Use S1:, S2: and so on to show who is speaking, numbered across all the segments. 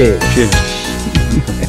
S1: Cheers.
S2: Cheers.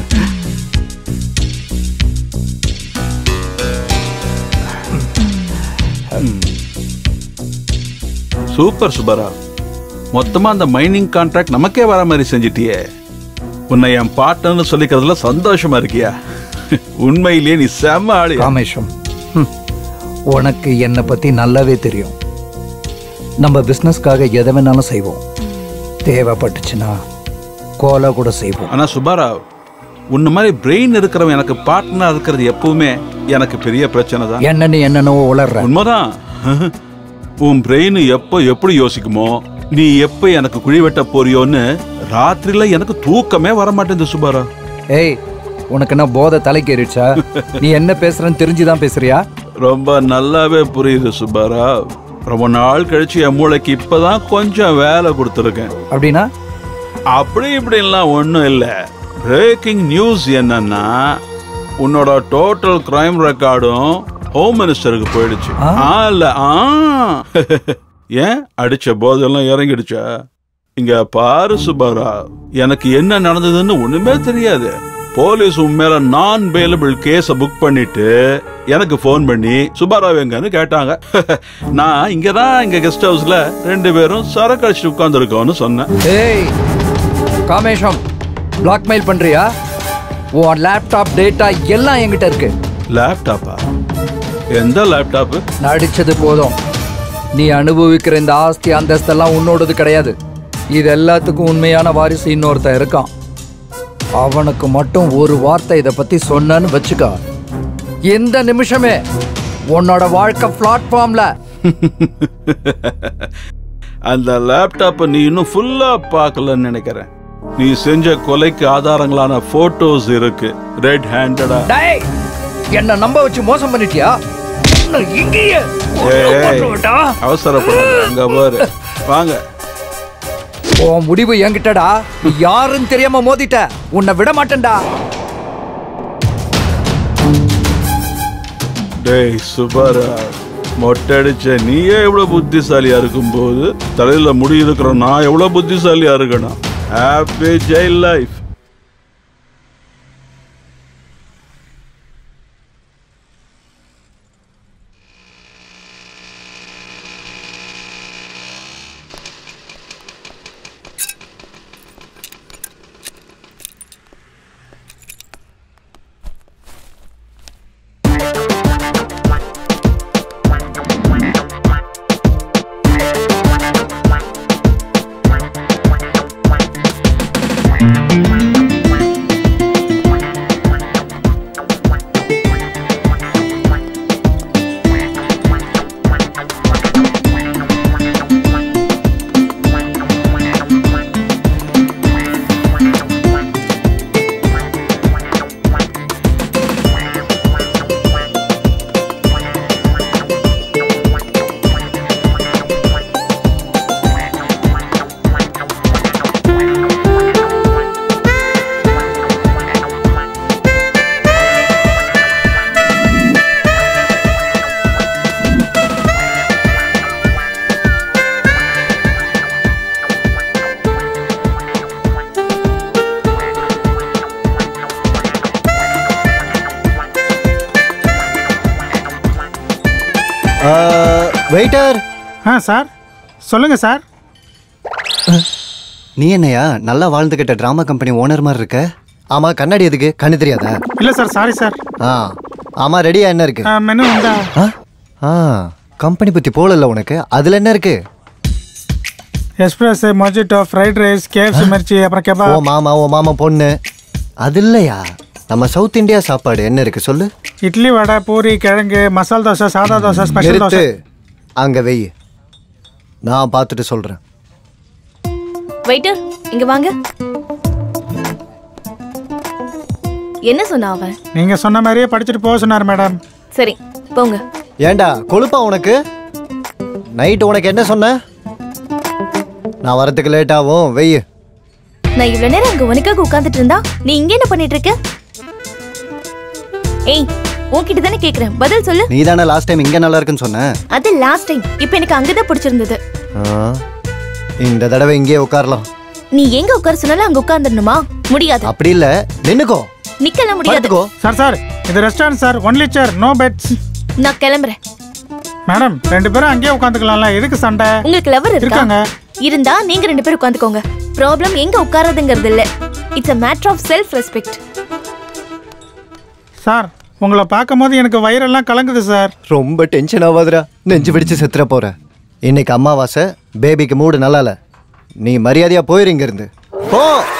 S2: Super சுபரா மொத்தமா அந்த mining contract நமக்கே வர மாதிரி செஞ்சிட்டியே உன்னை என் பார்ட்னர்னு சொல்லிக்கிறதுல சந்தோஷமா இருக்கியா உண்மையிலேயே நீ செம்ம ஆளு
S1: காமேஷம் ஹம். உனக்கு என்னை பத்தி நல்லாவே தெரியும் நம்ம பிசினஸ்க்காக எதை வேணாலும் செய்வோம் தேவைப்பட்டுச்சுன்னா கோலா கூட செய்வோம்
S2: ஆனா சுபாராவ் உன்ன மாதிரி பிரெயின் இருக்கிறவன் எனக்கு பார்ட்னர் இருக்கிறது எப்பவுமே எனக்கு பெரிய பிரச்சனை தான்
S1: என்னன்னு என்னென்னவோ உளர்ற
S2: உண்மைதான் உன் பிரெயின் எப்போ எப்படி யோசிக்குமோ நீ எப்போ எனக்கு குழி வெட்ட போறியோன்னு ராத்திரில எனக்கு தூக்கமே வர மாட்டேங்குது சுபாரா
S1: ஏய் உனக்கு என்ன போதை தலைக்கேறிடுச்சா நீ என்ன பேசுறன்னு தெரிஞ்சுதான் பேசுறியா
S2: ரொம்ப நல்லாவே புரியுது சுபாரா ரொம்ப நாள் கழிச்சு என் மூளைக்கு இப்பதான் கொஞ்சம் வேலை கொடுத்துருக்கேன்
S1: அப்படின்னா
S2: அப்படி இப்படின்லாம் ஒன்றும் இல்லை பிரேக்கிங் நியூஸ் என்னன்னா உன்னோட டோட்டல் கிரைம் ரெக்கார்டும் ஹோம் மினிஸ்டருக்கு போயிடுச்சு
S1: ஆ?
S2: ஆ இல்ல ஆ ஏன் அடிச்ச போதெல்லாம் இறங்கிடுச்சா இங்க பாரு சுபாரா எனக்கு என்ன நடந்ததுன்னு ஒண்ணுமே தெரியாது போலீஸ் உன் மேல நான் பெயிலபிள் கேஸ புக் பண்ணிட்டு எனக்கு ஃபோன் பண்ணி சுபாராவ் எங்கன்னு கேட்டாங்க நான் இங்கதான் இங்க கெஸ்ட் ஹவுஸ்ல ரெண்டு பேரும் சரக்கு அடிச்சுட்டு உட்கார்ந்துருக்கோம்னு சொன்னேன்
S1: ஏய் காமேஷம் பிளாக்மெயில் பண்றியா உன் லேப்டாப் டேட்டா எல்லாம் என்கிட்ட இருக்கு
S2: லேப்டாப்பா எந்த லேப்டாப்பு
S1: நடிச்சது போதும் நீ அனுபவிக்கிற இந்த ஆஸ்தி அந்தஸ்தெல்லாம் உன்னோடது கிடையாது இது எல்லாத்துக்கும் உண்மையான வாரிசு இன்னொருத்தன் இருக்கான் அவனுக்கு மட்டும் ஒரு வார்த்தை இதை பத்தி சொன்னேன்னு வச்சுக்க இந்த நிமிஷமே உன்னோட வாழ்க்கை பிளாட்ஃபார்ம்ல
S2: அந்த லேப்டாப்பை நீ இன்னும் ஃபுல்லா பார்க்கலன்னு நினைக்கிறேன் நீ செஞ்ச கொலைக்கு ஆதாரங்களான போட்டோஸ் இருக்கு ரெட் ஹேண்டடா
S1: டேய் என்ன நம்ப வச்சு மோசம் பண்ணிட்டியா உன்னை இங்கேயே கொன்னு
S2: ஏய்.
S1: போட்டுருவேன்டா.
S2: அவசரப்படாத அங்க பாரு வாங்க
S1: உன் முடிவு என்கிட்டடா நீ யாருன்னு தெரியாம மோதிட்ட உன்னை விட மாட்டேன்டா
S2: டேய் சுபாரா மொட்டை அடிச்ச நீயே எவ்வளவு புத்திசாலியா இருக்கும்போது தலையில முடி இருக்கிற நான் எவ்வளவு புத்திசாலியா இருக்கணும் ஹாப்பி ஜெயில் லைஃப்
S3: வெயிட்டர்
S4: ஆ சார் சொல்லுங்க சார்
S3: நீ என்னையா நல்லா வாழ்ந்துகிட்ட ட்ராமா கம்பெனி ஓனர் மாதிரி இருக்க ஆமா கண்ணாடி எதுக்கு கண்ணு தெரியாதா
S4: இல்லை சார் சாரி சார்
S3: ஆ ஆமா ரெடியா என்ன இருக்கு
S4: மெனு வந்தா
S3: ஆ ஆ கம்பெனி பத்தி போகல உனக்கு அதுல என்ன இருக்கு
S4: express mojito fried rice KFC mirchi அப்புறம்
S3: ஓ
S4: கெபாப்
S3: மாமா ஓ மாமா பொண்ணு அது இல்லையா நம்ம சவுத் இந்தியா சாப்பாடு என்ன இருக்கு சொல்லு
S4: இட்லி வடை பூரி கிழங்கு மசால் தோசை சாதா தோசை ஸ்பெஷல்
S3: நிறுத்து
S4: தோசை
S3: அங்க வெய் நான் பார்த்துட்டு சொல்றேன்
S5: வெயிட்டர் இங்க வாங்க என்ன சொன்னா அவன்
S4: நீங்க சொன்ன மாதிரியே படிச்சுட்டு போக சொன்னார் மேடம்
S5: சரி போங்க
S3: ஏண்டா கொழுப்பா உனக்கு நைட் உனக்கு என்ன சொன்ன நான் வரதுக்கு லேட் ஆகும் வெய்
S5: நான் இவ்வளவு நேரம் அங்க உனக்காக உட்கார்ந்துட்டு இருந்தா நீ இங்க என்ன பண்ணிட்டு இருக்க ஏய் உன்கிட்ட தானே கேக்குறேன் பதில் சொல்லு
S3: நீ தானே லாஸ்ட் டைம் இங்க நல்லா இருக்குன்னு சொன்ன
S5: அது லாஸ்ட் டைம் இப்போ எனக்கு அங்கதான் பிடிச்சிருந்தது
S3: ஆ, இந்த தடவை இங்கேயே உட்காரலாம்
S5: நீ எங்க உட்கார சொன்னாலும் அங்க உட்கார்ந்துடணுமா முடியாது
S3: அப்படி இல்ல நின்னுக்கோ
S5: நிக்கலாம் முடியாது
S3: படுத்துக்கோ
S4: சார் சார் இது restaurant sir only chair no beds
S5: நான் கிளம்புறேன்
S4: மேடம் ரெண்டு பேரும் அங்கேயே உட்காந்துக்கலாம்ல எதுக்கு சண்டை
S5: உங்களுக்கு லவர் இருக்கா
S4: இருக்காங்க
S5: இருந்தா நீங்க ரெண்டு பேரும் உட்காந்துக்கோங்க ப்ராப்ளம் எங்க உட்கார்றதுங்கிறது இல்ல it's a matter of self respect
S4: sir உங்களை பார்க்கும்போது எனக்கு வயிறெல்லாம் கலங்குது சார்
S3: ரொம்ப டென்ஷன் ஆகாதுடா நெஞ்சு பிடிச்சு செத்துற போற இன்னைக்கு அம்மாவாசை பேபிக்கு மூடு நல்லா இல்ல நீ மரியாதையா போயிரு இங்க இருந்து போ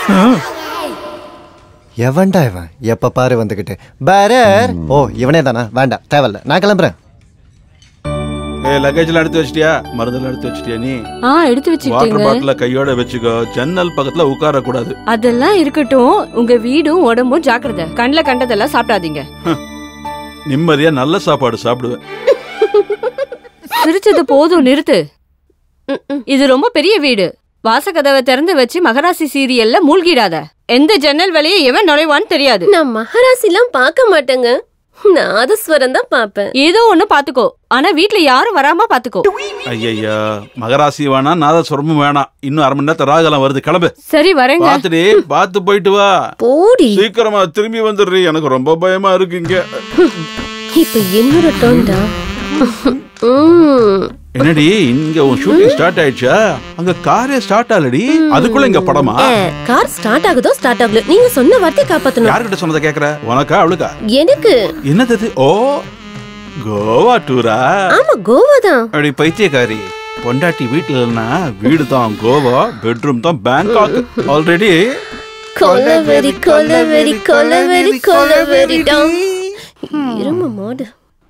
S3: எவன்டா இவன் எப்ப பாரு வந்துகிட்டு பேரர் ஓ இவனே தானா வேண்டாம் தேவையில்ல நான் கிளம்புறேன்
S2: ஏ லக்கேஜ்லாம் எடுத்து வச்சிட்டியா மருந்தெல்லாம் எடுத்து வச்சிட்டியா நீ
S6: ஆ எடுத்து
S2: வாட்டர்
S6: வச்சுக்கிட்டேங்க
S2: பாட்டில கையோட வச்சுக்கோ ஜன்னல் பக்கத்துல உட்கார கூடாது
S6: அதெல்லாம் இருக்கட்டும் உங்க வீடும் உடம்பும் ஜாக்கிரதை கண்ணுல கண்டதெல்லாம் சாப்பிடாதீங்க
S2: நிம்மதியா நல்ல சாப்பாடு சாப்பிடுவேன்
S6: சிரிச்சது போதும் நிறுத்து இது ரொம்ப பெரிய வீடு வாசக்கதவை திறந்து வச்சு மகராசி சீரியல்ல மூழ்கிடாத எந்த ஜன்னல் வழியே எவன் நுழைவான்னு தெரியாது
S7: நான் மகாராசிலாம் பார்க்க மாட்டேங்க நாதஸ்வரம் தான் பார்ப்பேன்
S6: ஏதோ ஒண்ணு பாத்துக்கோ ஆனா வீட்ல யாரும் வராம பாத்துக்கோ
S2: ஐயா மகராசி வேணாம் நாதஸ்வரமும் வேணாம் இன்னும் அரை மணி நேரத்துல ராகலாம் வருது கிளம்பு
S6: சரி வரேங்க
S2: பாத்துடி பாத்து போயிட்டு வா
S7: போடி
S2: சீக்கிரமா திரும்பி வந்துடுறீ எனக்கு ரொம்ப பயமா இருக்கு இங்க
S7: இப்ப என்னோட டோன்டா ம்
S2: என்னடி இங்க உன் ஷூட்டிங் ஸ்டார்ட் ஆயிடுச்சா அங்க காரே ஸ்டார்ட் ஆகலடி அதுக்குள்ள இங்க படமா
S7: கார் ஸ்டார்ட் ஆகுதோ ஸ்டார்ட் ஆகல நீங்க சொன்ன வார்த்தை காப்பாத்தணும்
S2: யார்கிட்ட சொன்னதை கேக்குற உனக்கா அவளுக்கா
S7: எனக்கு
S2: என்னது இது? ஓ கோவா டூரா
S7: ஆமா கோவா தான்
S2: அப்படி பைத்தியக்காரி பொண்டாட்டி வீட்டுல இல்லைன்னா வீடு தான் கோவா பெட்ரூம் தான் பேங்காக் ஆல்ரெடி
S7: கொலவெறி கொலவெறி கொலவெறி கொலவெறி டாம் இரும மாடு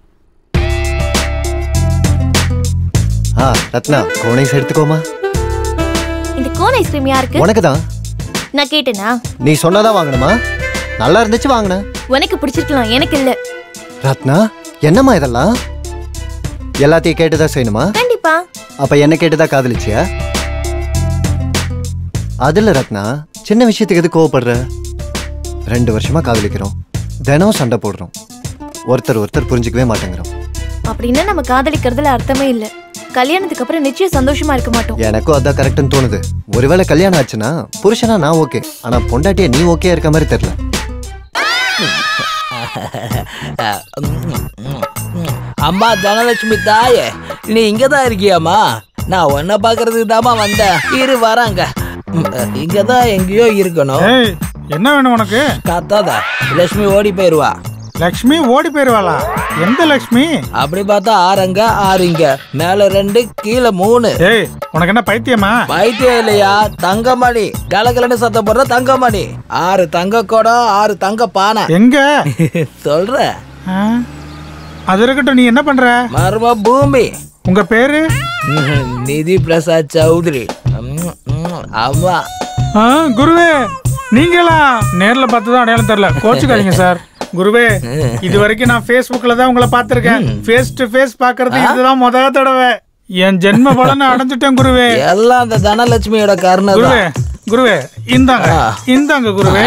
S3: ஆ ரத்னா கோனைஸ் எடுத்துக்கோமா
S5: இந்த கோன் ஐஸ்கிரீம் யாருக்கு
S3: உனக்கு தான்
S5: நான் கேட்டேனா
S3: நீ சொன்னதான் வாங்கணுமா நல்லா இருந்துச்சு வாங்கினேன்
S5: உனக்கு பிடிச்சிருக்கலாம் எனக்கு இல்ல
S3: ரத்னா என்னம்மா இதெல்லாம் எல்லாத்தையும் கேட்டுதான் செய்யணுமா
S5: கண்டிப்பா
S3: அப்ப என்ன கேட்டுதான் காதலிச்சியா அதுல ரத்னா சின்ன விஷயத்துக்கு எது கோவப்படுற ரெண்டு வருஷமா காதலிக்கிறோம் தினம் சண்டை போடுறோம் ஒருத்தர் ஒருத்தர் புரிஞ்சுக்கவே மாட்டேங்கிறோம்
S5: அப்படின்னா நம்ம காதலிக்கிறதுல அர்த்தமே இல்ல கல்யாணத்துக்கு அப்புறம் நிச்சயம் சந்தோஷமா இருக்க மாட்டோம்
S3: எனக்கும் அதான் கரெக்ட்னு தோணுது ஒருவேளை கல்யாணம் ஆச்சுன்னா புருஷனா நான் ஓகே ஆனா பொண்டாட்டிய நீ ஓகே இருக்க மாதிரி தெரியல
S8: அம்மா தனலட்சுமி தாயே நீ இங்க தான் இருக்கியாம்மா நான் உன்னை பார்க்கறதுக்கு தாம்மா வந்தேன் இரு வராங்க இங்க தான் எங்கேயோ இருக்கணும்
S4: ஏய் என்ன வேணும் உனக்கு
S8: கத்தாதா லட்சுமி ஓடி போயிருவா
S4: லக்ஷ்மி ஓடி போயிருவாளா எந்த லக்ஷ்மி
S8: அப்படி பார்த்தா ஆறங்க ஆறுங்க மேல ரெண்டு கீழே மூணு
S4: ஏய் உனக்கு என்ன பைத்தியமா
S8: பைத்தியம் இல்லையா தங்கமணி கலகலன்னு சத்தம் போடுற தங்கமணி ஆறு தங்க குடம் ஆறு தங்க பானை
S4: எங்க
S8: சொல்ற
S4: ஆ? அது இருக்கட்டும் நீ என்ன பண்ற
S8: மர்ம பூமி
S4: உங்க பேரு
S8: நிதி பிரசாத் சௌத்ரி ம், ம், ஆமா
S4: ஆ, குருவே நீங்களா நேர்ல பார்த்து தான் அடையாளம் தெரியல கோச்சுக்காதீங்க சார் குருவே இது வரைக்கும் நான் Facebookல தான் உங்களை பார்த்திருக்கேன் ஃபேஸ் டு ஃபேஸ் பார்க்கிறது இதுதான் முதல் தடவை என் ஜென்ம பலனை அடைஞ்சிட்டேன் குருவே
S8: எல்லாம் அந்த தனலட்சுமியோட கருணை
S4: குருவே குருவே இந்தாங்க இந்தாங்க குருவே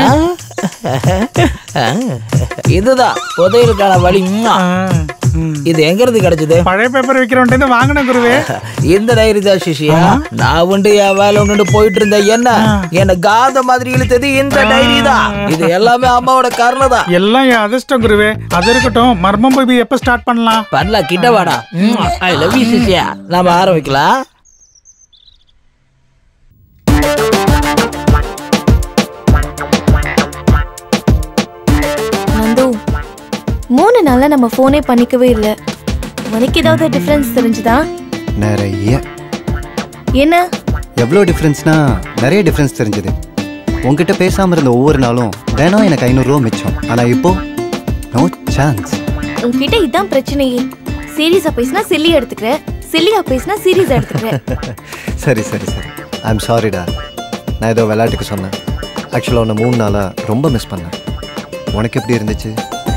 S8: இதுதான் புதையலுக்கான வழி ம்மா.
S4: ஆ, ம்.
S8: இது எங்க இருந்து கிடைச்சது
S4: பழைய பேப்பர் விற்கிறவன்ட்டு வாங்கினேன் குருவே
S8: இந்த டைரி தான் சிஷியா நான் உண்டு என் வேலை ஒன்று போயிட்டு இருந்தேன் என்ன என்ன காந்த மாதிரி இழுத்தது இந்த டைரி தான் இது எல்லாமே அம்மாவோட கருணை தான்
S4: எல்லாம் என் அதிர்ஷ்டம் குருவே அது இருக்கட்டும் மர்மம் பேபி எப்ப ஸ்டார்ட் பண்ணலாம்
S8: பண்ணலாம் கிட்ட வாடா ஐ லவ் யூ சிஷியா நாம ஆரம்பிக்கலாம்
S5: நந்து மூணு நாளா நம்ம ஃபோனே பண்ணிக்கவே இல்ல உனக்கு ஏதாவது டிஃபரன்ஸ் தெரிஞ்சுதா
S3: நிறைய
S5: என்ன
S3: எவ்வளோ டிஃப்ரென்ஸ்னா நிறைய டிஃப்ரென்ஸ் தெரிஞ்சது உங்ககிட்ட பேசாம இருந்த ஒவ்வொரு நாளும் தினம் எனக்கு ஐநூறுரூவா மிச்சம் ஆனா இப்போ நோ சான்ஸ்
S5: உன்கிட்ட இதான் பிரச்சனையே சீரியஸா பேசினா சில்லியா எடுத்துக்கிற சில்லியா பேசினா சீரியஸா எடுத்துக்கிற
S3: சரி சரி சரி ஐம் சாரிடா நான் ஏதோ விளையாட்டுக்கு சொன்னேன் ஆக்சுவலாக உன்னை மூணு நாளாக ரொம்ப மிஸ் பண்ணேன் உனக்கு எப்படி இருந்துச்சு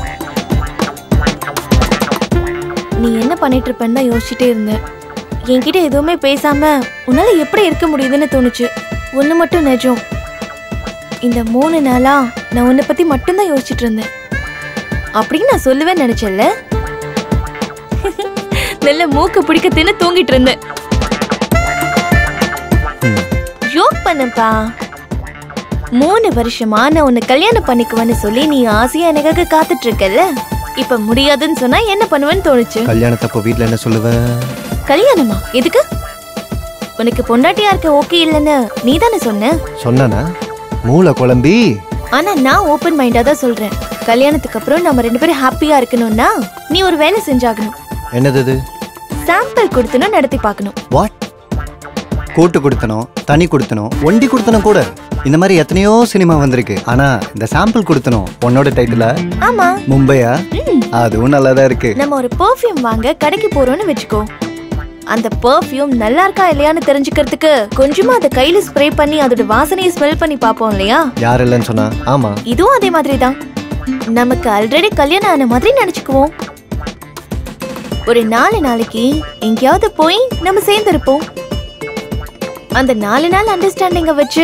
S5: நீ என்ன பண்ணிட்டு இருப்பேன்னு தான் யோசிச்சுட்டே இருந்தேன் என்கிட்ட எதுவுமே பேசாம உன்னால எப்படி இருக்க முடியுதுன்னு தோணுச்சு ஒண்ணு மட்டும் நிஜம் இந்த மூணு நாளா நான் உன்னை பத்தி மட்டும்தான் யோசிச்சுட்டு இருந்தேன் அப்படின்னு நான் சொல்லுவேன்னு நினைச்சேன்ல நல்ல மூக்க பிடிக்க தின்னு தூங்கிட்டு இருந்தேன் ஜோக் பண்ணப்பா மூணு வருஷமா நான் உன்னை கல்யாணம் பண்ணிக்குவேன்னு சொல்லி நீ ஆசையா எனக்காக காத்துட்டு இருக்கல இப்ப முடியாதுன்னு சொன்னா என்ன பண்ணுவேன்னு தோணுச்சு
S3: கல்யாணத்தப்போ வீட்ல என்ன சொல்லுவ
S5: கல்யாணமா எதுக்கு உனக்கு பொண்டாட்டியா இருக்க ஓகே இல்லைன்னு நீ தானே சொன்ன
S3: சொன்னானா மூளை குழம்பி
S5: ஆனா நான் ஓபன் மைண்டா தான் சொல்றேன் கல்யாணத்துக்கு அப்புறம் நம்ம ரெண்டு பேரும் ஹாப்பியா இருக்கணும்னா நீ ஒரு வேலை செஞ்சாகணும்
S3: என்னது இது
S5: சாம்பிள் கொடுத்தனும் நடத்தி பார்க்கணும்
S3: வாட் கூட்டு கொடுத்தனும் தனி கொடுத்தனும் ஒண்டி கொடுத்தனும் கூட இந்த மாதிரி எத்தனையோ சினிமா வந்திருக்கு ஆனா இந்த சாம்பிள் கொடுத்தனும் உன்னோட டைட்டில
S5: ஆமா
S3: மும்பையா அதுவும் நல்லாதான் இருக்கு
S5: நம்ம ஒரு பெர்ஃப்யூம் வாங்க கடைக்கு போறோம்னு வெச்சுக்கோ அந்த பெர்ஃப்யூம் நல்லா இருக்கா இல்லையான்னு தெரிஞ்சுக்கிறதுக்கு கொஞ்சமா அதை கையில ஸ்ப்ரே பண்ணி அதோட வாசனையை ஸ்மெல் பண்ணி பார்ப்போம் இல்லையா
S3: யார் இல்லைன்னு சொன்னா ஆமா
S5: இதுவும் அதே மாதிரி தான் நமக்கு ஆல்ரெடி கல்யாணம் ஆன மாதிரி நினைச்சுக்குவோம் ஒரு நாலு நாளைக்கு எங்கேயாவது போய் நம்ம சேர்ந்திருப்போம் அந்த நாலு நாள் அண்டர்ஸ்டாண்டிங்க வச்சு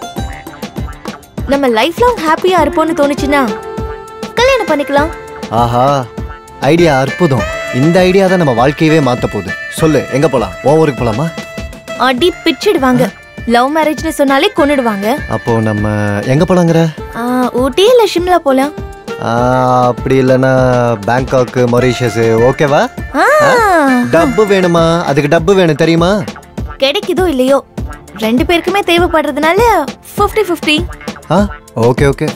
S5: நம்ம லைஃப் லாங் ஹாப்பியா இருப்போம்னு தோணுச்சுன்னா கல்யாணம் பண்ணிக்கலாம்
S3: ஆஹா ஐடியா அற்புதம் இந்த ஐடியா தான் நம்ம வாழ்க்கையவே மாத்த போகுது சொல்லு எங்க போலாம் உன் ஊருக்கு போலாமா
S5: அடி பிச்சிடுவாங்க லவ் மேரேஜ்னு சொன்னாலே கொன்னுடுவாங்க
S3: அப்போ நம்ம எங்க போலாங்கிற
S5: ஆ, ஊட்டி இல்ல ஷிம்லா போலாம்
S3: ஆ, அப்படி இல்லைன்னா பேங்காக் மொரீஷியஸ் ஓகேவா
S5: ஆ,
S3: டப்பு வேணுமா அதுக்கு டப்பு வேணும் தெரியுமா
S5: கிடைக்குதோ இல்லையோ ரெண்டு பேருக்குமே தேவைப்படுறதுனால 50 50
S3: ஆ ஓகே ஓகே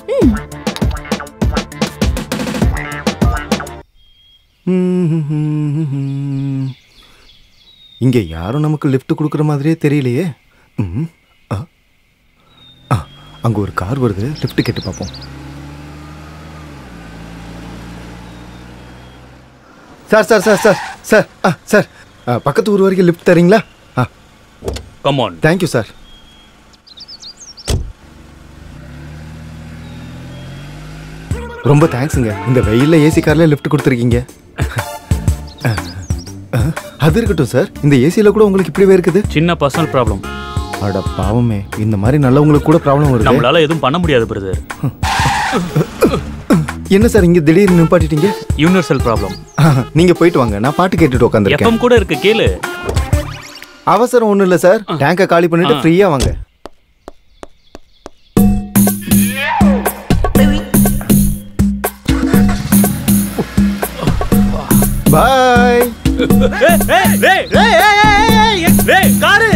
S9: இங்க யாரும் நமக்கு லிஃப்ட் கொடுக்குற மாதிரியே தெரியலையே ம், ஆ. ஆ, அங்க ஒரு கார் வருது லிஃப்ட் கேட்டு பார்ப்போம் sir sir sir sir sir ஆ சார் ஆ, பக்கத்து ஊர் வரைக்கும் லிஃப்ட் தரீங்களா ஆ
S10: கம் ஆன்
S9: தேங்க்யூ சார் ரொம்ப தேங்க்ஸுங்க இந்த வெயில்ல ஏசி கார்ல லிஃப்ட் கொடுத்துருக்கீங்க அது இருக்கட்டும் சார் இந்த ஏசியில கூட உங்களுக்கு இப்படி இருக்குது
S10: சின்ன பர்சனல் ப்ராப்ளம்
S9: அட பாவமே இந்த மாதிரி நல்லவங்களுக்கு கூட ப்ராப்ளம் வருது
S10: நம்மளால எதுவும் பண்ண முடியாது பிரதர்
S9: என்ன சார் இங்க திடீர்னு நிப்பாட்டிட்டீங்க
S10: யூனிவர்சல் ப்ராப்ளம்
S9: நீங்க போயிட்டு வாங்க நான் பாட்டு கேட்டுட்டு உட்காந்துருக்கேன்
S10: எஃப்எம் கூட இருக்கு கேளு
S9: அவசரம் ஒண்ணும் இல்ல சார் டேங்கை காலி பண்ணிட்டு
S10: ஆ.
S9: ஃப்ரீயா வாங்க பாய்
S10: காரு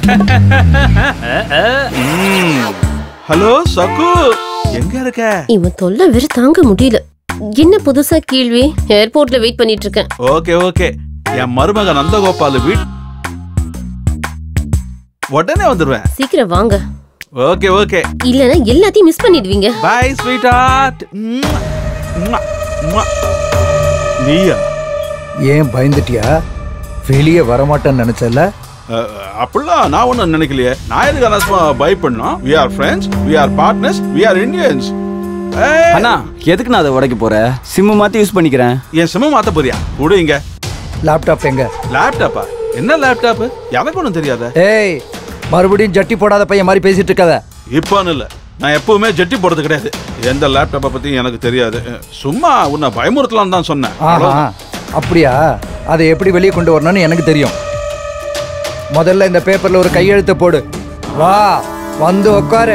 S2: ஹலோ சக்கு எங்க இருக்க
S7: இவன் தொல்லை வேற தாங்க முடியல என்ன புதுசா கேள்வி ஏர்போர்ட்ல வெயிட் பண்ணிட்டு இருக்கேன்
S2: ஓகே ஓகே என் மருமக நந்தகோபால் வீட் உடனே வந்துடுவேன்
S7: சீக்கிரம் வாங்க
S2: ஓகே ஓகே
S7: இல்லனா எல்லாத்தையும் மிஸ் பண்ணிடுவீங்க
S2: பை ஸ்வீட் ஹார்ட் நீயா
S1: ஏன் பயந்துட்டியா வெளியே வரமாட்டேன்னு நினைச்சல
S2: அஹ், அப்படிலாம் நான் ஒன்றும் நினைக்கலையே நான் எதுக்கு அனாசமா பை பண்ணோம் we are friends we are partners we are Indians
S11: அண்ணா எதுக்கு நான் அதை உடைக்க போறேன் சிம்மு மாத்தி யூஸ் பண்ணிக்கிறேன்
S2: என் சிம்ம மாத்த போறியா விடு இங்க
S1: லேப்டாப் எங்க
S2: லேப்டாப்பா என்ன லேப்டாப் எனக்கு ஒன்றும் தெரியாத
S1: ஏய் மறுபடியும் ஜட்டி போடாத பையன் மாதிரி பேசிட்டு இருக்காத
S2: இப்போன்னு இல்லை நான் எப்பவுமே ஜெட்டி போடுறது கிடையாது எந்த லேப்டாப்பை பத்தி எனக்கு தெரியாது அஹ், சும்மா உன்னை பயமுறுத்தலாம்னு தான் சொன்னேன்
S1: ஆஹா
S2: அவ்வளவுதான்.
S1: அப்படியா அதை எப்படி வெளியே கொண்டு வரணும்னு எனக்கு தெரியும் முதல்ல இந்த பேப்பர்ல ஒரு கையெழுத்து போடு வா வந்து உட்காரு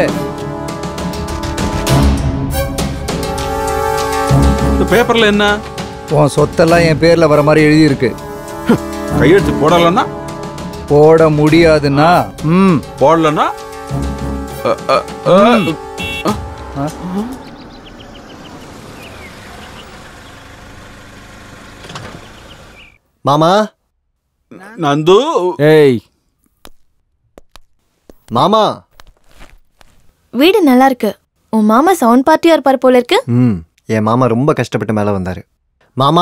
S2: இந்த பேப்பர்ல என்ன
S1: உன் சொத்தெல்லாம் என் பேர்ல வர மாதிரி எழுதியிருக்கு
S2: கையெழுத்து போடலன்னா
S1: போட முடியாதுன்னா ம்
S2: போடலன்னா அஹ், அஹ், அஹ்,
S3: மாமா
S2: நந்து
S11: ஏய்
S3: மாமா
S5: வீடு நல்லா இருக்கு உன் மாமா சவுண்ட் பார்ட்டியா இருப்பார் போல இருக்கு
S3: ம் என் மாமா ரொம்ப கஷ்டப்பட்டு மேலே வந்தாரு மாமா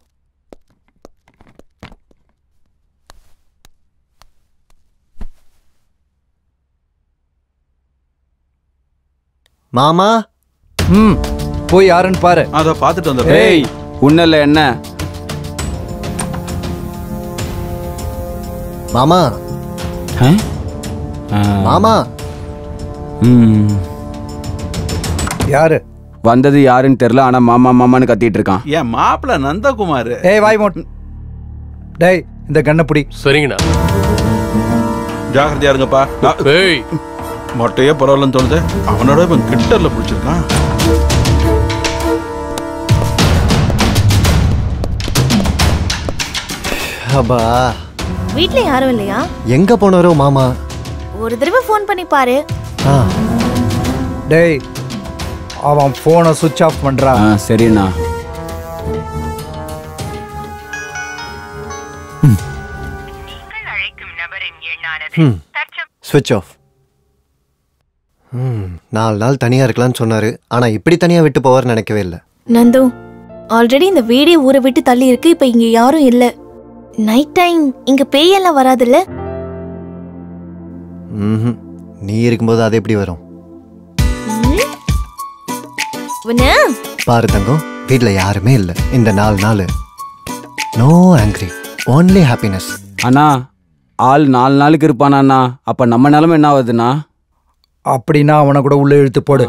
S3: மாமா
S1: ம் போய் யாருன்னு பாரு
S2: அதை பார்த்துட்டு வந்துடுறேன்
S11: ஏய் உன்னல என்ன
S3: மாமா
S11: ஆ? ஆ.
S3: மாமா
S11: ம்.
S1: யாரு
S11: வந்தது யாருன்னு தெரியல ஆனா மாமா மாமான்னு கத்திட்டு இருக்கான்
S2: என் மாப்பிள்ள நந்தகுமார்
S1: ஏய் வாய் மோட் டேய் இந்த கண்ணை பிடி
S10: சரிங்கண்ணா
S2: ஜாகிரதையா இருங்கப்பா நான்-
S10: ஏய்
S2: மொட்டையே பரவாயில்லன்னு தோணுது அவனோட இவன் கிண்டர்ல பிடிச்சிருக்கான்
S3: அப்பா
S5: வீட்ல யாரும் இல்லையா
S3: எங்க போனாரோ மாமா
S5: ஒரு தடவை ஃபோன் பண்ணி பாரு
S3: ஆ
S1: டேய் அவன் ஃபோனை சுவிட்ச் ஆஃப் பண்றான்
S11: ஆ சரிண்ணா
S3: ஸ்விட்ச் ஆஃப் ம் நாலு நாள் தனியாக இருக்கலாம்னு சொன்னார் ஆனால் இப்படி தனியாக விட்டு போவார்னு நினைக்கவே இல்லை
S5: நந்து ஆல்ரெடி இந்த வீடே ஊரை விட்டு தள்ளி இருக்கு இப்ப இங்க யாரும் இல்ல நைட் டைம் இங்க பேயெல்லாம் வராதுல்ல
S3: ம் நீ இருக்கும்போது அது எப்படி வரும்
S5: உன்ன
S3: பாரு தங்கம் வீட்டில் யாருமே இல்லை இந்த நாலு நாள் நோ ஆங்க்ரி ஓன்லி ஹாப்பினஸ்
S11: அண்ணா ஆள் நாலு நாளுக்கு இருப்பானா அப்ப நம்ம நிலைமை என்ன ஆகுதுண்ணா
S1: அப்படின்னா அவனை கூட உள்ள இழுத்து போடு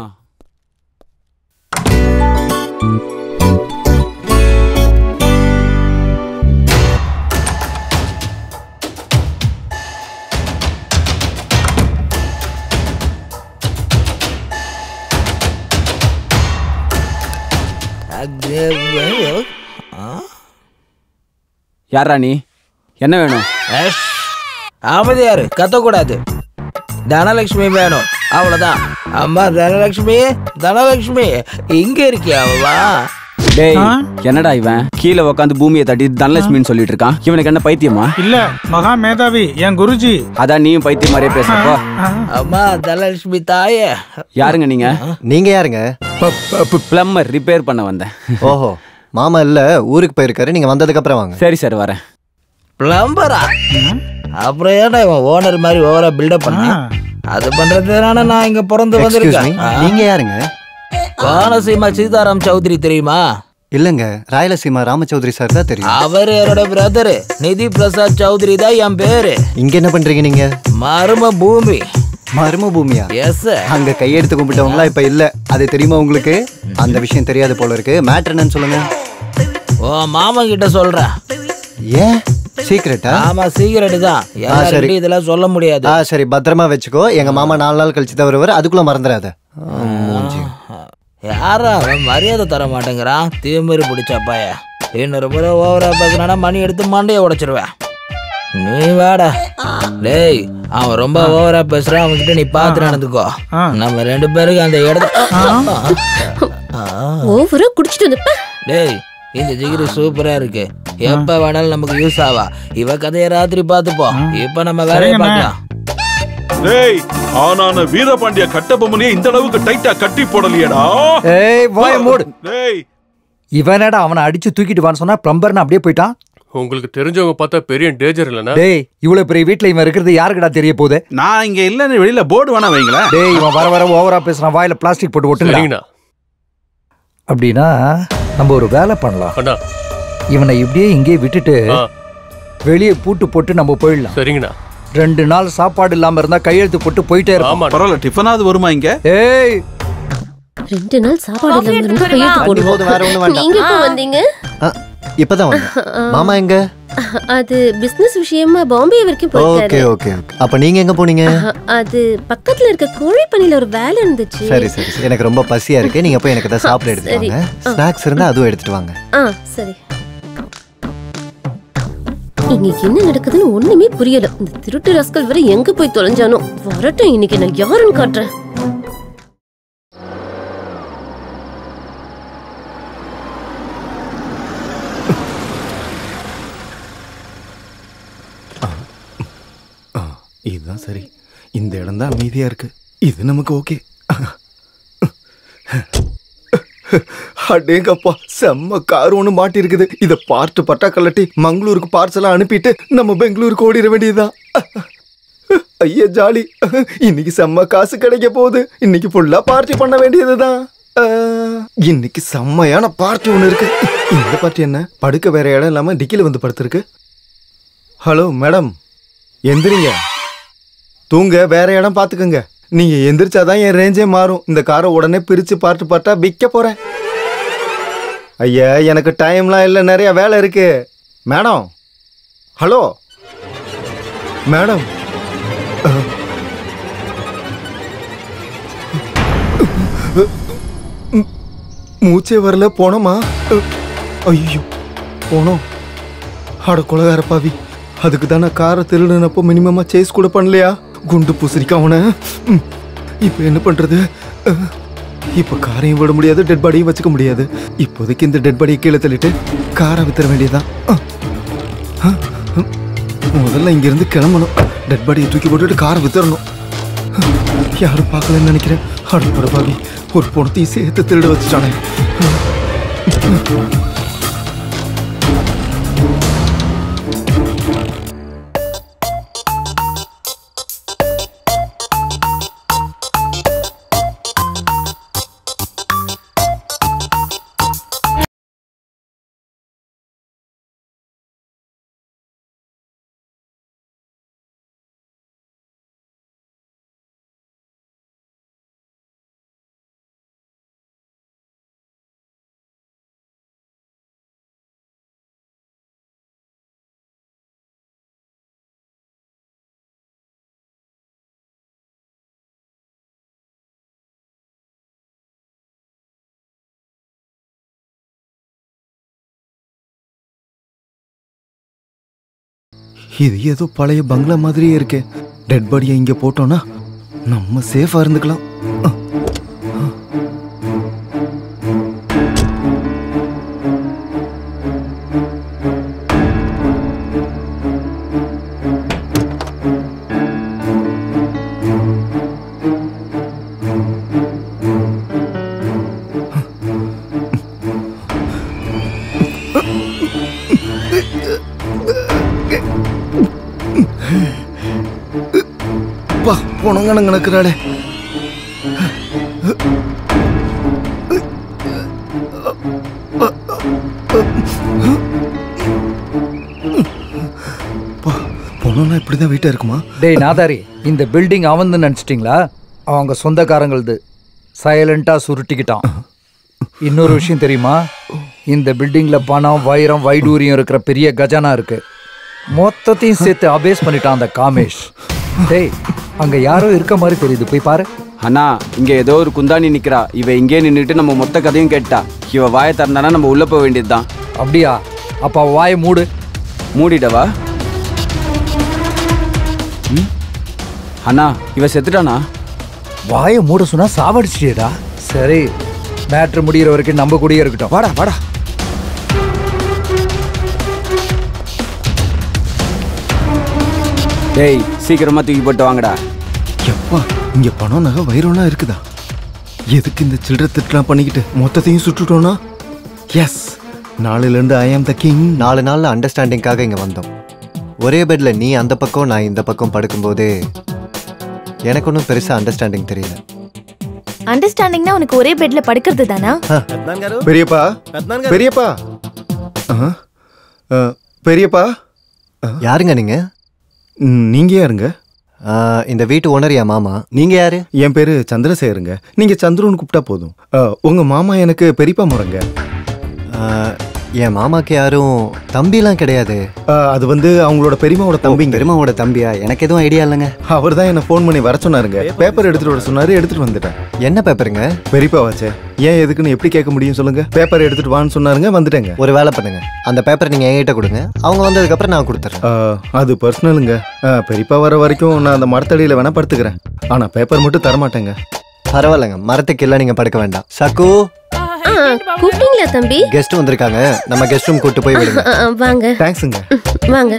S11: யாரா நீ என்ன வேணும்
S8: ஏஷ், அமைதியாரு கத்தக்கூடாது தனலட்சுமி வேணும் அவ்வளவுதான் அம்மா தனலட்சுமி தனலட்சுமி இங்க இருக்கியா வா
S11: டேய் என்னடா இவன் கீழே உட்காந்து பூமியை தட்டி தனலட்சுமின்னு சொல்லிட்டு இருக்கான் இவனுக்கு என்ன பைத்தியமா
S4: இல்ல மகா மேதாவி என் குருஜி
S11: அதான் நீயும் பைத்தியம் மாதிரியே பேசுறப்போ
S8: அம்மா தனலட்சுமி தாயே
S11: யாருங்க நீங்க
S3: நீங்க யாருங்க
S11: பிளம்பர் ரிப்பேர் பண்ண வந்தேன்
S3: ஓஹோ மாமா இல்ல ஊருக்கு போயிருக்காரு நீங்க வந்ததுக்கு அப்புறம் வாங்க
S11: சரி சார் வரேன்
S8: பிளம்பரா அப்புறம் ஏன்டா இவன் ஓனர் மாதிரி ஓவரா பில்டப் பண்ண அது பண்றதுனால நான் இங்க பிறந்து
S3: Excuse
S8: வந்திருக்கேன்
S3: me, நீங்க யாருங்க
S8: வானசீமா சீதாராம் சௌத்ரி தெரியுமா
S3: இல்லங்க ராயலசீமா ராமச்சௌத்ரி சார் தான் தெரியும்
S8: அவர் என்னோட பிரதர் நிதி பிரசாத் சௌத்ரி தான் என் பேரு
S3: இங்க என்ன பண்றீங்க நீங்க
S8: மர்ம பூமி
S3: மர்ம பூமியா
S8: எஸ்
S3: அங்க கையெடுத்து கும்பிட்டவங்களா இப்ப இல்ல அது தெரியுமா உங்களுக்கு அந்த விஷயம் தெரியாது போல இருக்கு மேட்ரு என்னன்னு சொல்லுங்க
S8: ஓ மாமா கிட்ட சொல்றேன்
S3: ஏன் சீக்கிரட்டா
S8: ஆமா சீக்கிரட் தான்
S3: சரி.
S8: எல்லார்கிட்டயும் இதெல்லாம் சொல்ல முடியாது
S3: ஆ சரி பத்திரமா வச்சுக்கோ எங்க மாமா நாலு நாள் கழிச்சு தான் வருவார் அதுக்குள்ள மறந்துடாத ஆ, மூஞ்சி.
S8: யாரா அவன் மரியாதை தர மாட்டேங்கிறான் தீமிரி பிடிச்ச பைய இன்னொரு முறை ஓவரா பேசுனா மணி எடுத்து மண்டையை உடைச்சிருவேன் நீ வாடா டேய் அவன் ரொம்ப ஓவரா பேசுறான் அவன்கிட்ட நீ பார்த்து நடந்துக்கோ நம்ம ரெண்டு பேருக்கு அந்த இடத்த
S7: ஓவரா குடிச்சிட்டு வந்தப்ப
S8: டேய் இந்த ஜிகிரி சூப்பரா இருக்கு எப்ப வேணாலும் நமக்கு யூஸ் ஆவா இவ கதைய ராத்திரி பார்த்துப்போம் இப்ப நம்ம வேலையை
S4: சரிங்கண்ணே.
S8: பார்க்கலாம்
S2: டேய் ஆனான வீரபாண்டிய கட்டபொம்மனையே இந்த அளவுக்கு டைட்டா கட்டி போடலையேடா
S1: ஏய் வாய மூடு
S2: டேய்
S1: இவனடா அவனை அடிச்சு தூக்கிட்டு வான்னு சொன்னா பிளம்பர்னு அப்படியே போயிட்டான்
S12: உங்களுக்கு தெரிஞ்சவங்க பார்த்தா பெரிய டேஞ்சர் இல்லைன்னா
S1: டேய் இவ்வளவு பெரிய வீட்ல இவன் இருக்கிறது யாருக்குடா தெரிய போகுது
S2: நான் இங்க இல்லன்னு வெளியில போர்டு வேணா வைங்களேன்
S1: டேய் இவன் வர வர ஓவரா பேசுறான் வாயில பிளாஸ்டிக் போட்டு ஒட்டுங்கடா
S12: சரிங்கண்ணா
S1: அப்படின்னா நம்ம ஒரு வேலை பண்ணலாம்
S12: அண்ணா
S1: இவனை இப்படியே இங்கே விட்டுட்டு
S12: ஆ.
S1: வெளியே பூட்டு போட்டு நம்ம போயிடலாம்
S12: சரிங்கண்ணா
S1: ரெண்டு நாள் சாப்பாடு இல்லாம இருந்தா கையெழுத்து போட்டு போயிட்டே இருப்போம்
S2: பரவாயில்ல டிஃபனாவது வருமா இங்க
S1: ஏய்
S7: ரெண்டு நாள் சாப்பாடு இல்லாம இருந்து கையெழுத்து
S3: தண்ணி போதும், வேற ஒண்ணும்
S7: போடுவோம்
S3: வேண்டாம்.
S7: நீங்க எப்ப வந்தீங்க
S3: ஆ, இப்பதான் வந்தேன் மாமா எங்க
S7: அது பிசினஸ் விஷயமா பாம்பே வரைக்கும்
S3: ஓகே
S7: போயிருக்காரு
S3: ஓகே ஓகே அப்ப நீங்க எங்க போனீங்க
S7: அது பக்கத்துல இருக்க கோழி பண்ணையில ஒரு வேலை இருந்துச்சு
S3: சரி சரி சரி. எனக்கு ரொம்ப பசியா இருக்கு நீங்க போய் எனக்கு ஏதாவது சாப்பிட எடுத்துட்டு
S7: சரி.
S3: வாங்க
S7: ஆ.
S3: ஸ்நாக்ஸ் இருந்தா அதுவும் எடுத்துட்டு வாங்க
S7: ஆ சரி இங்க என்ன நடக்குதுன்னு ஒண்ணுமே புரியல இந்த திருட்டு ரஸ்கல் வரை எங்க போய் தொலைஞ்சானோ வரட்டும் இன்னைக்கு நான் யாருன்னு காட்டுறேன்
S9: இதுதான் சரி இந்த இடம் தான் அமைதியா இருக்கு இது நமக்கு ஓகே அடேங்கப்பா செம்ம கார் ஒன்று மாட்டி இருக்குது இதை பார்ட்டு பட்டா கலட்டி மங்களூருக்கு பார்சலா அனுப்பிட்டு நம்ம பெங்களூருக்கு ஓடிட வேண்டியதுதான் ஐயா ஜாலி இன்னைக்கு செம்ம காசு கிடைக்க போகுது இன்னைக்கு ஃபுல்லா பார்ட்டி பண்ண வேண்டியதுதான் அஹ், இன்னைக்கு செம்மையான பார்ட்டி ஒன்று இருக்கு இந்த பார்ட்டி என்ன படுக்க வேற இடம் இல்லாம டிக்கில வந்து படுத்திருக்கு ஹலோ மேடம் எந்திரிங்க தூங்க வேற இடம் பார்த்துக்கோங்க நீங்க எந்திரிச்சாதான் என் ரேஞ்சே மாறும் இந்த காரை உடனே பிரிச்சு பார்த்து பார்த்தா விற்க போறேன் ஐயா எனக்கு டைம்லாம் இல்லை நிறைய வேலை இருக்கு மேடம் ஹலோ மேடம் அஹ். ம், மூச்சே வரல போனோமா ஐயோ போனோம் அட கொலகார பாவி அதுக்கு தானே காரை திருடுனப்போ மினிமமா சேஸ் கூட பண்ணலையா குண்டு பூசணிக்க அவனை ம், இப்போ என்ன பண்றது அஹ், இப்போ காரையும் விட முடியாது டெட் பாடியும் வச்சுக்க முடியாது இப்போதைக்கு இந்த டெட் பாடியை கீழே தள்ளிட்டு காரை வித்துற வேண்டியதுதான் அஹ், அஹ், ம். முதல்ல இங்கிருந்து கிளம்பணும் டெட் பாடியை தூக்கி போட்டுட்டு காரை வித்துறணும் அஹ், யாரும் பார்க்கலன்னு நினைக்கிறேன் அடப்பட பாவி ஒரு பணத்தையும் சேர்த்து திருட வச்சுட்டானே இது ஏதோ பழைய பங்களா மாதிரியே இருக்கே டெட் பாடியை இங்க போட்டோம்னா நம்ம சேஃபா இருந்துக்கலாம் அஹ். பா போனங்க நடக்கிறாளே போனோம்னா இப்படிதான் வீட்டா இருக்குமா
S1: டேய் நாதாரி இந்த பில்டிங் அவந்து நினச்சிட்டிங்களா அவங்க சொந்தக்காரங்களது சைலண்ட்டாக சுருட்டிக்கிட்டான் இன்னொரு விஷயம் தெரியுமா இந்த பில்டிங்ல பணம் வைரம் வைடூரியம் இருக்கிற பெரிய கஜானா இருக்கு மொத்தத்தையும் சேர்த்து அபேஸ் பண்ணிட்டான் அந்த காமேஷ் டேய் அங்க யாரோ இருக்க மாதிரி தெரியுது போய் பாரு
S11: அண்ணா இங்க ஏதோ ஒரு குந்தாணி நிக்கிறா இவ இங்கே நின்னுட்டு நம்ம மொத்த கதையும் கேட்டா இவ வாயை திறந்தானா நம்ம உள்ள போக வேண்டியதுதான்
S1: அப்படியா அப்ப அவ வாயை மூடு
S11: மூடிடவா ம்? அண்ணா இவ செத்துட்டானா
S1: வாயை மூட சொன்னா சாவடிச்சிட்டியடா சரி மேட்ரு முடியிற வரைக்கும் நம்ம கூடயே இருக்கட்டும் வாடா வாடா
S11: டேய் சீக்கிரமா தூக்கி போட்டு வாங்கடா
S9: எப்பா இங்க பணம் நகை வைரம்லாம் இருக்குதா எதுக்கு இந்த சில்லற திட்டலாம் பண்ணிக்கிட்டு மொத்தத்தையும் சுட்டுட்டோம்னா எஸ் நாளையில இருந்து ஐ ஆம் த கிங்
S3: நாலு நாள்ல அண்டர்ஸ்டாண்டிங்காக இங்க வந்தோம் ஒரே பெட்ல நீ அந்த பக்கம் நான் இந்த பக்கம் படுக்கும்போது எனக்கு ஒன்றும் பெருசா அண்டர்ஸ்டாண்டிங் தெரியல
S5: அண்டர்ஸ்டாண்டிங்னா உனக்கு ஒரே பெட்ல படுக்கிறது தானா
S9: பெரியப்பா பெரியப்பா ஆஹா. அஹ், பெரியப்பா
S3: யாருங்க நீங்க
S9: ம், நீங்க யாருங்க
S3: இந்த வீட்டு ஓனர் என் மாமா நீங்க யாரு
S9: என் பேரு சந்திரசேகருங்க நீங்க சந்துருன்னு கூப்பிட்டா போதும் அஹ், உங்க மாமா எனக்கு பெரியப்பா முறைங்க
S3: என் மாமாக்கு யாரும் தம்பிலாம் கிடையாது
S9: அது வந்து அவங்களோட பெரியமாவோட தம்பிங்க
S3: பெரியமாவோட தம்பியா எனக்கு எதுவும் ஐடியா இல்லைங்க
S9: அவர் தான் என்ன ஃபோன் பண்ணி வர சொன்னாருங்க பேப்பர் எடுத்துட்டு வர சொன்னாரு எடுத்துட்டு வந்துட்டேன்
S3: என்ன பேப்பருங்க
S9: பெரியப்பா வாச்சே ஏன் எதுக்குன்னு எப்படி கேட்க முடியும் சொல்லுங்க பேப்பர் எடுத்துட்டு வான்னு சொன்னாருங்க வந்துட்டேங்க
S3: ஒரு வேலை பண்ணுங்க அந்த பேப்பர் நீங்க என்கிட்ட கொடுங்க அவங்க வந்ததுக்கு அப்புறம் நான் கொடுத்துறேன்
S9: அஹ், அது பர்சனலுங்க அஹ், பெரியப்பா வர வரைக்கும் நான் அந்த மரத்தடியில வேணா படுத்துக்கிறேன் ஆனா பேப்பர் மட்டும் தர மாட்டேங்க
S3: பரவாயில்லைங்க மரத்துக்கு இல்லை நீங்க படுக்க வேண்டாம் சக்கு
S7: ஆ, கூப்பிட்டீங்களா தம்பி
S3: கெஸ்ட் வந்திருக்காங்க நம்ம கெஸ்ட் ரூம் கூட்டு போய் விடுங்க
S7: ஆ, ஆ, வாங்க
S9: தேங்க்ஸுங்க
S7: வாங்க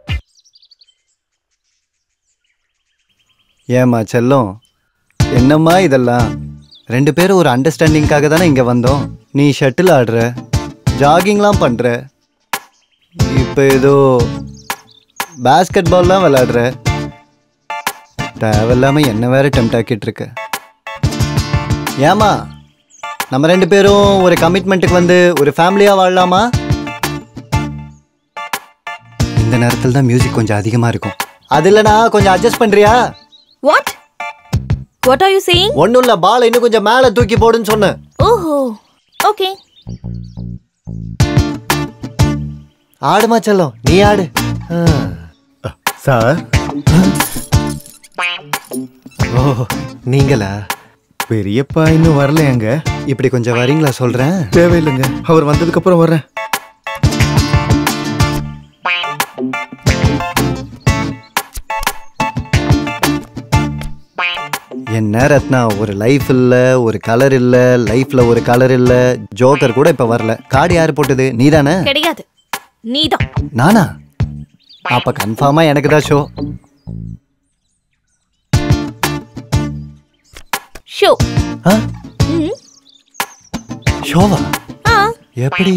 S3: ஏம்மா செல்லம் என்னம்மா இதெல்லாம் ரெண்டு பேரும் ஒரு அண்டர்ஸ்டாண்டிங்காக தானே இங்கே வந்தோம் நீ ஷட்டில் ஆடுற ஜாகிங்லாம் பண்ணுற இப்போ ஏதோ பேஸ்கெட் பால்லாம் விளையாடுற தேவையில்லாமல் என்ன வேற டெம்ட் ஆக்கிட்டு இருக்க ஏம்மா நம்ம ரெண்டு பேரும் ஒரு கமிட்மெண்ட்டுக்கு வந்து ஒரு ஃபேமிலியாக வாழலாமா இந்த நேரத்தில் தான் மியூசிக் கொஞ்சம் அதிகமாக இருக்கும் அது இல்லைனா கொஞ்சம் அட்ஜஸ்ட் பண்ணுறியா
S5: what what are you saying
S3: ஒன்றும் இல்லை பால் இன்னும் கொஞ்சம் மேலே தூக்கி போடுன்னு சொன்னேன்
S5: ஓஹோ ஓகே
S3: ஆடுமா செல்லம் நீ ஆடு
S9: சார்
S3: ஓ நீங்களா
S9: பெரியப்பா இன்னும் வரலையாங்க
S3: இப்படி கொஞ்சம் வரீங்களா சொல்றேன்
S9: தேவையில்லைங்க அவர் வந்ததுக்கு அப்புறம் வர்றேன்
S3: என்ன ரத்னா ஒரு லைஃப் இல்ல ஒரு கலர் இல்ல லைஃப்ல ஒரு கலர் இல்ல ஜோக்கர் கூட இப்ப வரல கார்டு யாரு போட்டது நீதானே
S5: கிடையாது நீதான்
S3: நானா அப்ப கன்ஃபார்மா எனக்கு தான் ஷோ
S5: ஷோ
S3: ஆ?
S5: ம்
S3: ஷோவா
S5: ஆ
S3: எப்படி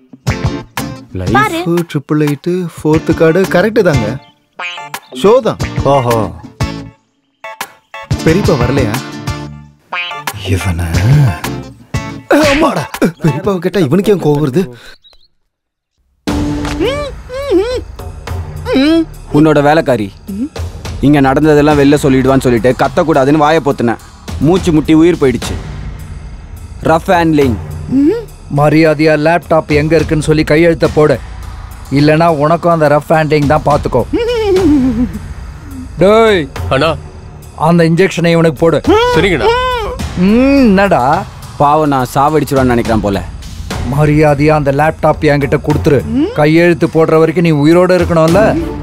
S5: பாரு.
S9: Life triple eight fourth card correct தாங்க ஷோ தான்
S3: ஓஹோ
S9: பெரியப்பா வரலையா
S3: இவன
S9: ஆமாடா பெரியப்பாவை கேட்டா இவனுக்கு ஏன் கோவம் வருது
S11: உன்னோட வேலைக்காரி இங்க நடந்ததெல்லாம் வெளில சொல்லிடுவான்னு சொல்லிட்டு கத்தக்கூடாதுன்னு வாயை பொத்துனேன் மூச்சு முட்டி உயிர் போயிடுச்சு ரஃப் ஹேண்ட்லிங்
S1: மரியாதையா லேப்டாப் எங்க இருக்குன்னு சொல்லி கையெழுத்த போடு இல்லனா உனக்கும் அந்த ரஃப் ஹேண்டிங் தான் பாத்துக்கோ டேய்
S12: அண்ணா
S1: அந்த இன்ஜெக்ஷனை இவனுக்கு போடு
S12: சரிங்கண்ணா
S1: ம், என்னடா
S11: பாவம் நான் சாவடிச்சிருவான்னு நினைக்கிறேன் போல
S1: மரியாதையா அந்த லேப்டாப் என்கிட்ட கொடுத்துரு கையெழுத்து போடுற வரைக்கும் நீ உயிரோட இருக்கணும்ல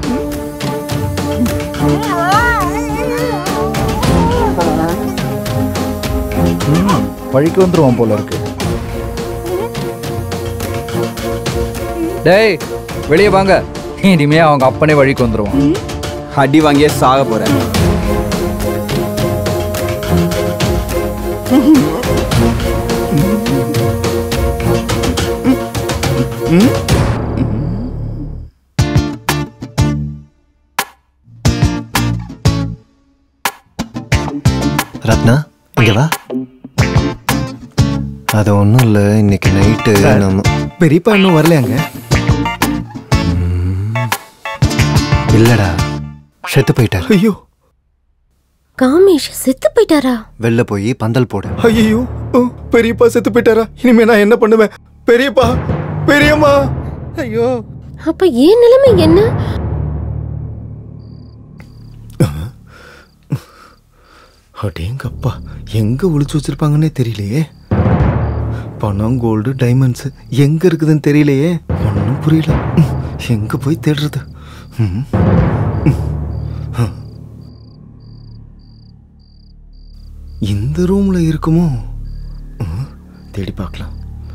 S1: ம், பழிக்கு வந்துருவான் போல இருக்கு டேய் வெளியே வாங்க இனிமே அவங்க அப்பனே வழிக்கு வந்துருவான்
S11: அடி வாங்கியே சாக போறேன்
S3: ரத்னா இங்க வா அது ஒன்றும் இல்லை இன்னைக்கு நைட்டு
S9: சார்.
S3: நம்ம
S9: பெரியப்பா இன்னும் வரலையாங்க
S3: இல்லடா செத்து போயிட்டார்
S9: ஐயோ
S7: காமேஷ் செத்து போயிட்டாரா
S3: வெளில போய் பந்தல் போடு
S9: ஐயோ பெரியப்பா செத்து போயிட்டாரா இனிமே நான் என்ன பண்ணுவேன் பெரியப்பா பெரியம்மா ஐயோ
S7: அப்ப ஏன் நிலைமை என்ன
S9: அடேங்கப்பா எங்க ஒளிச்சு வச்சிருப்பாங்கன்னே தெரியலையே பணம் கோல்டு டைமண்ட்ஸ் எங்க இருக்குதுன்னு தெரியலையே ஒன்றும் புரியல ம், எங்க போய் தேடுறது ம், ம், ம். இந்த ரூம்ல இருக்குமோ ம், தேடி பார்க்கலாம்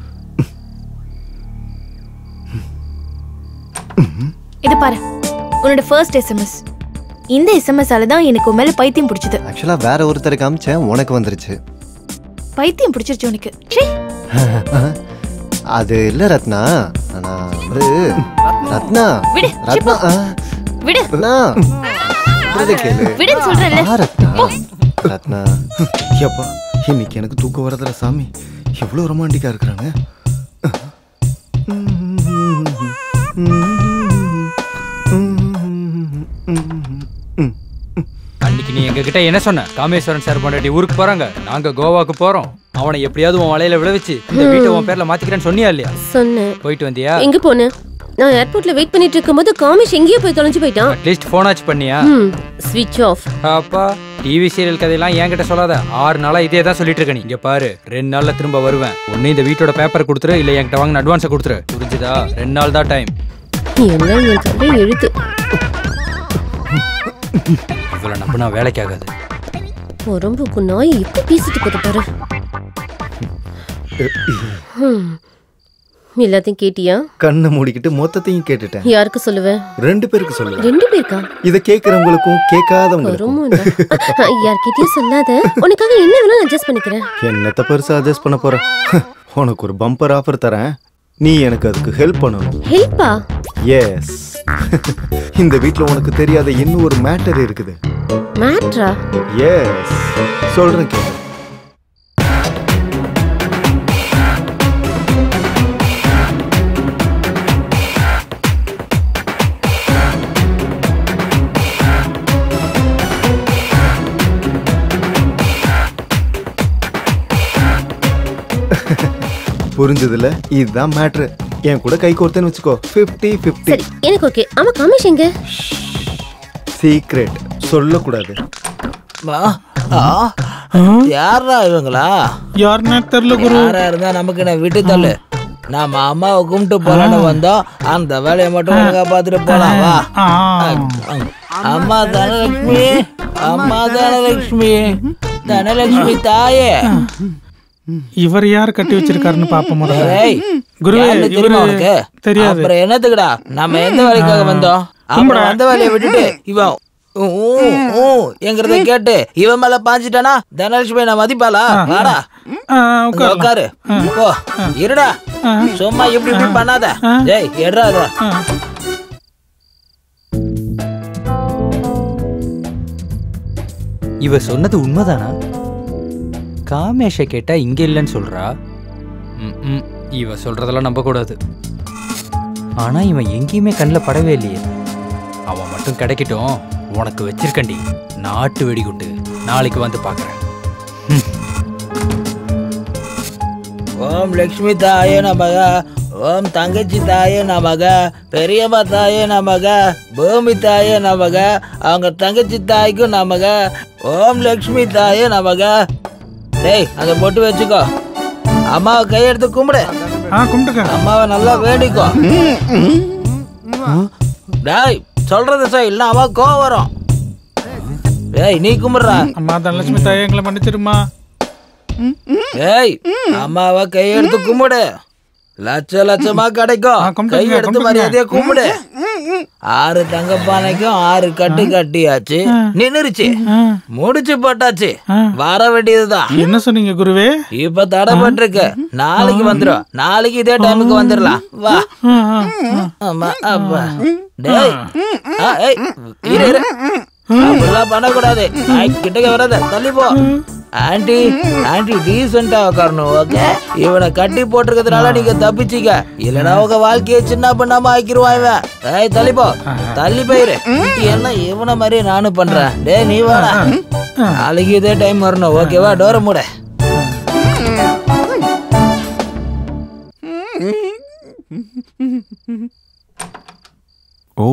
S5: இது பாரு உன்னோட ஃபர்ஸ்ட் எஸ்எம்எஸ் இந்த எஸ்எம்எஸ்ஸால தான் எனக்கு உன் மேல பைத்தியம் பிடிச்சது
S3: ஆக்சுவலா வேற ஒருத்தருக்கு அமிச்சேன் உனக்கு வந்துருச்சு
S5: பைத்தியம் பிடிச்சிருச்சு உனக்கு ச்சீ.
S3: அது இல்ல ரத்னா ஆனா வந்து ரத்னா
S5: விடு,
S3: ரத்னா ஆ,
S5: விடு
S3: ரத்னா சொல்றதை கேளு
S5: விடுன்னு சொல்றேன்ல.
S3: ஆ, ரத்னா ரத்னா
S9: எப்பா இன்னைக்கு எனக்கு தூக்கம் வரதில்ல சாமி எவ்வளோ ரொமான்டிக்கா இருக்கிறாங்க
S13: அன்னைக்கு நீ எங்ககிட்ட என்ன சொன்ன காமேஸ்வரன் சார் பொண்டாட்டி ஊருக்கு போறாங்க நாங்க கோவாக்கு போறோம் அவனை எப்படியாவது உன் வலையில விளைவிச்சு இந்த வீட்டை உன் பேர்ல மாத்திக்கிறேன்னு சொன்னியா இல்லையா
S7: சொன்னேன்
S13: போயிட்டு வந்தியா
S7: எங்க போனேன் நான் ஏர்போர்ட்ல வெயிட் பண்ணிட்டு இருக்கும்போது காமேஷ் எங்கேயோ போய் தொலைஞ்சு போயிட்டான்
S13: அட்லீஸ்ட் ஃபோன் ஆச்சு பண்ணியா
S7: ஸ்விட்ச் ஆஃப்
S13: அப்பா டிவி சீரியல் கதையெல்லாம் என்கிட்ட சொல்லாத ஆறு நாளா இதே தான் சொல்லிட்டு இருக்க நீ இங்க பாரு ரெண்டு நாள்ல திரும்ப வருவேன் ஒன்னு இந்த வீட்டோட பேப்பர் கொடுத்துரு இல்ல என்கிட்ட வாங்கின அட்வான்ஸை கொடுத்துரு புரிஞ்சுதா ரெண்டு நாள் தான் டைம்
S7: எல்லாம் என் தலை எழுத்து
S13: இவ்வளவு நம்பினா வேலைக்கு ஆகாது
S7: உடம்புக்கு நாய் இப்ப பேசிட்டு போது பாரு ஹம். எல்லாத்தையும் கேட்டியா
S9: கண்ணை மூடிக்கிட்டு மொத்தத்தையும் கேட்டுட்டேன்
S7: யாருக்கு சொல்லுவேன்
S9: ரெண்டு பேருக்கு சொல்லுவேன்
S7: ரெண்டு பேருக்கா
S9: இதை கேட்கறவங்களுக்கும் கேட்காதவங்களுக்கும்
S7: வருமாண்டா யார்கிட்டயும் சொல்லாத உனக்காக என்ன வேணாலும் அட்ஜஸ்ட் பண்ணிக்கிறேன்
S9: என்னத்த பெருசா அட்ஜஸ்ட் பண்ண போற உனக்கு ஒரு பம்பர் ஆஃபர் தரேன் நீ எனக்கு அதுக்கு ஹெல்ப் பண்ணணும்
S7: ஹெல்ப்பா
S9: எஸ் இந்த வீட்ல உனக்கு தெரியாத இன்னும் ஒரு மேட்டர் இருக்குது
S7: மேட்ரா
S9: எஸ் சொல்றேன் கேளு புரிஞ்சதுல இதுதான் மேட்ரு என் கூட கை கோர்த்தேன்னு வச்சுக்கோ ஃபிஃப்டி ஃபிஃப்டி
S7: சரி எனக்கு ஓகே ஆமா காமேஷ் எங்க
S9: சீக்ரெட் சொல்லக்கூடாது
S8: வா யாரா இவங்களா
S4: யாருன்னா தெரியல குரு
S8: யாரா இருந்தா நமக்கு என்ன விட்டு தள்ளு நாம அம்மாவை கும்பிட்டு போலான்னு வந்தோம் அந்த வேலையை மட்டும் ஒழுங்கா பார்த்துட்டு போலாம் வா அம்மா தனலட்சுமி அம்மா தனலட்சுமி தனலட்சுமி தாயே
S4: இவர் யார் கட்டி வச்சிருக்காருன்னு பாப்போம் முதல்ல
S8: ஏய்,
S4: குருவே
S8: யாருன்னு
S4: இவரு
S8: தெரியுமா உனக்கு?
S4: தெரியாது
S8: அப்புறம் என்னத்துக்குடா நம்ம எந்த வேலைக்காக வந்தோம் அப்புறம் அந்த வேலையை விட்டுட்டு இவன் ஊ, ஊ, ஊ என்கிறத கேட்டு இவன் மேல பாஞ்சிட்டானா தனலட்சுமி நான் மதிப்பாளா வாடா இங்க உட்காரு போ இருடா சும்மா இப்படி இப்படி பண்ணாத டேய் எடுறா இத.
S13: இவ சொன்னது உண்மைதானா காமேஷ கேட்டா இங்க இல்லைன்னு சொல்றா ம், ம், இவ சொல்றதெல்லாம் நம்ப கூடாது ஆனா இவன் எங்கேயுமே கண்ணில் படவே இல்லையே அவன் மட்டும் கிடைக்கட்டும் உனக்கு வச்சிருக்கண்டி நாட்டு வெடிகுண்டு நாளைக்கு வந்து பார்க்கறேன்
S8: ஓம் லக்ஷ்மி தாயே நமக ஓம் தங்கச்சி தாயே நமக பெரியம்மா தாயே நமக பூமி தாயே நமக அவங்க தங்கச்சி தாய்க்கும் நமக ஓம் லக்ஷ்மி தாயே நமக டேய் அதை போட்டு வச்சுக்கோ அம்மாவை கையெடுத்து கும்பிடு அம்மாவை நல்லா வேண்டிக்கோ டேய் சொல்றது சார் இல்ல அம்மா கோவம் வரும் டேய் நீ கும்பிடுறா
S4: அம்மா தனலட்சுமி தாயே எங்களை மன்னிச்சிருமா
S8: ஏய் அம்மாவை கையெடுத்து கும்பிடு லட்ச லட்சமா கிடைக்கும் கையெடுத்து மரியாதையா கும்பிடு ஆறு தங்க பானைக்கும் ஆறு கட்டு கட்டியாச்சு நின்னுருச்சு முடிச்சு போட்டாச்சு வர வேண்டியதுதான்
S4: என்ன சொன்னீங்க குருவே
S8: இப்ப தடைப்பட்டிருக்கு நாளைக்கு வந்துரும் நாளைக்கு இதே டைமுக்கு வந்துடலாம் வா ஆமா அப்பா டேய் ஆ, ஏய் இரு இரு அப்படிலாம் பண்ணக்கூடாது ஐ, கிட்டக்க வராத தள்ளி போ ஆண்டி ஆண்டி டீசெண்டா உட்காரணும் ஓகே இவனை கட்டி போட்டிருக்கிறதுனால நீங்க தப்பிச்சிக்க இல்லனா உங்க வாழ்க்கையை சின்ன பண்ணாம ஆக்கிருவான் இவன் ஏய் தள்ளி போ தள்ளி போயிரு என்ன இவனை மாதிரி நானும் பண்றேன் டேய் நீ வாடா நாளைக்கு இதே டைம் வரணும் ஓகேவா டோர மூட
S11: ஓ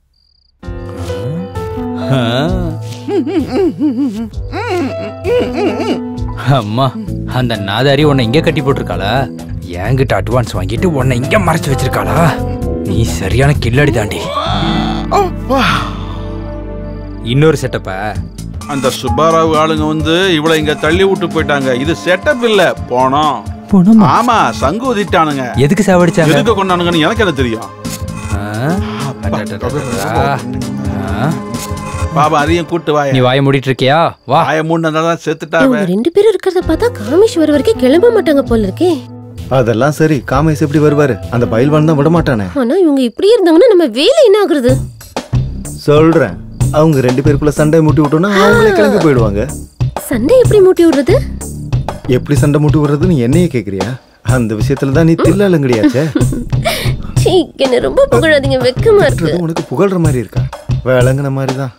S13: அம்மா அந்த நாதாரி உன்னை இங்க கட்டி போட்டிருக்காளா என்கிட்ட அட்வான்ஸ் வாங்கிட்டு உன்னை இங்க மறைச்சு வச்சிருக்காளா நீ சரியான கில்லாடி தாண்டி இன்னொரு செட்டப்ப
S2: அந்த சுப்பாராவ் ஆளுங்க வந்து இவளை இங்க தள்ளி விட்டு போயிட்டாங்க இது செட்டப் இல்ல போனோம்
S13: போனோமா?
S2: ஆமா சங்கு ஊதிட்டானுங்க
S13: எதுக்கு சாவடிச்சாங்க
S2: எதுக்கு கொண்டானுங்கன்னு எனக்கு என்ன தெரியும் பாபா அதையும் கூட்டு வாய
S13: நீ வாய மூடிட்டு இருக்கியா வா
S2: வாய மூடினதான் செத்துட்டாவே
S7: இவங்க ரெண்டு பேரும் இருக்கிறத பார்த்தா காமேஷ் வர வரைக்கும் கிளம்ப மாட்டாங்க போல இருக்கே
S9: அதெல்லாம் சரி காமேஷ் எப்படி வருவாரு அந்த பயில்வான் தான் விட மாட்டானே
S7: ஆனா இவங்க இப்படி இருந்தாங்கன்னா நம்ம வேலை என்ன ஆகுறது
S9: சொல்றேன் அவங்க ரெண்டு பேருக்குள்ள சண்டை மூட்டி விட்டோம்னா அவங்களே கிளம்பி போயிடுவாங்க
S7: சண்டை எப்படி மூட்டி விடுறது
S9: எப்படி சண்டை மூட்டி விடுறதுன்னு என்னையே கேக்குறியா அந்த விஷயத்துல தான் நீ தில்லாலங்கடியாச்சே
S7: சீ, என்ன ரொம்ப புகழாதீங்க வெக்கமா இருக்கு
S9: வெட்டுறது உனக்கு புகழ்ற மாதிரி இருக்கா விளங்குன மாதிரி தான்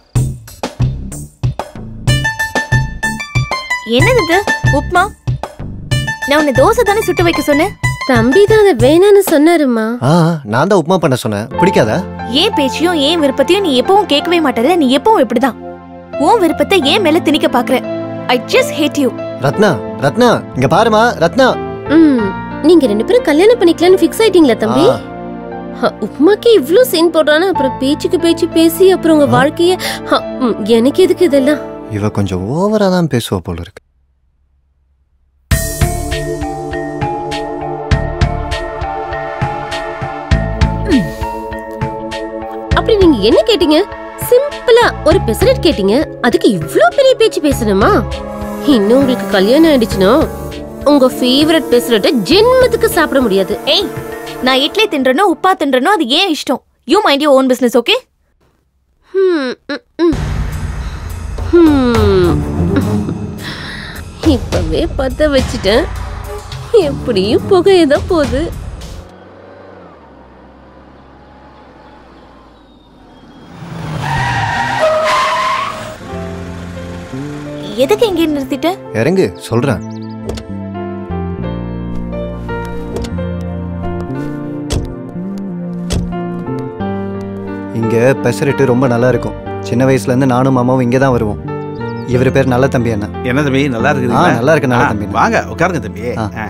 S5: என்னது இது உப்மா நான் உன்னை தோசை தானே சுட்டு வைக்க சொன்னேன்
S7: தம்பி தான் அதை வேணான்னு சொன்னாருமா
S3: ஆ நான் தான் உப்புமா பண்ண சொன்னேன் பிடிக்காதா
S5: ஏன் பேச்சையும் ஏன் விருப்பத்தையும் நீ எப்பவும் கேட்கவே மாட்டல நீ எப்பவும் இப்படிதான் உன் விருப்பத்தை ஏன் மேல திணிக்க பாக்குற I just hate you
S3: Ratna Ratna இங்க பாருமா ரத்னா
S7: ம் நீங்க ரெண்டு பேரும் கல்யாணம் பண்ணிக்கலாம்னு ஃபிக்ஸ் ஆயிட்டீங்களா தம்பி
S3: ஆ.
S7: ஹ, உப்மாக்கு இவ்ளோ சீன் போடுறானா அப்புறம் பேச்சுக்கு பேச்சு பேசி அப்புறம் உங்க வாழ்க்கைய ஹ, ம், எனக்கு எதுக்கு இதெல்லாம்
S3: இவ கொஞ்சம் ஓவரா தான் பேசுவா போல இருக்கு
S7: அப்படி நீங்க என்ன கேட்டீங்க சிம்பிளா ஒரு பெசரட் கேட்டீங்க அதுக்கு இவ்ளோ பெரிய பேச்சு பேசணுமா இன்னும் உங்களுக்கு கல்யாணம் ஆயிடுச்சுன்னா உங்க ஃபேவரட் பெசரட்டை ஜென்மத்துக்கு சாப்பிட முடியாது
S5: ஏய் நான் இட்லி தின்றனோ உப்பா தின்றனோ அது ஏன் இஷ்டம் you mind you own business okay
S7: hmm, hmm, hmm. ஹம். இப்பவே பத்த வச்சுட்டேன் எப்படியும் புகையதான் போகுது
S5: எதுக்கு எங்கே நிறுத்திட்ட
S3: இறங்கு சொல்றேன் இங்க பெசரிட்டு ரொம்ப நல்லா இருக்கும் சின்ன வயசுல இருந்து நானும் மாமாவும் இங்கே தான் வருவோம் இவர் பேர் நல்ல தம்பி அண்ணா
S14: என்ன தம்பி நல்லா இருக்குதுங்களா
S3: ஆ, நல்லா இருக்கு, நல்ல
S14: ஆ,
S3: தம்பி.
S14: வாங்க உட்காருங்க தம்பி
S3: ஆ.
S14: ஆ.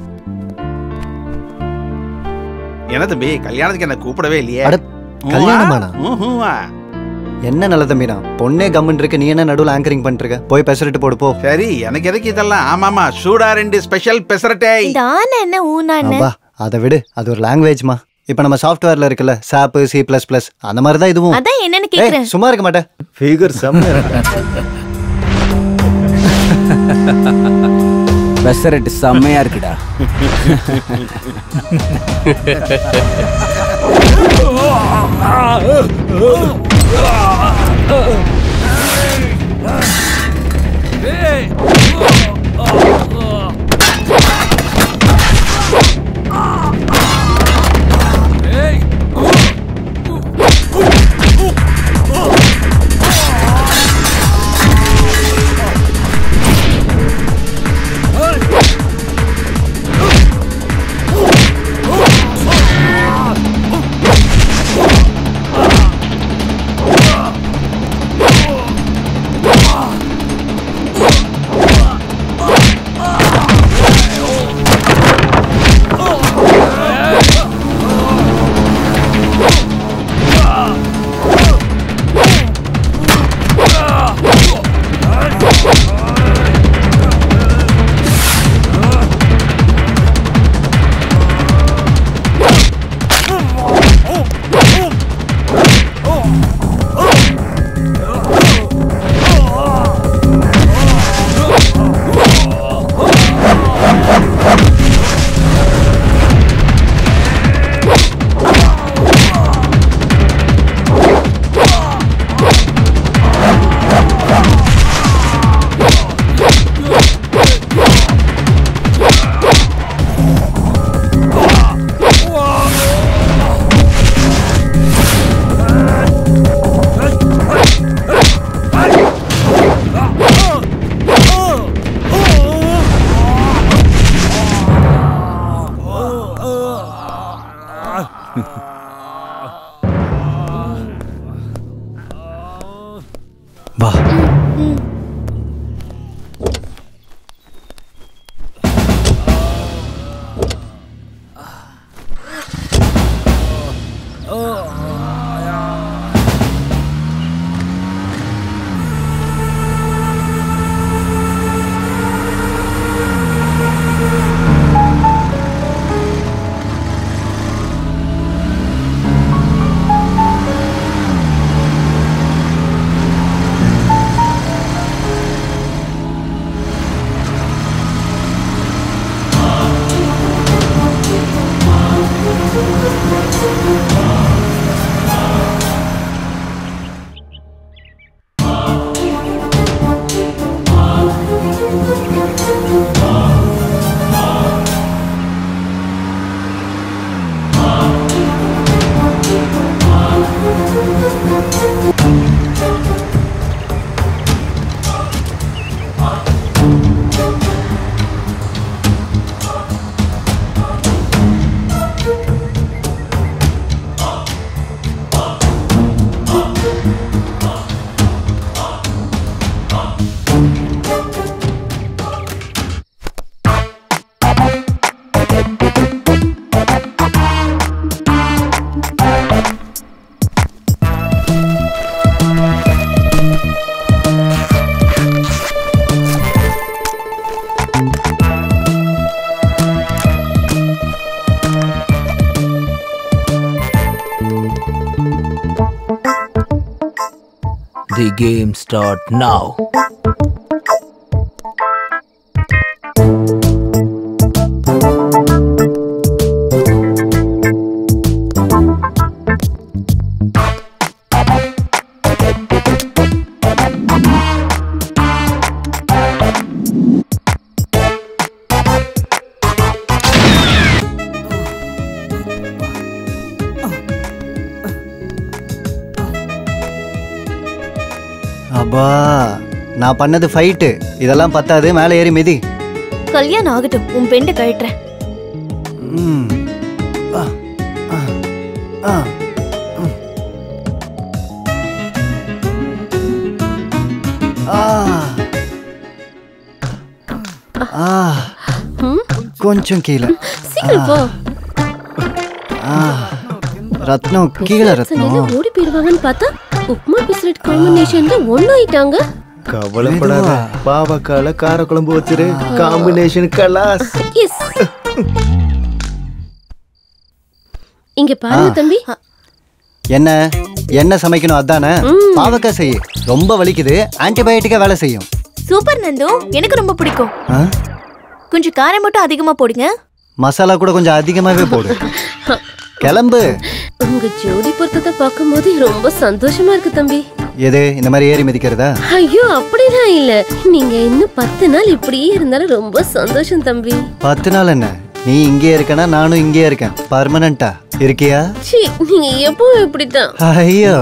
S14: என்ன தம்பி கல்யாணத்துக்கு என்ன கூப்பிடவே இல்லையே
S3: அட, கல்யாணமாண்ணா?
S14: ஊஹுவா.
S3: என்ன நல்ல தம்பிடா பொண்ணே கம்முன்னு இருக்கு நீ என்ன நடுவில் ஆங்கரிங் பண்ணிட்டு இருக்க போய் பெசரிட்டு போடு போ
S14: சரி எனக்கு எதுக்கு இதெல்லாம் ஆமாமா சூடா ரெண்டு ஸ்பெஷல் பெசரட்டே
S5: இந்த ஆன என்ன ஊனான்னு
S3: அப்பா அதை விடு அது ஒரு லாங்குவேஜ்மா இப்போ நம்ம சாஃப்ட்வேர்ல இருக்குல்ல சாப் சி பிளஸ் பிளஸ் அந்த மாதிரி தான் இதுவும்
S5: அதான் என்னன்னு
S3: ஏய்,
S5: கேக்குறேன்
S3: சும்மா இருக்க மாட்டேன்
S9: ஃபிகர் செம்ம
S11: பெசரட்டு செம்மையா இருக்குடா
S3: வா
S8: The game start now.
S3: அப்பா நான் பண்ணது ஃபைட்டு இதெல்லாம் பத்தாது மேலே ஏறி மிதி
S5: கல்யாணம் ஆகட்டும் உன் பெண்டை கழட்டுறேன்
S3: ம். ஆ, ஆ, ஆ, ம். ஆ கொஞ்சம் கீழே
S7: சீக்கிரம் போ
S3: ஆ, ரத்னம் கீழே ரத்னம்
S7: சண்டையில ஓடி போயிடுவாங்கன்னு பார்த்தா உப்மா பிஸ்கட் காம்பினேஷன்ல ஒண்ணு ஆயிட்டாங்க
S9: கவலைப்படாத பாவக்கால காரக்குழம்பு வச்சிரு காம்பினேஷன் கலாஸ்
S7: எஸ் இங்க பாருங்க
S3: ஆ.
S7: தம்பி
S3: என்ன என்ன சமைக்கணும் அதானே பாவக்காய் செய் ரொம்ப வலிக்குது ஆன்டிபயோட்டிக்கா வேலை செய்யும்
S5: சூப்பர் நந்து எனக்கு ரொம்ப பிடிக்கும்
S3: ஆ?
S5: கொஞ்சம் காரம் மட்டும் அதிகமா போடுங்க
S3: மசாலா கூட கொஞ்சம் அதிகமாவே போடு கிளம்பு
S7: உங்க ஜோடி பொருத்தத்தை பார்க்கும்போது ரொம்ப சந்தோஷமா இருக்கு தம்பி
S3: எது இந்த மாதிரி ஏறி மிதிக்கிறதா
S7: ஐயோ அப்படிலாம் இல்ல நீங்க இன்னும் பத்து நாள் இப்படியே இருந்தாலும் ரொம்ப சந்தோஷம் தம்பி
S3: பத்து நாள் என்ன நீ இங்கே இருக்கனா நானும் இங்கே இருக்கேன் பர்மனண்டா இருக்கியா
S7: சி நீங்க எப்பவும் இப்படித்தான்
S3: ஐயோ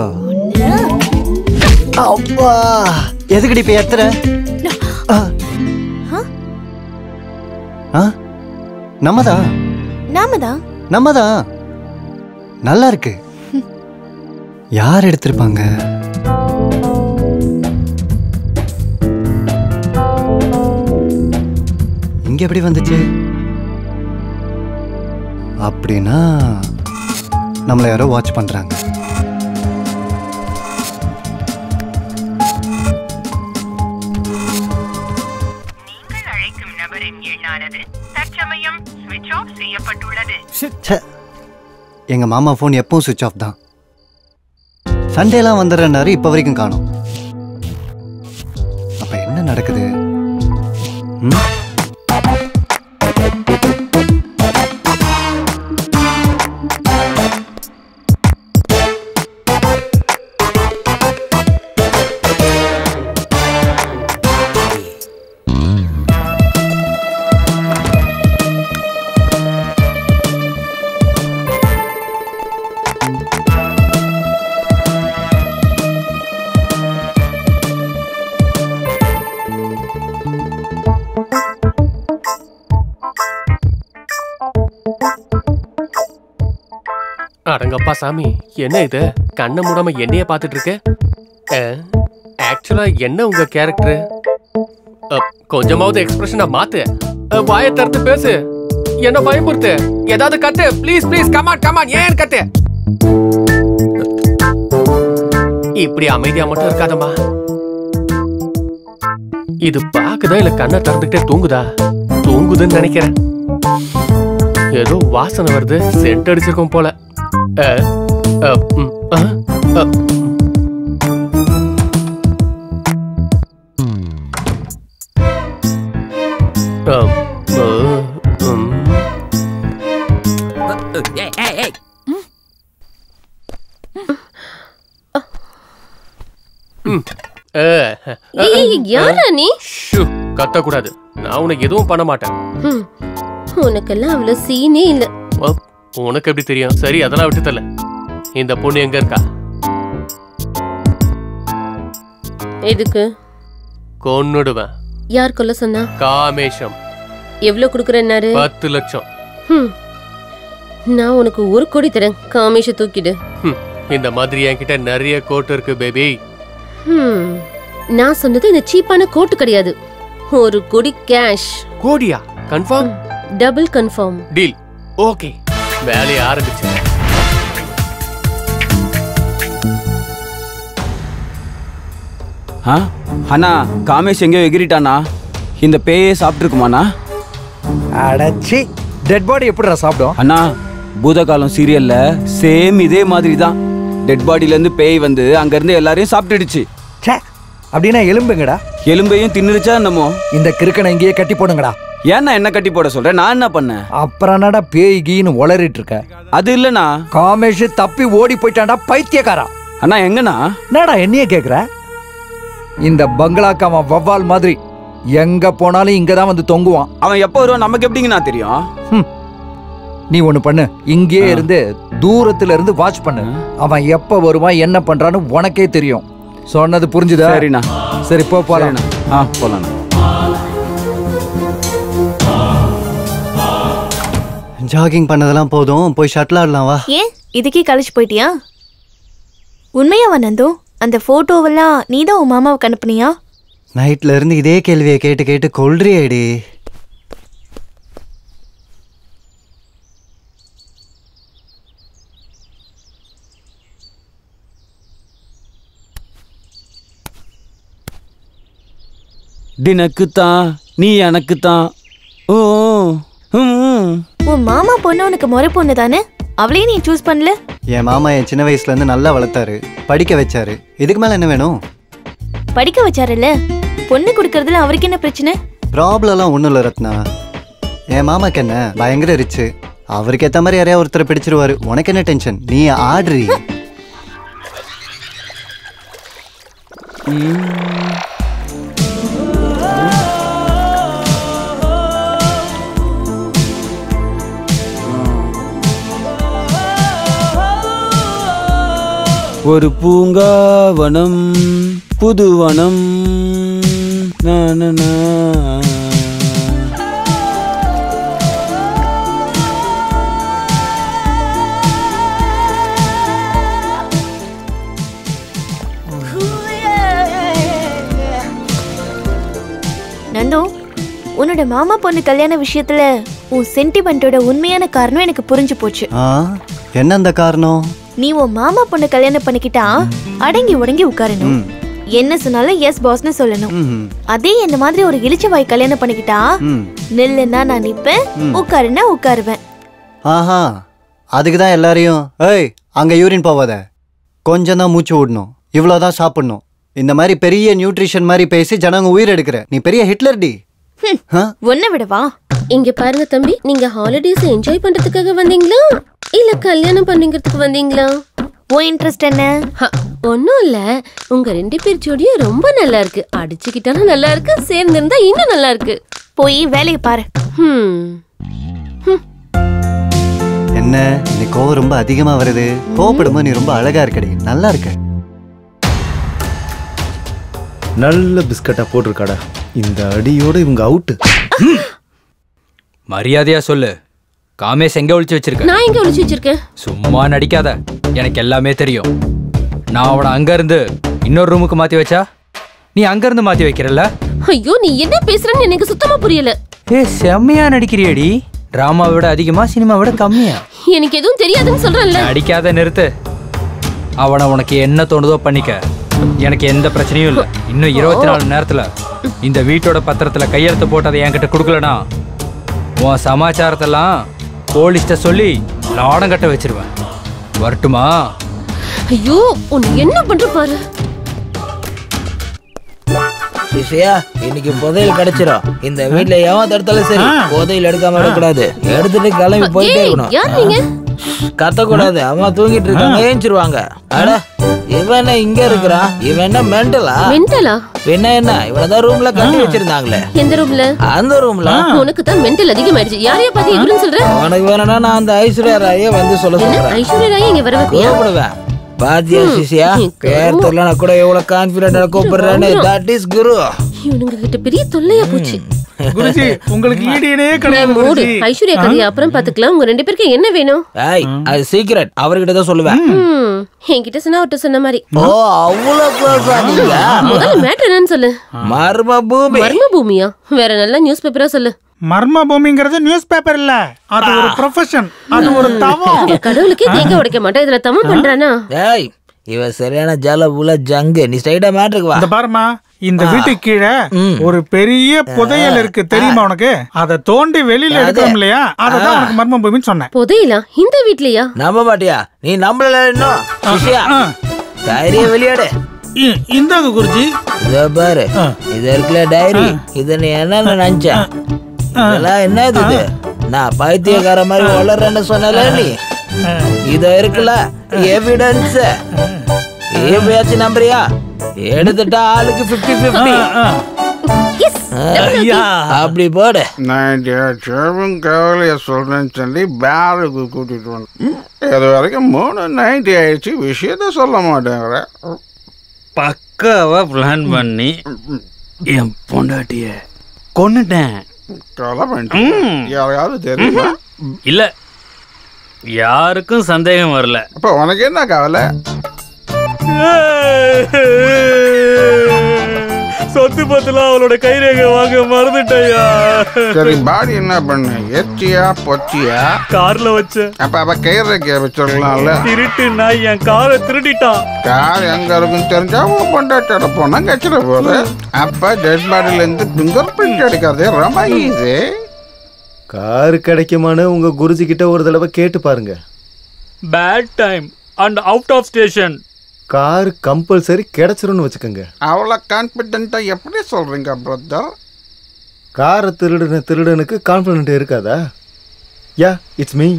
S3: அப்பா எதுக்குடி இப்ப எத்துற ஆ. ஆ? நம்மதா
S5: நாம தான்
S3: நம்மதா நல்லா இருக்கு யார் எடுத்திருப்பாங்க இங்க எப்படி வந்துச்சு அப்படின்னா நம்மளை யாரோ வாட்ச் பண்றாங்க ச்சே. எங்க மாமா ஃபோன் எப்பவும் சுவிட்ச் ஆஃப் தான் சண்டேலாம் வந்துடுறனாரு இப்ப வரைக்கும் காணோம் அப்ப என்ன நடக்குது ம்?
S12: அடங்கப்பா சாமி என்ன இது கண்ணை மூடாம என்னைய பார்த்துட்டு இருக்க ஆக்சுவலா என்ன உங்க கேரக்டர் கொஞ்சமாவது எக்ஸ்பிரஷனை மாத்து அஹ், வாயை திறந்து பேசு என்ன பயமுறுத்து ஏதாவது கத்து ப்ளீஸ் ப்ளீஸ் கமான் கமான் ஏன் கத்து இப்படி அமைதியா மட்டும் இருக்காதம்மா இது பாக்குதா இல்ல கண்ணை திறந்துக்கிட்டே தூங்குதா தூங்குதுன்னு நினைக்கிறேன் ஏதோ வாசனை வருது சென்ட் அடிச்சிருக்கோம் போல அஹ், அஹ், ம், அஹ், அஹ். அஹ், அஹ், ம். ம். அஹ்,
S7: ஏய், ஏய், யாரா நீ
S12: ஷூ, கத்தக்கூடாது நான் உனக்கு எதுவும் பண்ண மாட்டேன்
S7: ஹம், உனக்கெல்லாம் அவ்வளவு சீனே இல்ல
S12: அப், உனக்கு எப்படி தெரியும் சரி அதெல்லாம் விட்டு தல இந்த பொண்ணு எங்க இருக்கா
S7: எதுக்கு
S12: கொன்னுடுவேன்
S7: யார் கொல்ல சொன்னா
S12: காமேஷம்
S7: எவ்வளவு குடுக்குறேன்னாரு
S12: பத்து லட்சம்
S7: ஹம். நான் உனக்கு ஒரு கோடி தரேன் காமேஷ தூக்கிடு
S12: ஹம், இந்த மாதிரி என்கிட்ட நிறைய கோட் இருக்கு பேபி
S7: ஹம். நான் சொன்னது இந்த சீப்பான கோட்டு கிடையாது ஒரு கோடி கேஷ்
S12: கோடியா confirm
S7: double confirm
S12: deal okay வேலையை ஆரம்பிச்சு
S11: ஆ அண்ணா காமேஷ் எங்கேயோ எகிரிட்டானா இந்த பேயே சாப்பிட்ருக்குமாண்ணா
S1: அடச்சி டெட் பாடி எப்படிடா சாப்பிடும்
S11: அண்ணா பூதகாலம் சீரியல்ல சேம் இதே மாதிரி தான் டெட் பாடியிலேருந்து பேய் வந்து அங்கேருந்து எல்லாரையும் சாப்பிட்டுடுச்சு
S1: ச்சே அப்படின்னா எலும்புங்கடா
S11: எலும்பையும் தின்னுருச்சா என்னமோ
S1: இந்த கிறுக்கனை இங்கேயே கட்டி போடுங்கடா
S11: ஏன்னா என்ன கட்டி போட சொல்றேன் நான் என்ன பண்ணேன்
S1: அப்புறம் என்னடா பேய் கீன்னு உளறிட்டு இருக்க
S11: அது இல்லண்ணா
S1: காமேஷ் தப்பி ஓடி போயிட்டான்டா பைத்தியக்காரா
S11: அண்ணா எங்கண்ணா
S1: என்னடா என்னைய கேக்குற இந்த பங்களாக்கு அவன் வவ்வால் மாதிரி எங்க போனாலும் இங்க தான் வந்து தொங்குவான்
S11: அவன் எப்போ வருவான் நமக்கு எப்படிங்கண்ணா தெரியும்
S1: ஹம். நீ ஒண்ணு பண்ணு இங்கேயே இருந்து தூரத்துல இருந்து வாட்ச் பண்ணு அவன் எப்ப வருவான் என்ன பண்றான்னு உனக்கே தெரியும் சொன்னது புரிஞ்சுதா
S11: சரிண்ணா
S1: சரி போ போலாம்
S11: ஆ போலாண்ணா
S3: ஜாகிங் பண்ணதெல்லாம் போதும் போய் ஷட்டில் ஆடலாம் வா
S5: ஏன் இதுக்கே கழிச்சு போயிட்டியா உண்மையாவா நந்து அந்த போட்டோவெல்லாம் நீ தான் உன் மாமாவுக்கு அனுப்புனியா
S3: நைட்ல இருந்து இதே கேள்வியை கேட்டு கேட்டு கொள்றியேடி
S11: தினக்கு தான் நீ எனக்கு தான் ஓ ம்.
S5: உன் மாமா பொண்ணு உனக்கு முறை பொண்ணு தானே அவளையும் நீ சூஸ் பண்ணல
S3: என் மாமா என் சின்ன வயசுல இருந்து நல்லா வளர்த்தாரு படிக்க வச்சாரு இதுக்கு மேல என்ன வேணும்
S5: படிக்க வச்சாருல்ல பொண்ணு கொடுக்கறதுல அவருக்கு என்ன பிரச்சனை
S3: ப்ராப்ளம்லாம் ஒன்றும் இல்லை ரத்னா என் மாமாக்கு என்ன பயங்கர ரிச்சு அவருக்கு ஏற்ற மாதிரி யாரையா ஒருத்தரை பிடிச்சிருவாரு உனக்கு என்ன டென்ஷன் நீ ஆடுறி
S11: ஒரு பூங்காவனம் புதுவனம் நா, நா, நா.
S5: நந்து உன்னோட மாமா பொண்ணு கல்யாண விஷயத்துல உன் சென்டிமெண்ட்டோட உண்மையான காரணம் எனக்கு புரிஞ்சு போச்சு
S3: ஆ என்ன அந்த காரணம்
S5: நீ உன் மாமா பொண்ணு கல்யாணம் பண்ணிக்கிட்டா அடங்கி உடங்கி உட்காரணும்
S3: ம்.
S5: என்ன சொன்னாலும் எஸ் பாஸ்னு சொல்லணும்
S3: ம்ஹும்.
S5: அதே இந்த மாதிரி ஒரு இளிச்சவாய் கல்யாணம் பண்ணிக்கிட்டா
S3: ம்.
S5: நில்லுன்னா நான் நிப்பேன்
S3: ம்.
S5: உட்காருன்னா உட்காருவேன்
S3: ஆஹா அதுக்கு தான் எல்லாரையும் ஏய் அங்கே யூரின் போவாத கொஞ்சம் தான் மூச்சு விடணும் இவ்வளோதான் சாப்பிடணும் இந்த மாதிரி பெரிய நியூட்ரிஷன் மாதிரி பேசி ஜனங்க உயிர் எடுக்கிற நீ பெரிய ஹிட்லர் டி ஆ?
S5: ஒன்ன விடவா
S7: இங்க பாருங்க தம்பி நீங்க ஹாலிடேஸ் என்ஜாய் பண்றதுக்காக வந்தீங்களா இல்ல கல்யாணம் பண்ணிக்கிறதுக்கு வந்தீங்களா
S5: உன் இன்ட்ரெஸ்ட் என்ன
S7: ஒன்னும் இல்ல உங்க ரெண்டு பேர் ஜோடியும் ரொம்ப நல்லா இருக்கு அடிச்சுக்கிட்டாலும் நல்லா இருக்கு சேர்ந்து இருந்தா இன்னும் நல்லா இருக்கு
S5: போய் வேலையை பாரு
S7: ஹம்
S3: என்ன இன்னைக்கு கோவம் ரொம்ப அதிகமா வருது கோவப்படும்போது நீ ரொம்ப அழகா இருக்கடி நல்லா இருக்க
S9: நல்ல பிஸ்கட்டா போட்டிருக்காடா இந்த அடியோட இவங்க அவுட்டு
S13: மரியாதையா சொல்லு காமேஷ் எங்க ஒளிச்சு வச்சிருக்க
S7: நான் எங்க ஒளிச்சு வச்சிருக்கேன்
S13: சும்மா நடிக்காத எனக்கு எல்லாமே தெரியும் நான் அவனை அங்க இருந்து இன்னொரு ரூமுக்கு மாத்தி வச்சா நீ அங்க இருந்து மாத்தி வைக்கிறல்ல
S7: ஐயோ நீ என்ன பேசுறன்னு எனக்கு சுத்தமா புரியல
S13: ஏ செம்மையா நடிக்கிறியடி டிராமாவை விட அதிகமா சினிமா விட கம்மியா
S7: எனக்கு எதுவும் தெரியாதுன்னு சொல்றேன்ல
S13: நடிக்காத நிறுத்து அவனை உனக்கு என்ன தோணுதோ பண்ணிக்க எனக்கு எந்த பிரச்சனையும் இல்லை இன்னும் இருபத்தி நாலு நேரத்துல இந்த வீட்டோட பத்திரத்துல கையெழுத்து போட்டு அதை என்கிட்ட கொடுக்கலனா உன் சமாச்சாரத்தெல்லாம் போலீஸ்ட்ட சொல்லி லாடம் கட்ட வச்சிருவேன் வரட்டுமா
S7: ஐயோ உன்னை என்ன பண்ற பாரு
S8: சிஷியா இன்னைக்கு புதையல் கிடைச்சிரும் இந்த வீட்ல எவன் தடுத்தாலும் சரி புதையல் எடுக்காம விடக்கூடாது எடுத்துட்டு கிளம்பி போயிட்டே
S7: ஏய்,
S8: இருக்கணும்
S7: யார் நீங்க
S8: கத்தக்கூடாது அம்மா தூங்கிட்டு இருக்காங்க ஏஞ்சிருவாங்க அட இவன் என்ன இங்க இருக்கிறான் இவன் என்ன மென்டலா
S7: மென்டலா
S8: பின்ன என்ன இவனதான் ரூம்ல கட்டி வச்சிருந்தாங்களே
S7: எந்த ரூம்ல
S8: அந்த ரூம்ல
S7: உனக்கு தான் மென்டல் அதிகமாயிடுச்சு யாரையா பார்த்து இவருன்னு சொல்ற
S8: உனக்கு வேணும்னா நான் அந்த ஐஸ்வர்யா ராய வந்து சொல்ல
S7: என்ன
S8: சொல்றேன்
S7: ஐஸ்வர்யா ராய் இங்க வர வைப்பியா
S8: கூப்பிடுவேன் பாத்தியா
S7: ம்,
S8: சிசியா
S7: நீ
S8: பேர் தெரியல நான் கூட எவ்வளவு கான்பிடண்டா கூப்பிடுறேன்னு தட் இஸ் குரு
S7: இவனுங்க கிட்ட பெரிய தொல்லையா போச்சு
S4: குருஜி உங்களுக்கு ஈடியனே
S7: நீ
S4: கிடையாது
S7: மூடு
S4: குருஜி
S7: ஐஸ்வர்யா கதையை அப்புறம் பாத்துக்கலாம் உங்க ரெண்டு பேருக்கு என்ன வேணும்
S8: ஏய் அது சீக்ரெட் அவர்கிட்ட தான் சொல்லுவேன்
S7: ம், என்கிட்ட சொன்னா அவர்கிட்ட சொன்ன மாதிரி
S8: ஓ அவ்வளவு க்ளோஸா நீங்க
S7: முதல்ல மேட்டர் என்னன்னு சொல்லு
S8: மர்ம பூமி
S7: மர்ம பூமியா வேற நல்ல நியூஸ் பேப்பரா சொல்லு
S4: மர்ம பூமிங்கிறது நியூஸ் பேப்பர் இல்ல அது ஒரு ப்ரொஃபஷன் அது ஒரு தவம்
S7: கடவுளுக்கே தேங்க உடைக்க மாட்டேன் இதுல தம பண்றானா
S8: ஏய் இவ சரியான ஜல புல ஜங்கு நீ ஸ்ட்ரைட்டா மேட்ருக்கு
S4: இந்த
S8: வா
S4: பாருமா இந்த வீட்டுக்கு கீழே ஒரு பெரிய புதையல் இருக்கு தெரியுமா உனக்கு அதை தோண்டி வெளியில எடுக்கிறோம் இல்லையா அததான் உனக்கு மர்ம பூமின்னு சொன்னேன்
S7: புதையலா இந்த வீட்லயா
S8: நம்ப மாட்டியா நீ நம்பல இன்னும் சிஷ்யா தைரியம் வெளியாடு
S4: இந்தாங்க குருஜி
S8: இத பாரு இது இருக்குல்ல டைரி இத நீ என்ன நினைச்ச இதெல்லாம் என்ன இது நான் பைத்தியக்கார மாதிரி வளர்றேன்னு சொன்னல நீ இத இருக்குல்ல எவிடன்ஸ் எப்படியாச்சும் நம்புறியா எடுத்துட்டா ஆளுக்கு பிப்டி பிப்டி அப்படி போடு
S14: நான் சேவும் கவலையை சொல்றேன்னு சொல்லி பேருக்கு கூட்டிட்டு வந்தேன் இது வரைக்கும் மூணு நைன்டி ஆயிடுச்சு விஷயத்த சொல்ல மாட்டேங்கிற
S10: பக்காவா பிளான் பண்ணி என் பொண்டாட்டிய கொன்னுட்டேன்
S14: கொலை பண்ணிட்டேன் யாரையாவது தெரியுமா
S10: இல்ல யாருக்கும் சந்தேகம் வரல
S14: அப்ப உனக்கு என்ன கவலை
S10: சொத்து பத்தலாம் அவளோட கைரேகை வாங்க மறந்துட்டயா
S14: சரி பாடி என்ன பண்ண எச்சியா பொச்சியா
S10: கார்ல வச்ச
S14: அப்ப அப்ப கைரேகைய வச்சிருக்கலாம்ல
S10: திருட்டு நாய் என் காரை திருடிட்டான்
S14: கார் எங்க இருக்குன்னு தெரிஞ்சா உன் பொண்டாட்டோட போனா கச்சிட போகுது அப்ப டெட் பாடியில இருந்து பிங்கர் பிரிண்ட் எடுக்கிறது ரொம்ப ஈஸி
S9: காரு கிடைக்குமான்னு உங்க குருஜி கிட்ட ஒரு தடவை கேட்டு பாருங்க
S10: bad time and out of station
S9: car compulsory கிடைச்சிரும்னு வச்சுக்கோங்க
S14: அவ்வளவு கான்பிடென்ட்டா எப்படி சொல்றீங்க பிரதர்
S9: காரை திருடுன திருடனுக்கு கான்ஃபிடென்ட் இருக்காதா யா இட்ஸ் மீ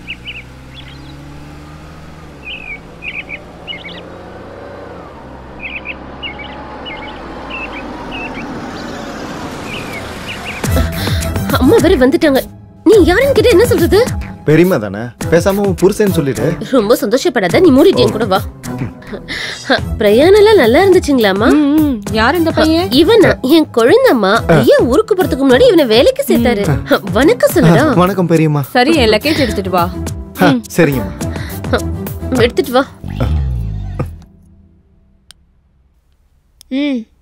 S7: அம்மா வேற வந்துட்டாங்க நீ யாருன்னு கிட்ட என்ன சொல்றது
S9: பெரியமா தானே பேசாம உன் புருஷன் சொல்லிடு
S7: ரொம்ப சந்தோஷப்படாத நீ மூடிட்டு என் கூட வா பிரயாணம் எல்லாம் நல்லா இருந்துச்சுங்களாமா
S6: யார் இந்த பையன்
S7: இவன் என் குழந்தம்மா ஐயா ஊருக்கு போறதுக்கு முன்னாடி இவனை வேலைக்கு சேர்த்தாரு வணக்கம் சொல்லுடா
S9: வணக்கம் பெரியம்மா
S6: சரி என் லக்கேஜ் எடுத்துட்டு வா
S9: ஆ, சரிங்கம்மா
S7: எடுத்துட்டு வா
S5: ம்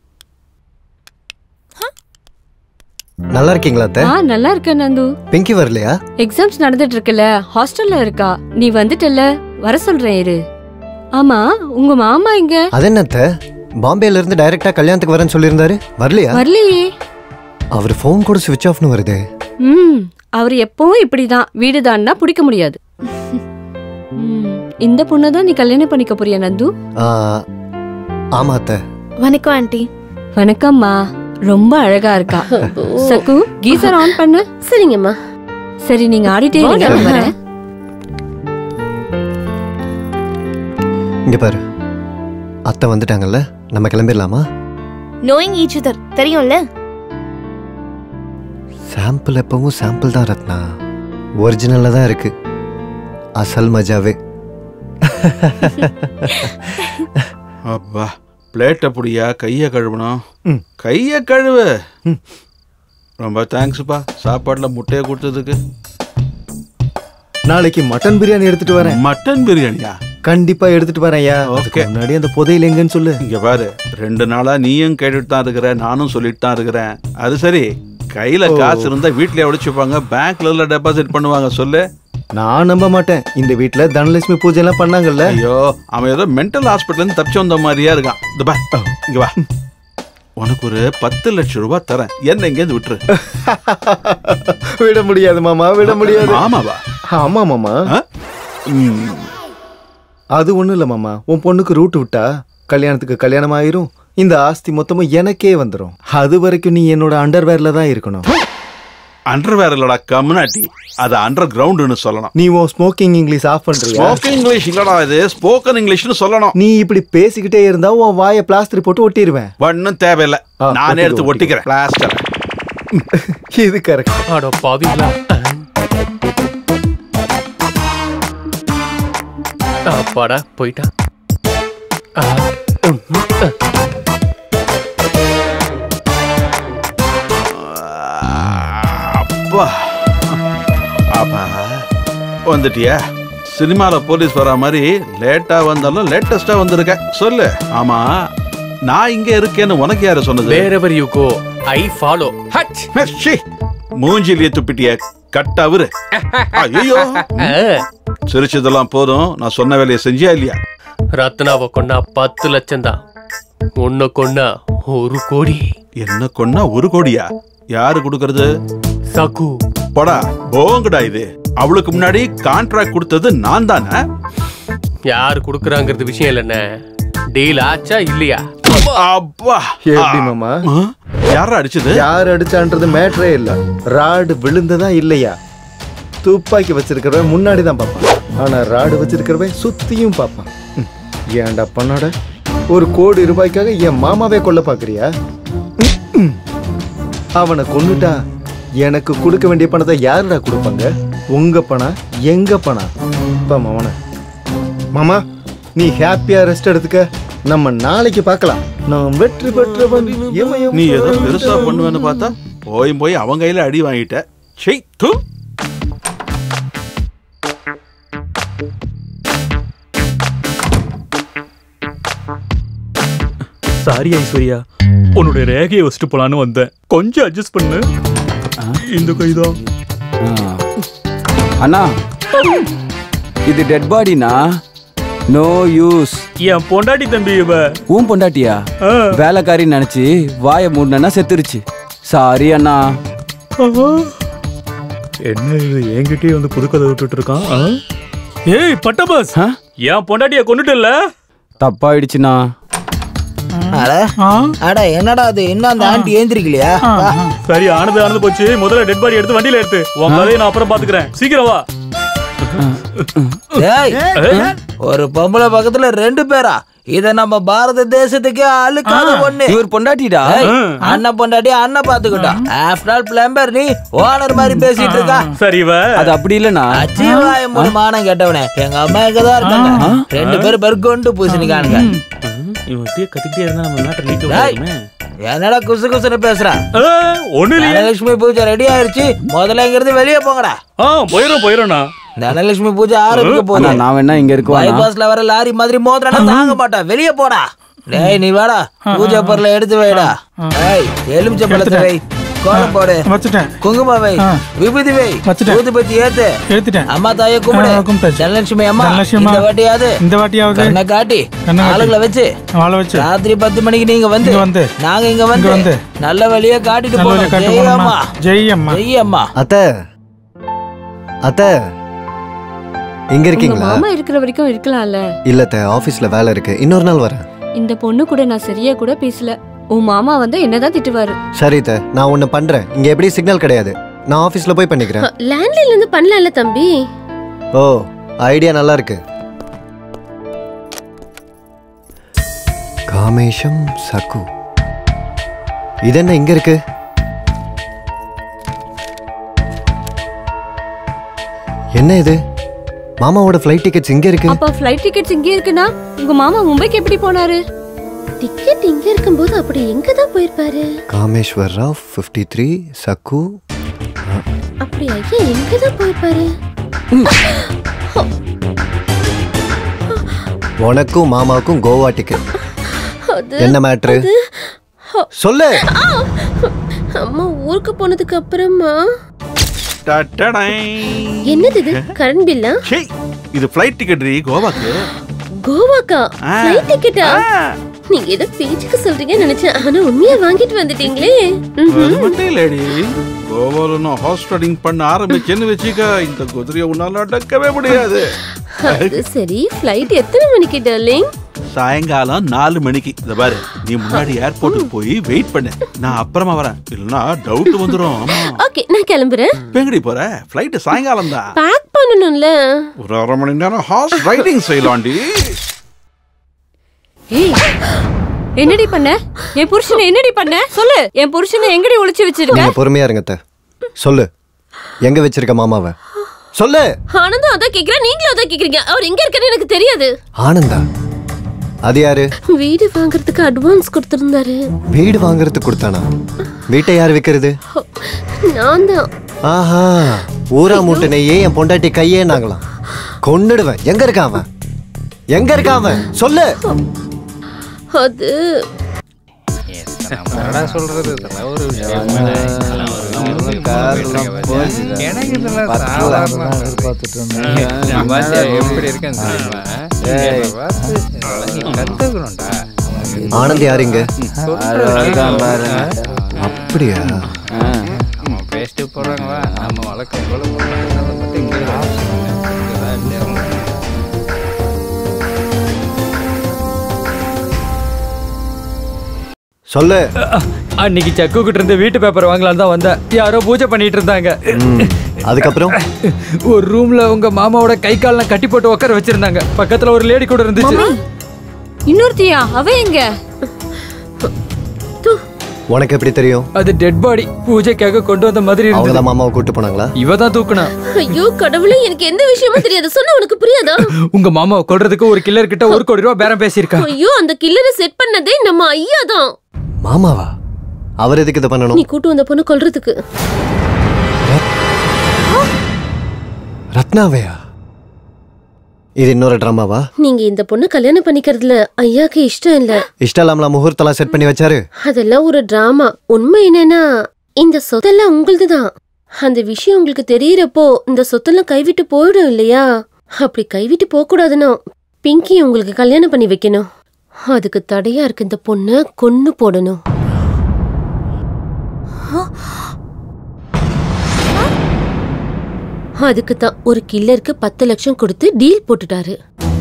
S3: நல்லா இருக்கீங்களா அத்தை
S6: ஆ நல்லா இருக்க நந்து
S3: பிங்கி வரலையா
S6: எக்ஸாம்ஸ் நடந்துட்டு இருக்குல்ல ஹாஸ்டல்ல இருக்கா நீ வந்துட்டல வர சொல்றேன் இரு ஆமா உங்க மாமா இங்க
S3: அது என்ன அத்தை பாம்பேல இருந்து டைரக்டா கல்யாணத்துக்கு வரேன்னு சொல்லியிருந்தாரு வரலையா
S6: வரலையே
S3: அவர் ஃபோன் கூட சுவிட்ச் ஆஃப்னு வருது
S6: ம் அவர் எப்பவும் இப்படிதான் வீடுதான்னா பிடிக்க முடியாது ம், இந்த பொண்ணை தான் நீ கல்யாணம் பண்ணிக்க போறியா நந்து
S3: ஆ, ஆமா அத்தை
S5: வணக்கம் ஆண்டி
S6: வணக்கம்மா ரொம்ப அழகா இருக்கா சக்கு கீசர் ஆன் பண்ணு
S7: சரிங்கம்மா
S6: சரி நீங்க ஆடிட்டே இருங்க
S7: வாடா.
S6: நான் வரேன்
S3: இங்க பாரு அத்தை வந்துட்டாங்கல்ல நம்ம கிளம்பிடலாமா
S5: நோயிங் ஈச் அதர் தெரியும்ல
S3: சாம்பிள் எப்பவும் சாம்பிள் தான் ரத்னா ஒரிஜினல்ல தான் இருக்கு அசல் மஜாவே
S2: அப்பா பிளேட்டை புடியா கையை கழுவணும் கையை கழுவு ரொம்ப தேங்க்ஸ்ப்பா சாப்பாட்டில் முட்டையை கொடுத்ததுக்கு
S9: நாளைக்கு மட்டன் பிரியாணி எடுத்துட்டு வரேன்
S2: மட்டன் பிரியாணியா
S9: கண்டிப்பா எடுத்துட்டு வரேன் ஐயா அதுக்கு முன்னாடி அந்த புதையில எங்கன்னு சொல்லு
S2: இங்க பாரு ரெண்டு நாளா நீயும் கேட்டுட்டு தான் இருக்கிற நானும் சொல்லிட்டு தான் இருக்கிறேன் அது சரி கையில
S9: ஓ.
S2: காசு இருந்தா வீட்லயே உடைச்சுப்பாங்க பேங்க்ல டெபாசிட் பண்ணுவாங்க சொல்லு
S9: நான் நம்ப மாட்டேன் இந்த வீட்ல தனலட்சுமி பூஜை எல்லாம் பண்ணாங்கல்ல
S2: ஐயோ அவன் ஏதோ மென்டல் ஹாஸ்பிட்டல் இருந்து தப்பிச்சு வந்த மாதிரியா இருக்கான் இந்த பா இங்க வா உனக்கு ஒரு பத்து லட்சம் ரூபாய் தரேன் என்ன இங்கேருந்து விட்டுரு
S9: விட முடியாது மாமா விட முடியாது
S2: ஆமாவா
S9: ஆமா மாமா ம். அது ஒண்ணும் இல்ல மாமா உன் பொண்ணுக்கு ரூட் விட்டா கல்யாணத்துக்கு கல்யாணம் ஆயிரும் இந்த ஆஸ்தி மொத்தமும் எனக்கே வந்துரும் அது வரைக்கும் நீ என்னோட அண்டர்வேர்ல தான் இருக்கணும்
S2: அண்டர்வேர் இல்லடா கம்னாட்டி அது அண்டர் கிரவுண்டுன்னு சொல்லணும்
S9: நீ உன் ஸ்மோக்கிங் இங்கிலீஷ் ஆஃப் பண்றியா
S2: ஸ்போக்கன் இங்கிலீஷ் இல்லடா இது ஸ்போக்கன் இங்கிலீஷ்னு சொல்லணும்
S9: நீ இப்படி பேசிக்கிட்டே இருந்தா உன் வாயை பிளாஸ்டர் போட்டு ஒட்டிடுவேன்
S2: ஒன்னும் தேவையில்லை
S9: ஆ,
S2: நானே
S9: ஒட்டிக்கோ,
S2: எடுத்து ஒட்டிக்கிறேன் பிளாஸ்டர்
S9: இது கரெக்ட்
S12: அட பாவிங்களா அப்பாடா போயிட்டா ஆ, ம், ம்.
S2: அப்பா அப்பா வந்துட்டியா சினிமால போலீஸ் வர மாதிரி லேட்டா வந்தாலும் லேட்டஸ்டா வந்திருக்க சொல்லு ஆமா நான் இங்க இருக்கேன்னு உனக்கு யாரு சொன்னது
S12: Wherever you go, I follow. ஹட்
S2: ச்சீ, மூஞ்சிலேயே துப்பிட்டிய கட்டவரு ஐயோ சிரிச்சதெல்லாம் போதும் நான் சொன்ன வேலையை செஞ்சியா இல்லையா
S12: ரத்னாவை கொண்டா பத்து லட்சம் தான் உன்னை கொண்டா ஒரு கோடி
S2: என்ன கொன்னா ஒரு கோடியா யாரு கொடுக்கறது
S12: சகு
S2: போடா போங்கடா இது அவளுக்கு முன்னாடி கான்ட்ராக்ட் கொடுத்தது நான் தானே
S12: யார் குடுக்குறாங்கிறது விஷயம் இல்லைண்ணே டீல் ஆச்சா இல்லையா
S2: அப்பா
S9: எப்படி மாமா
S2: யார அடிச்சது
S9: யார் அடிச்சான்றது மேட்டரே இல்ல ராடு விழுந்ததா இல்லையா துப்பாக்கி வச்சிருக்கிறவன் முன்னாடி தான் பார்ப்பான் ஆனா ராடு வச்சிருக்கிறவன் சுத்தியும் பார்ப்பான் ம், ஏன்டா பண்ணாட ஒரு கோடி ரூபாய்க்காக என் மாமாவே கொல்ல பாக்குறியா ம், ம். அவனை கொன்னுட்டா எனக்கு கொடுக்க வேண்டிய பணத்தை யாருடா கொடுப்பாங்க உங்க பணம் எங்க பணம் பா மாமன மாமா நீ ஹாப்பியா ரெஸ்ட் எடுத்துக்க நம்ம நாளைக்கு பார்க்கலாம் நான் வெற்றி பெற்றவன் இமயம்
S2: நீ ஏதோ பெருசா பண்ணுவேன்னு பார்த்தா போய் போய் அவன் கையில அடி வாங்கிட்ட செய் தூ
S15: சாரி ஐஸ்வர்யா
S10: உன்னுடைய ரேகையை வச்சுட்டு போலான்னு வந்தேன் கொஞ்சம் அட்ஜஸ்ட் பண்ணு இந்த கைதான்
S11: அண்ணா இது டெட் பாடினா நோ யூஸ்
S10: என் பொண்டாட்டி தம்பி இவ
S11: உன் பொண்டாட்டியா வேலைக்காரின்னு நினைச்சு வாயை மூடினா செத்துருச்சு சாரி அண்ணா
S10: என்ன இது என்கிட்டயே வந்து புது கதை விட்டுட்டு இருக்கான் ஆ? ஏய் பட்டபாஸ் என் பொண்டாட்டிய கொண்டுட்டல
S11: தப்பாயிடுச்சுண்ணா
S8: அட அட என்னடா அது இன்னும் அந்த ஆண்டி ஏந்திரிக்கலையா வா.
S10: சரி ஆனது ஆனது போச்சு முதல்ல டெட் பாடி எடுத்து வண்டியில எடுத்து உன் கதையை நான் அப்புறம் பாத்துக்கிறேன் சீக்கிரம் வா
S8: ஏய், ஒரு பொம்பளை பக்கத்துல ரெண்டு பேரா இத நம்ம பாரத தேசத்துக்கே அழுக்காத ஒண்ணு
S11: இவர் பொண்டாட்டிடா
S8: ஏய், அண்ணன் பொண்டாட்டி அண்ணன் பாத்துக்கிட்டான் ஆஃப்டர் ஆல் பிளம்பர் நீ ஓனர் மாதிரி பேசிட்டு இருக்கா
S10: சரி இவ
S11: அது அப்படி இல்லண்ணா
S8: அச்சீவாய மூணு மானம் கேட்டவனே எங்க அம்மா இங்கதான் இருக்காங்க ரெண்டு பேரும் பெருக்கொண்டு பூசணிக்கானுங்க
S10: இவன் இப்படியே கத்திக்கிட்டே இருந்தா நம்ம நாட்டை லீக்
S8: டேய், என்னடா குசு குசுன்னு பேசுறான்
S10: ஒண்ணு இல்லையே
S8: தனலட்சுமி பூஜை ரெடி ஆயிருச்சு முதல்ல இங்கிருந்து வெளியே போங்கடா
S10: ஆ போயிரும் போயிரோண்ணா
S8: தனலட்சுமி பூஜை ஆரம்பிக்க
S11: அண்ணா
S8: போகுது
S11: நான் வேணா இங்க இருக்குவாண்ணா
S8: பைபாஸ்ல வர லாரி மாதிரி மோதிரனா தாங்க மாட்டா வெளியே போடா டேய் நீ வாடா பூஜை பொருளை எடுத்து வைடா ஏய் எலுமிச்சை பழத்தை வை கோலம் போடு
S4: வச்சுட்டேன்
S8: குங்குமம் வை விபூதி வை
S4: வச்சுட்டேன்.
S8: ஊதுபத்தி ஏத்து
S4: எடுத்துட்டேன்
S8: அம்மா தாயை கும்பிடு
S4: ஆ, கும்பிட்டாச்சு.
S8: தனலட்சுமி அம்மா
S4: தனலட்சுமி அம்மா.
S8: இந்த வாட்டியாவது
S4: இந்த வாட்டியாவது
S8: கண்ணை காட்டி
S4: கண்ணை காட்டி.
S8: ஆளுங்களை வச்சு
S4: வாழ வச்சு
S8: ராத்திரி பத்து மணிக்கு நீங்க வந்து
S4: இங்க வந்து.
S8: நாங்க இங்க
S4: இங்க
S8: வந்து
S4: வந்து.
S8: நல்ல வழியா காட்டிட்டு
S4: நல்ல வழியா
S8: போறோம்
S4: காட்டு
S8: ஜெய்
S4: போனோமா?
S8: அம்மா
S4: ஜெய் அம்மா
S8: ஜெய் அம்மா
S3: அத்தை அத்தை இங்க
S6: உங்க
S3: இருக்கீங்களா
S6: மாமா இருக்கிற வரைக்கும் இருக்கலாம்ல
S3: இல்ல அத்தை ஆபீஸ்ல வேலை இருக்கு இன்னொரு நாள் வரேன்
S6: இந்த பொண்ணு கூட நான் சரியா கூட பேசல உன் மாமா வந்து என்னதான் திட்டுவாரு
S3: சரி அத்தை நான் ஒண்ணு பண்றேன் இங்க எப்படி சிக்னல் கிடையாது நான் ஆபீஸ்ல போய் பண்ணிக்கிறேன்
S7: லேண்ட்லைன்ல இருந்து பண்ணலாம்ல தம்பி
S3: ஓ ஐடியா நல்லா இருக்கு காமேஷம் சகு இது என்ன இங்க இருக்கு என்ன இது மாமாவோட ஃப்ளைட் டிக்கெட்ஸ் இங்க இருக்கு
S6: அப்ப ஃப்ளைட் டிக்கெட்ஸ் இங்கே இருக்குன்னா உங்க மாமா மும்பைக்கு எப்படி போனாரு
S7: டிக்கெட் இங்க இருக்கும்போது அப்படி எங்க தான் போயிருப்பாரு
S3: காமேஸ்வர் ராவ் ஃபிஃப்டி த்ரீ சக்கு
S7: அப்படி ஐயா எங்க தான் போயிருப்பாரு
S3: உனக்கும் மாமாவுக்கும் கோவா டிக்கெட்
S7: அது
S3: என்ன மேட்ரு
S7: அது-
S3: சொல்லு
S7: ஆ! அம்மா ஊருக்கு போனதுக்கு அப்புறமா என்னது இது கரண்ட் பில்லா
S2: இது ஃப்ளைட் டிக்கெட் ரீ கோவாக்கு
S7: கோவாக்கா
S2: ஆ.
S7: ஃப்ளைட் டிக்கெட்டா நீங்க ஏதோ பேச்சுக்கு சொல்றீங்கன்னு நினைச்சேன் ஆனா உண்மையா வாங்கிட்டு வந்துட்டீங்களே ம்ஹும்.
S2: அது மட்டும் இல்லடி கோவால நான் ஹார்ஸ் ரைடிங் பண்ண ஆரம்பிச்சேன்னு வச்சுக்க இந்த குதிரையை உன்னால அடக்கவே முடியாது
S7: அது சரி ஃப்ளைட் எத்தனை மணிக்கு டார்லிங்
S2: சாயங்காலம் நாலு மணிக்கு இந்த பாரு நீ முன்னாடி ஏர்போர்ட்டுக்கு போய் வெயிட் பண்ணு நான் அப்புறமா வரேன் இல்லைன்னா டவுட் வந்துடும் ஆமா
S7: ஓகே நான் கிளம்புறேன்
S2: எங்கடி போற ஃப்ளைட் சாயங்காலம் தான்
S7: பேக் பண்ணணும்ல
S2: ஒரு அரை மணி நேரம் ஹார்ஸ் ரைடிங் செய்யலாண்டி
S6: ஏய் என்னடி பண்ண என் புருஷனை என்னடி பண்ண சொல்லு என் புருஷனை எங்கடி ஒளிச்சு வச்சிருக்க
S3: நீங்க பொறுமையா இருங்க அத்தை. சொல்லு எங்க வச்சிருக்க மாமாவை சொல்லு
S7: ஆனந்தும் அதான் கேக்குறேன் நீங்களும் அதான் கேக்குறீங்க அவர் எங்க இருக்காருன்னு எனக்கு தெரியாது
S3: ஆனந்தா அது யாரு
S7: வீடு வாங்குறதுக்கு அட்வான்ஸ் கொடுத்திருந்தாரு
S3: வீடு வாங்குறதுக்கு கொடுத்தானா வீட்டை யார் விற்கிறது
S7: நான் தான்
S3: ஆஹா ஊரா மூட்டை நெய்யே என் பொண்டாட்டி கையே நாங்களாம் கொன்னுடுவேன் எங்க இருக்கான் அவன் எங்க இருக்கான் அவன் சொல்லு
S7: அது
S13: என்னடா சொல்றது இதெல்லாம் ஒரு விஷயம் எனக்கு இதெல்லாம் சாதாரண நான் பாத்தியா எப்படி இருக்கேன் தெரியுமா என்னை பார்த்து இதெல்லாம் நீ கத்துக்கணும்டா
S3: ஆனந்த் யார் இங்க
S13: சொல்றேன் பாருங்க.
S3: அப்படியா
S13: நம்ம பேசிட்டு போறாங்களா நம்ம வழக்கம் போல போறாங்க மட்டும் இங்கே இதெல்லாம் நேரம்
S3: சொல்லு
S1: அன்னைக்கு செக்கு கிட்ட இருந்து வீட்டு பேப்பர் வாங்கலான்னு தான் வந்தேன் யாரோ பூஜை பண்ணிட்டு இருந்தாங்க
S3: அதுக்கப்புறம்
S1: ஒரு ரூம்ல உங்க மாமாவோட கை கால்லாம் கட்டி போட்டு உட்கார வச்சிருந்தாங்க பக்கத்துல ஒரு லேடி கூட இருந்துச்சு
S6: இன்னொருத்தியா அவ எங்க
S3: உனக்கு எப்படி தெரியும்
S1: அது டெட் பாடி பூஜைக்காக கொண்டு வந்த மாதிரி
S3: அவங்க
S1: இருந்தது
S3: தான் மாமாவை கூட்டு போனாங்களா
S1: இவ தான் தூக்குனா
S7: ஐயோ கடவுளே எனக்கு எந்த விஷயமும் தெரியாது சொன்னா உனக்கு புரியாதா
S1: உங்க மாமாவை கொல்றதுக்கு ஒரு கில்லர் கிட்ட ஒரு கோடி ரூபாய் பேரம் பேசியிருக்கா
S7: ஐயோ அந்த கில்லரை செட் பண்ணதே நம்ம ஐயா தான்
S3: மாமாவா அவர் எதுக்கு இதை
S7: நீ
S3: பண்ணணும்
S7: கூட்டு வந்த பொண்ணு கொல்றதுக்கு
S3: ரத்னாவையா இது இன்னொரு ட்ராமாவா
S7: நீங்க இந்த பொண்ணு கல்யாணம் பண்ணிக்கிறதுல ஐயாக்கு இஷ்டம் இல்ல
S3: இஷ்டம் இல்லாமலாம் முகூர்த்தலாம் செட் பண்ணி வச்சாரு
S7: அதெல்லாம் ஒரு டிராமா உண்மை என்னன்னா இந்த சொத்தெல்லாம் உங்களுதுதான் அந்த விஷயம் உங்களுக்கு தெரியறப்போ இந்த சொத்தெல்லாம் கைவிட்டு போயிடும் இல்லையா அப்படி கைவிட்டு போக கூடாதுன்னா பிங்கி உங்களுக்கு கல்யாணம் பண்ணி வைக்கணும் அதுக்கு தடையா இருக்கு இந்த பொண்ணை கொன்னு போடணும் அதுக்கு தான் ஒரு கில்லருக்கு பத்து லட்சம் கொடுத்து டீல் போட்டுட்டாரு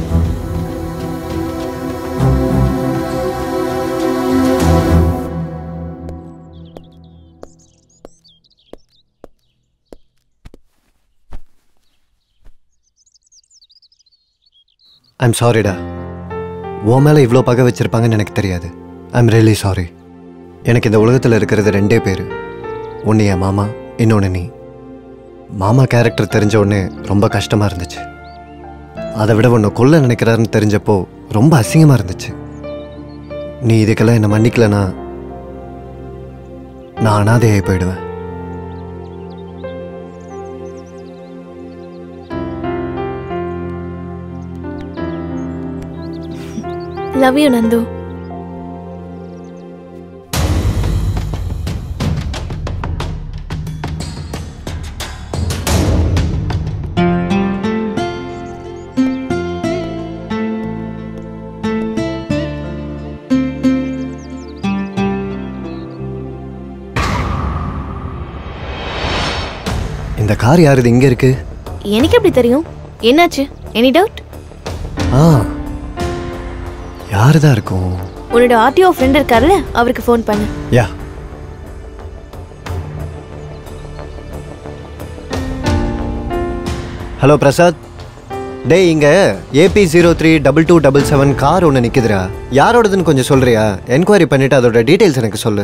S3: ஐம் சாரிடா உன் மேலே இவ்வளோ பகை வச்சிருப்பாங்கன்னு எனக்கு தெரியாது ஐம் ரியலி சாரி எனக்கு இந்த உலகத்தில் இருக்கிறது ரெண்டே பேர் ஒன்று என் மாமா இன்னொன்று நீ மாமா கேரக்டர் தெரிஞ்ச உடனே ரொம்ப கஷ்டமாக இருந்துச்சு அதை விட ஒன்று கொல்ல நினைக்கிறாருன்னு தெரிஞ்சப்போ ரொம்ப அசிங்கமாக இருந்துச்சு நீ இதுக்கெல்லாம் என்னை மன்னிக்கலனா நான் அனாதையாகி போயிடுவேன்
S5: லவ் யூ நந்து
S3: இந்த கார் யாருது இங்கே இருக்கு
S5: எனக்கு எப்படி தெரியும் என்னாச்சு எனி டவுட்
S3: ஆ யாரு தான் இருக்கும்
S5: உன்னோட ஆர்டிஓ ஃப்ரெண்ட் இருக்கார்ல அவருக்கு ஃபோன் பண்ணு
S3: யா ஹலோ பிரசாத் டேய் இங்க AP zero three double two double seven car ஒன்று நிற்குதுடா யாரோடதுன்னு கொஞ்சம் சொல்றியா என்கொயரி பண்ணிட்டு அதோட டீட்டெயில்ஸ் எனக்கு சொல்லு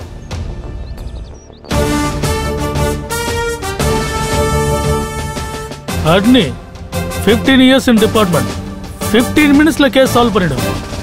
S4: அட்னி fifteen years in department fifteen மினிட்ஸ்ல கேஸ் சால்வ் பண்ணிடும்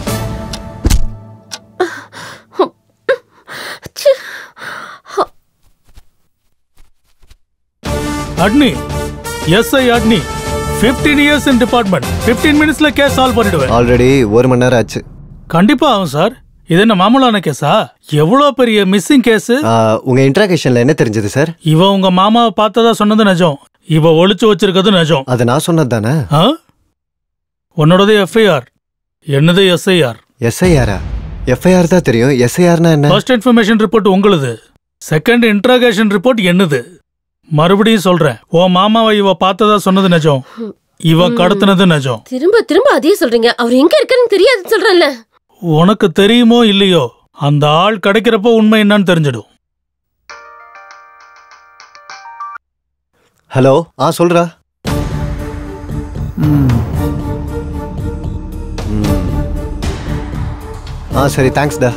S4: அட்னி எஸ்ஐ அட்னி fifteen years in department fifteen மினிட்ஸ்ல கேஸ் சால்வ் பண்ணிடுவேன்
S3: ஆல்ரெடி ஒரு மணி நேரம் ஆச்சு
S4: கண்டிப்பா ஆகும் சார் இது என்ன மாமூலான கேஸா எவ்வளோ பெரிய மிஸ்ஸிங் கேஸ்
S3: ஆ, உங்க இன்ட்ராகேஷன்ல என்ன தெரிஞ்சது சார்
S4: இவ உங்க மாமாவை பார்த்ததா சொன்னது நிஜம் இவ ஒளிச்சு வச்சிருக்கிறது நிஜம்
S3: அது நான் சொன்னது தானே
S4: ஆ? உன்னோடது எஃப்ஐஆர் என்னது எஸ்ஐஆர்
S3: எஸ்ஐஆரா எஃப்ஐஆர் தான் தெரியும் எஸ்ஐஆர்னா என்ன
S4: ஃபர்ஸ்ட் இன்ஃபர்மேஷன் ரிப்போர்ட் உங்களுது செகண்ட் இன்ட்ராகேஷன் ரிப்போர்ட் என்னது மறுபடியும் சொல்றேன் உன் மாமாவை இவ பார்த்ததா சொன்னது நிஜம் இவ கடத்தினது நிஜம்
S7: திரும்ப திரும்ப அதே சொல்றீங்க அவர் எங்க இருக்காருன்னு தெரியாதுன்னு சொல்றேன்ல
S4: உனக்கு தெரியுமோ இல்லையோ அந்த ஆள் கிடைக்கிறப்போ உண்மை என்னன்னு தெரிஞ்சிடும்
S3: ஹலோ ஆ சொல்றா ம். ஆ சரி தேங்க்ஸ் டா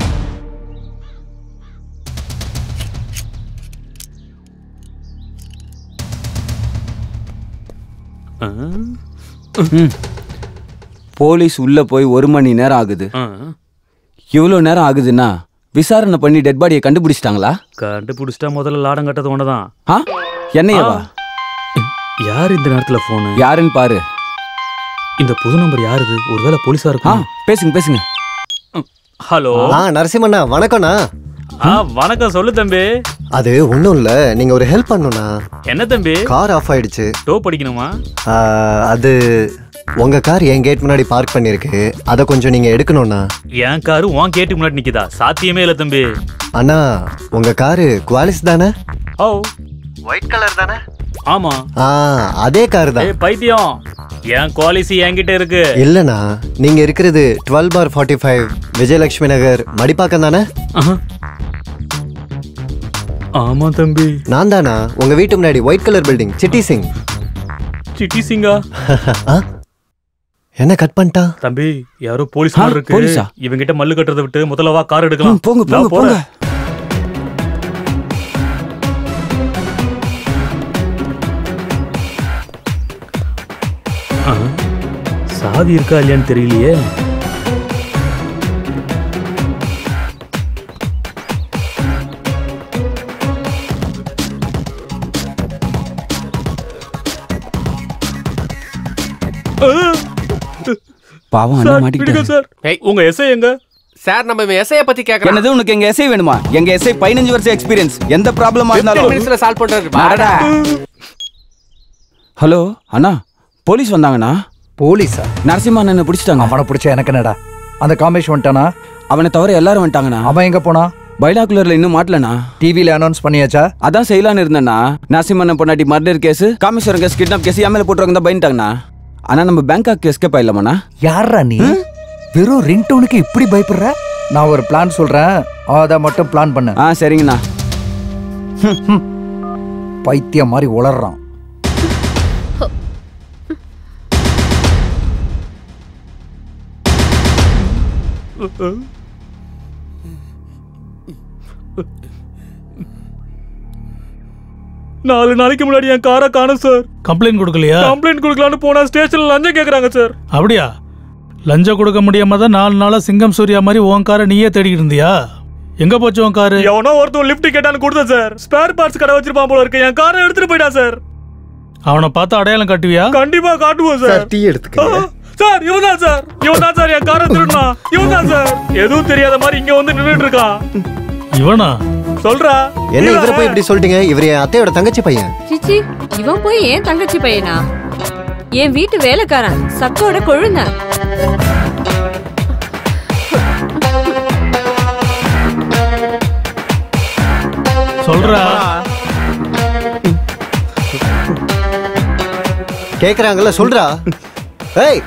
S11: ம். போலீஸ் உள்ள போய் ஒரு மணி நேரம் ஆகுது இவ்வளோ நேரம் ஆகுதுன்னா விசாரணை பண்ணி டெட் பாடியை கண்டுபிடிச்சிட்டாங்களா
S10: கண்டுபிடிச்சிட்டா முதல்ல லாடம் கட்டது ஒன்னதான்
S11: ஆ என்னையவா
S10: யார் இந்த நேரத்துல போனு
S11: யாருன்னு பாரு
S10: இந்த புது நம்பர் யாருது ஒருவேளை போலீஸா
S11: ஆ
S10: இருக்கும்
S11: பேசுங்க பேசுங்க
S10: ஹலோ
S3: ஆ நரசிம்மண்ணா வணக்கம்ண்ணா
S10: ஆ வணக்கம் சொல்லு தம்பி
S3: அது ஒன்றும் இல்லை நீங்கள் ஒரு ஹெல்ப் பண்ணணும்ண்ணா
S10: என்ன தம்பி
S3: கார் ஆஃப் ஆயிடுச்சு
S10: டோ படிக்கணுமா
S3: ஆ, அது உங்கள் கார் என் கேட் முன்னாடி பார்க் பண்ணியிருக்கு அதை கொஞ்சம் நீங்கள் எடுக்கணும்ண்ணா
S10: என் காரு உன் கேட்டு முன்னாடி நிக்குதா சாத்தியமே இல்ல தம்பி
S3: அண்ணா உங்கள் காரு குவாலிஸ் தானே
S10: ஓ
S3: ஒயிட் கலர் தானே
S10: ஆமா
S3: ஆ அதே கார் தான்
S10: ஏய் பைத்தியம் என் குவாலிசி என்கிட்ட இருக்கு
S3: இல்லைண்ணா நீங்கள் இருக்கிறது twelve by forty five Vijayalakshmi Nagar Madipakkam தானே
S10: ஆமா தம்பி
S3: நான் தானா உங்கள் வீட்டு முன்னாடி white colour building Chitti Singh
S10: Chitti சிங்கா
S3: ஆ? என்ன கட் பண்ணிட்டா
S10: தம்பி யாரோ போலீஸ்
S3: ஆ,
S10: மாதிரி இருக்கு
S3: போலீஸா?
S10: இவங்கிட்ட மல்லு கட்டுறதை விட்டு முதல்ல வா கார் எடுக்கலாம்
S11: ம், போங்க,
S10: நான்
S11: போங்க,
S10: போறேன். ஆ, சாவி இருக்கா இல்லையான்னு தெரியலையே ஆ!
S11: பாவம் அண்ணா
S10: சார்
S11: மாட்டிக்கிட்டாரு
S10: விடுங்க சார் உங்க எஸ்ஐ எங்க
S12: சார் நம்ம எஸ்ஐய பத்தி கேக்குறோம்
S11: என்னது உனக்கு எங்க எஸ்ஐ வேணுமா எங்க எஸ்ஐ பதினஞ்சு வருஷம் எக்ஸ்பீரியன்ஸ் எந்த ப்ராப்ளமா இருந்தாலும்
S12: மினிட்ஸ்ல சால்வ் பண்றாரு வாடா
S11: ஹலோ அண்ணா போலீஸ் வந்தாங்கண்ணா
S1: போலீஸா
S11: நரசிம்மா அண்ணனை பிடிச்சிட்டாங்க
S1: அவனை பிடிச்சா எனக்கு என்னடா அந்த காமேஷ் வந்துட்டானா
S11: அவனை தவிர எல்லாரும் வந்துட்டாங்கண்ணா
S1: அவன் எங்க போனா
S11: பைனாகுலர்ல இன்னும் மாட்டலண்ணா
S1: டிவில அனௌன்ஸ் பண்ணியாச்சா
S11: அதான் செய்யலான்னு இருந்தேண்ணா நரசிம்மண்ணன் பொண்டாட்டி murder case Kameswaram case kidnap case MLA போட்டுருவாங்க தான் பயந்துட்டாங்கண்ணா ஆனா நம்ம பேங்காக் எஸ்கேப் ஆயிடலாமாண்ணா
S1: யாரா நீ வெறும் ரிங்டோனுக்கு இப்படி பயப்படுற நான் ஒரு பிளான் சொல்றேன் அதை மட்டும் பிளான் பண்ண
S11: ஆ சரிங்கண்ணா
S1: பைத்தியம் மாதிரி உளறான்
S10: நாலு நாளைக்கு முன்னாடி என் காரை காணும் சார்
S4: கம்ப்ளைண்ட் கொடுக்கலையா
S10: கம்ப்ளைண்ட் கொடுக்கலான்னு போனா ஸ்டேஷன்ல லஞ்சம் கேக்குறாங்க சார்
S4: அப்படியா லஞ்சம் கொடுக்க முடியாம தான் நாலு நாளா சிங்கம் சூர்யா மாதிரி உன் காரை நீயே தேடிக்கிட்டு இருந்தியா எங்க போச்சு உன் காரு
S10: எவனோ ஒருத்தன் லிஃப்ட் கேட்டான்னு கொடுத்தேன் சார் ஸ்பேர் பார்ட்ஸ் கடை வச்சிருப்பான் போல இருக்கு என் காரை எடுத்துட்டு போயிட்டான் சார்
S4: அவனை பார்த்து அடையாளம் காட்டுவியா
S10: கண்டிப்பா காட்டுவோம் சார்
S9: டீ எடுத்துக்க
S10: சார் இவன் தான் சார் இவன் தான் சார் என் காரை திருடுனா இவன் தான் சார் எதுவும் தெரியாத மாதிரி இங்க வந்து நின்னுட்டு இருக்கான்
S4: இவனா
S10: சொல்றா
S3: என்ன இவரை போய் இப்படி சொல்லிட்டீங்க இவர் என் அத்தையோட தங்கச்சி பையன்
S6: சிச்சி இவன் போய் ஏன் தங்கச்சி பையனா என் வீட்டு வேலைக்காரன் சக்கோட கொழுந்த
S4: சொல்றா
S3: கேக்குறாங்கல்ல சொல்றா ஏய்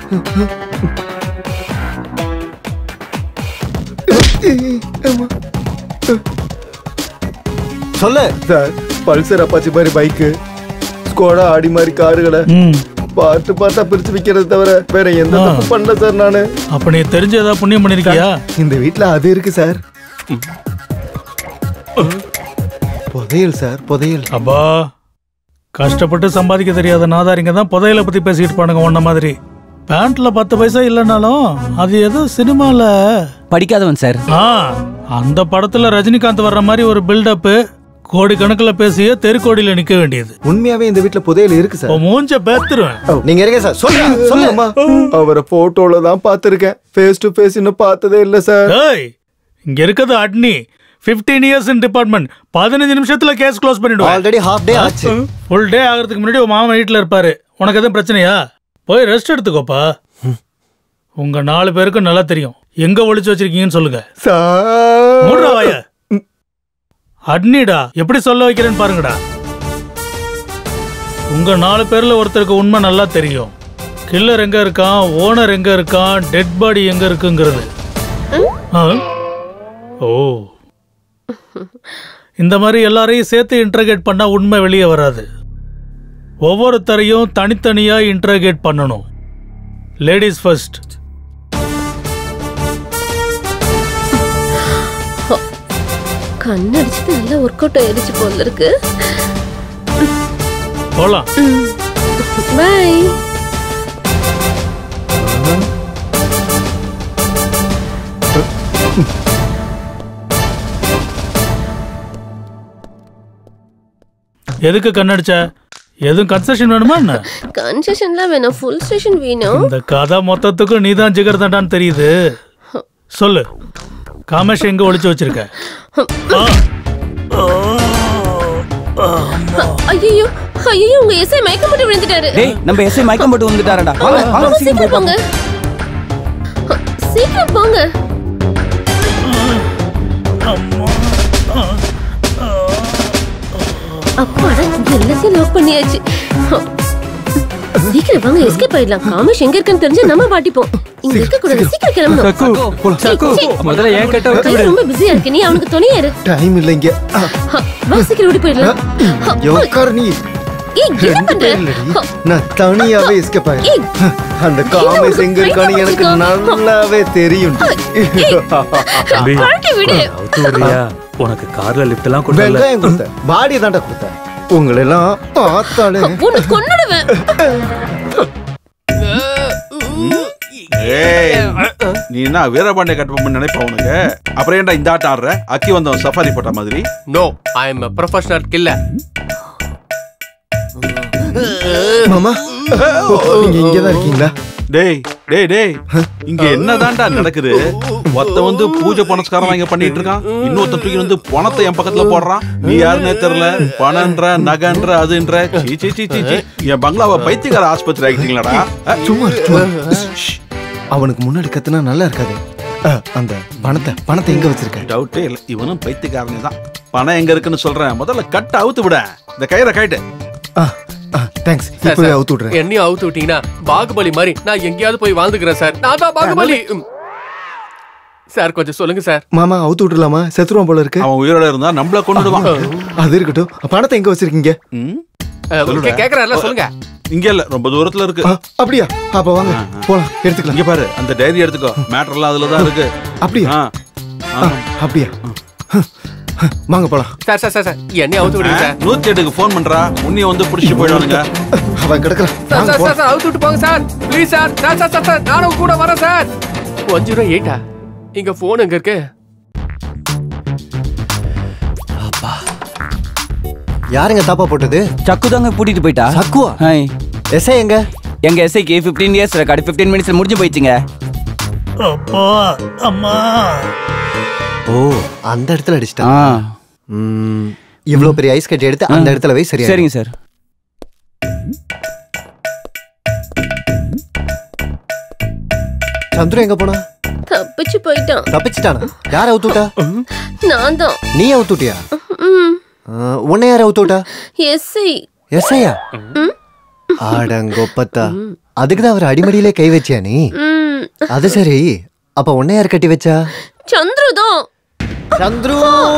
S3: சொல்லு
S9: சார் பல்சர் அப்பாச்சி மாதிரி பைக்கு ஸ்கோடா ஆடி மாதிரி காருகளை பார்த்து பார்த்தா பிரிச்சு விக்கிறது தவிர வேற எந்த
S4: ஆ.
S9: தப்பு பண்ணல சார் நானு
S4: அப்ப நீ தெரிஞ்ச ஏதாவது புண்ணியம் பண்ணிருக்கியா
S9: இந்த வீட்ல அது இருக்கு சார் புதையல் சார் புதையல்
S4: அப்பா கஷ்டப்பட்டு சம்பாதிக்க தெரியாத நாதாரிங்க தான் புதையல பத்தி பேசிட்டு பானுங்க உன்ன மாதிரி பேண்ட்ல பத்து பைசா இல்லைனாலும் அது ஏதோ சினிமால
S11: படிக்காதவன் சார்
S4: ஆ அந்த படத்துல ரஜினிகாந்த் வர்ற மாதிரி ஒரு பில்டப் கோடி கணக்குல பேசிய தெருக்கோடியில நிக்க வேண்டியது
S9: உண்மையாவே இந்த வீட்ல புதையல் இருக்கு சார்
S4: உன் மூஞ்ச பேத்துருவேன்
S3: நீங்க இருங்க சார் சொல்லுங்க சொல்லு
S9: அம்மா, அவரை போட்டோல தான் பார்த்திருக்கேன் ஃபேஸ் டு ஃபேஸ் இன்னும் பார்த்ததே இல்ல சார்
S4: ஏய் இங்க இருக்குது அட்னி 15 இயர்ஸ் இன் டிபார்ட்மெண்ட் பதினஞ்சு நிமிஷத்துல கேஸ் க்ளோஸ் பண்ணிடுவோம்
S3: ஆல்ரெடி ஹாஃப் டே ஆச்சு
S4: ஃபுல் டே ஆகிறதுக்கு முன்னாடி உன் மாமன் வீட்டில் இருப்பாரு உனக்கு எதுவும் பிரச்சனையா போய் ரெஸ்ட் எடுத்துக்கோப்பா உங்க நாலு பேருக்கும் நல்லா தெரியும் எங்க ஒளிச்சு வச்சிருக்கீங்கன்னு சொல்லுங்க மூடுறா வாய அட்னிடா எப்படி சொல்ல வைக்கிறேன்னு பாருங்கடா உங்க நாலு பேர்ல ஒருத்தருக்கு உண்மை நல்லா தெரியும் கில்லர் எங்க இருக்கான் ஓனர் எங்க இருக்கான் டெட் பாடி எங்க இருக்குங்கிறது ஆ? ஓ இந்த மாதிரி எல்லாரையும் சேர்த்து இன்டர்கேட் பண்ணா உண்மை வெளியே வராது ஒவ்வொருத்தரையும் தனித்தனியா இன்டர்கேட் பண்ணணும் லேடிஸ் ஃபர்ஸ்ட்
S7: கண்ணடிச்சது நல்லா ஒர்க் அவுட் ஆயிடுச்சு போல இருக்கு
S4: போலாம்
S7: பை
S4: எதுக்கு கண்ணடிச்ச எதுவும் கன்செஷன் வேணுமா என்ன
S7: கன்செஷன்லாம் வேணாம் ஃபுல் ஸ்டேஷன் வேணும்
S4: இந்த கதை மொத்தத்துக்கும் நீதான் ஜிகர் தண்டான்னு தெரியுது சொல்லு காமேஷ் எங்க ஒளிச்சு வச்சிருக்க
S7: ஐயோ ஐயோ உங்க எஸ்ஐ மயக்கம் போட்டு விழுந்துட்டாரு
S11: டேய் நம்ம எஸ்ஐ மயக்கம் போட்டு வந்துட்டாரடா வாங்க வாங்க
S7: ரொம்ப
S11: சீக்கிரம்
S7: சீக்கிரம்
S11: போய்
S7: போங்க சீக்கிரம் போங்க அப்பாடா எல்லாத்தையும் லாக் பண்ணியாச்சு சீக்கிரம் வாங்க எஸ்கேப் ஆயிடலாம் காமேஷ் எங்க இருக்குன்னு தெரிஞ்சா நம்ம மாட்டிப்போம் இங்க இருக்க கூடாது சீக்கிரம் கிளம்பணும்
S3: சக்கு,
S7: சீ, சீ.
S3: முதல்ல என் கிட்ட விட்டு
S7: பையன்
S3: விடு.
S7: ரொம்ப பிஸியா இருக்கு நீ அவனுக்கு துணையா இரு
S9: டைம் இல்ல இங்க
S7: வா சீக்கிரம் ஓடி போயிடலாம்
S9: உட்கார் நீ
S7: ஏய் என்ன பண்ற
S9: நான் தனியாவே எஸ்கேப் ஆயிடுறேன் அந்த காமேஸ் எங்க இருக்கான்னு எனக்கு நல்லாவே தெரியும்
S10: தம்பி
S7: கழட்டி விடு.
S10: அவுத்து விடுறியா உனக்கு கார்ல லிஃப்ட் எல்லாம் கொண்டு வரல.
S9: வெங்காயம் கொடுத்தேன் பாடி தாண்டா கொடுத்தேன் உங்களெல்லாம் பார்த்தாலே
S7: உன்னை கொன்னுடுவேன்
S2: ஏய் நீ என்ன வீரபாண்டிய கட்டுப்போம்னு நினைப்பா உனக்கு அப்புறம் ஏன்டா இந்த ஆட்டம் ஆடுற அக்கி வந்தவன் சஃபாரி போட்ட மாதிரி
S12: no I am professional killer
S9: மாமா ஓ, நீங்க இங்கதான் இருக்கீங்களா
S2: டேய் டேய் டேய் இங்க என்னதான்டா நடக்குது ஒருத்த வந்து பூஜை பணஸ்காரன் இங்க பண்ணிட்டு இருக்கான் இன்னொருத்த தூக்கி வந்து பணத்தை என் பக்கத்துல போடுறான் நீ யாருன்னே தெரியல பணன்ற நகன்ற அதுன்ற சீ சீ சீ சீ சீ. என் பங்களாவை பைத்தியக்கார ஆஸ்பத்திரி ஆகிட்டீங்களாடா அஹ்,
S9: சும்மா இரு, சும்மா இரு. ஷ். அவனுக்கு முன்னாடி கத்துனா நல்லா இருக்காது அஹ், அந்த பணத்தை பணத்தை எங்க வச்சிருக்க
S2: டவுட்டே இல்ல இவனும் பைத்தியக்காரனே தான் பணம் எங்க இருக்குன்னு சொல்றேன் முதல்ல கட்ட அவுத்து விட இந்த கயிறை கைட்டு
S9: தேங்க்ஸ்
S12: சார்,
S9: இப்பவே
S12: சார்,
S9: அவுத்து விடுறேன்
S12: என்னையும் அவுத்து விட்டீங்கன்னா பாகுபலி மாதிரி நான் எங்கேயாவது போய் வாழ்ந்துக்கிறேன் சார் நான் தான் பாகுபலி ம். சார் கொஞ்சம் சொல்லுங்க சார்
S9: மாமா அவுத்து விட்டுலாமா செத்துருவான் போல இருக்கு
S2: அவன் உயிரோட இருந்தா நம்மள கொண்டுடுவான்
S9: அது இருக்கட்டும் பணத்தை எங்க வச்சிருக்கீங்க
S12: கே- கேக்குறாருல சொல்லுங்க
S2: இங்க இல்ல ரொம்ப தூரத்துல இருக்கு
S9: அப்படியா அப்ப வாங்க போலாம் எடுத்துக்கலாம்
S2: இங்க பாரு அந்த டைரி எடுத்துக்கோ மேட்டர் எல்லாம் அதுல தான் இருக்கு
S9: அப்படியா
S2: ஆ.
S9: ஆ, அப்படியா வாங்க போலாம்
S12: சார் சார் சார் சார் என்னையும் அவுத்து விடுங்க சார்
S2: நூத்தி எட்டுக்கு போன் பண்றா உன்னைய வந்து புடிச்சு போயிடுவானுங்க
S9: அவன் கிடக்குறான்
S12: சார் சார் சார் சார் அவுத்து விட்டு போங்க sir please sir sir sir sir sir நானும் கூட வரேன் சார் ஒன் ஜீரோ எயிட்டா இங்க போன் எங்க இருக்கு
S3: யாருங்க தாப்பா போட்டது
S11: சக்கு தாங்க கூட்டிட்டு போயிட்டா
S3: சக்குவா
S11: ஹாய்
S3: எஸ்ஐ எங்க
S11: எங்க எஸ்ஐக்கு ஃபிஃப்டீன் இயர்ஸ் ரெக்கார்டு ஃபிஃப்டீன் மினிட்ஸ்ல முடிஞ்சு போயிடுச்சுங்க
S15: அப்பா அம்மா
S3: ஓ அந்த இடத்துல அடிச்சிட்டா
S11: ஆ.
S3: ம், இவ்வளவு பெரிய ஐஸ் கட்டி எடுத்து அந்த இடத்துல வை சரியா
S11: சரிங்க சார்
S3: சந்துரு எங்க போனா
S7: தப்பிச்சு போயிட்டான்
S3: தப்பிச்சிட்டானா யார் அவுத்து விட்டா
S7: நான் தான்
S3: நீ அவுத்து விட்டியா
S7: ம்
S3: ஆ, உன்னை யார் அவுத்து விட்டா
S7: எஸ்ஐ
S3: எஸ்ஐயா ஆடங்கொப்பத்தா அதுக்கு தான் அவர் அடிமடியிலே கை வச்சியா நீ
S7: ம்
S3: அது சரி அப்ப உன்னை யார் கட்டி வச்சா
S7: சந்துரு தான்
S3: சந்துரு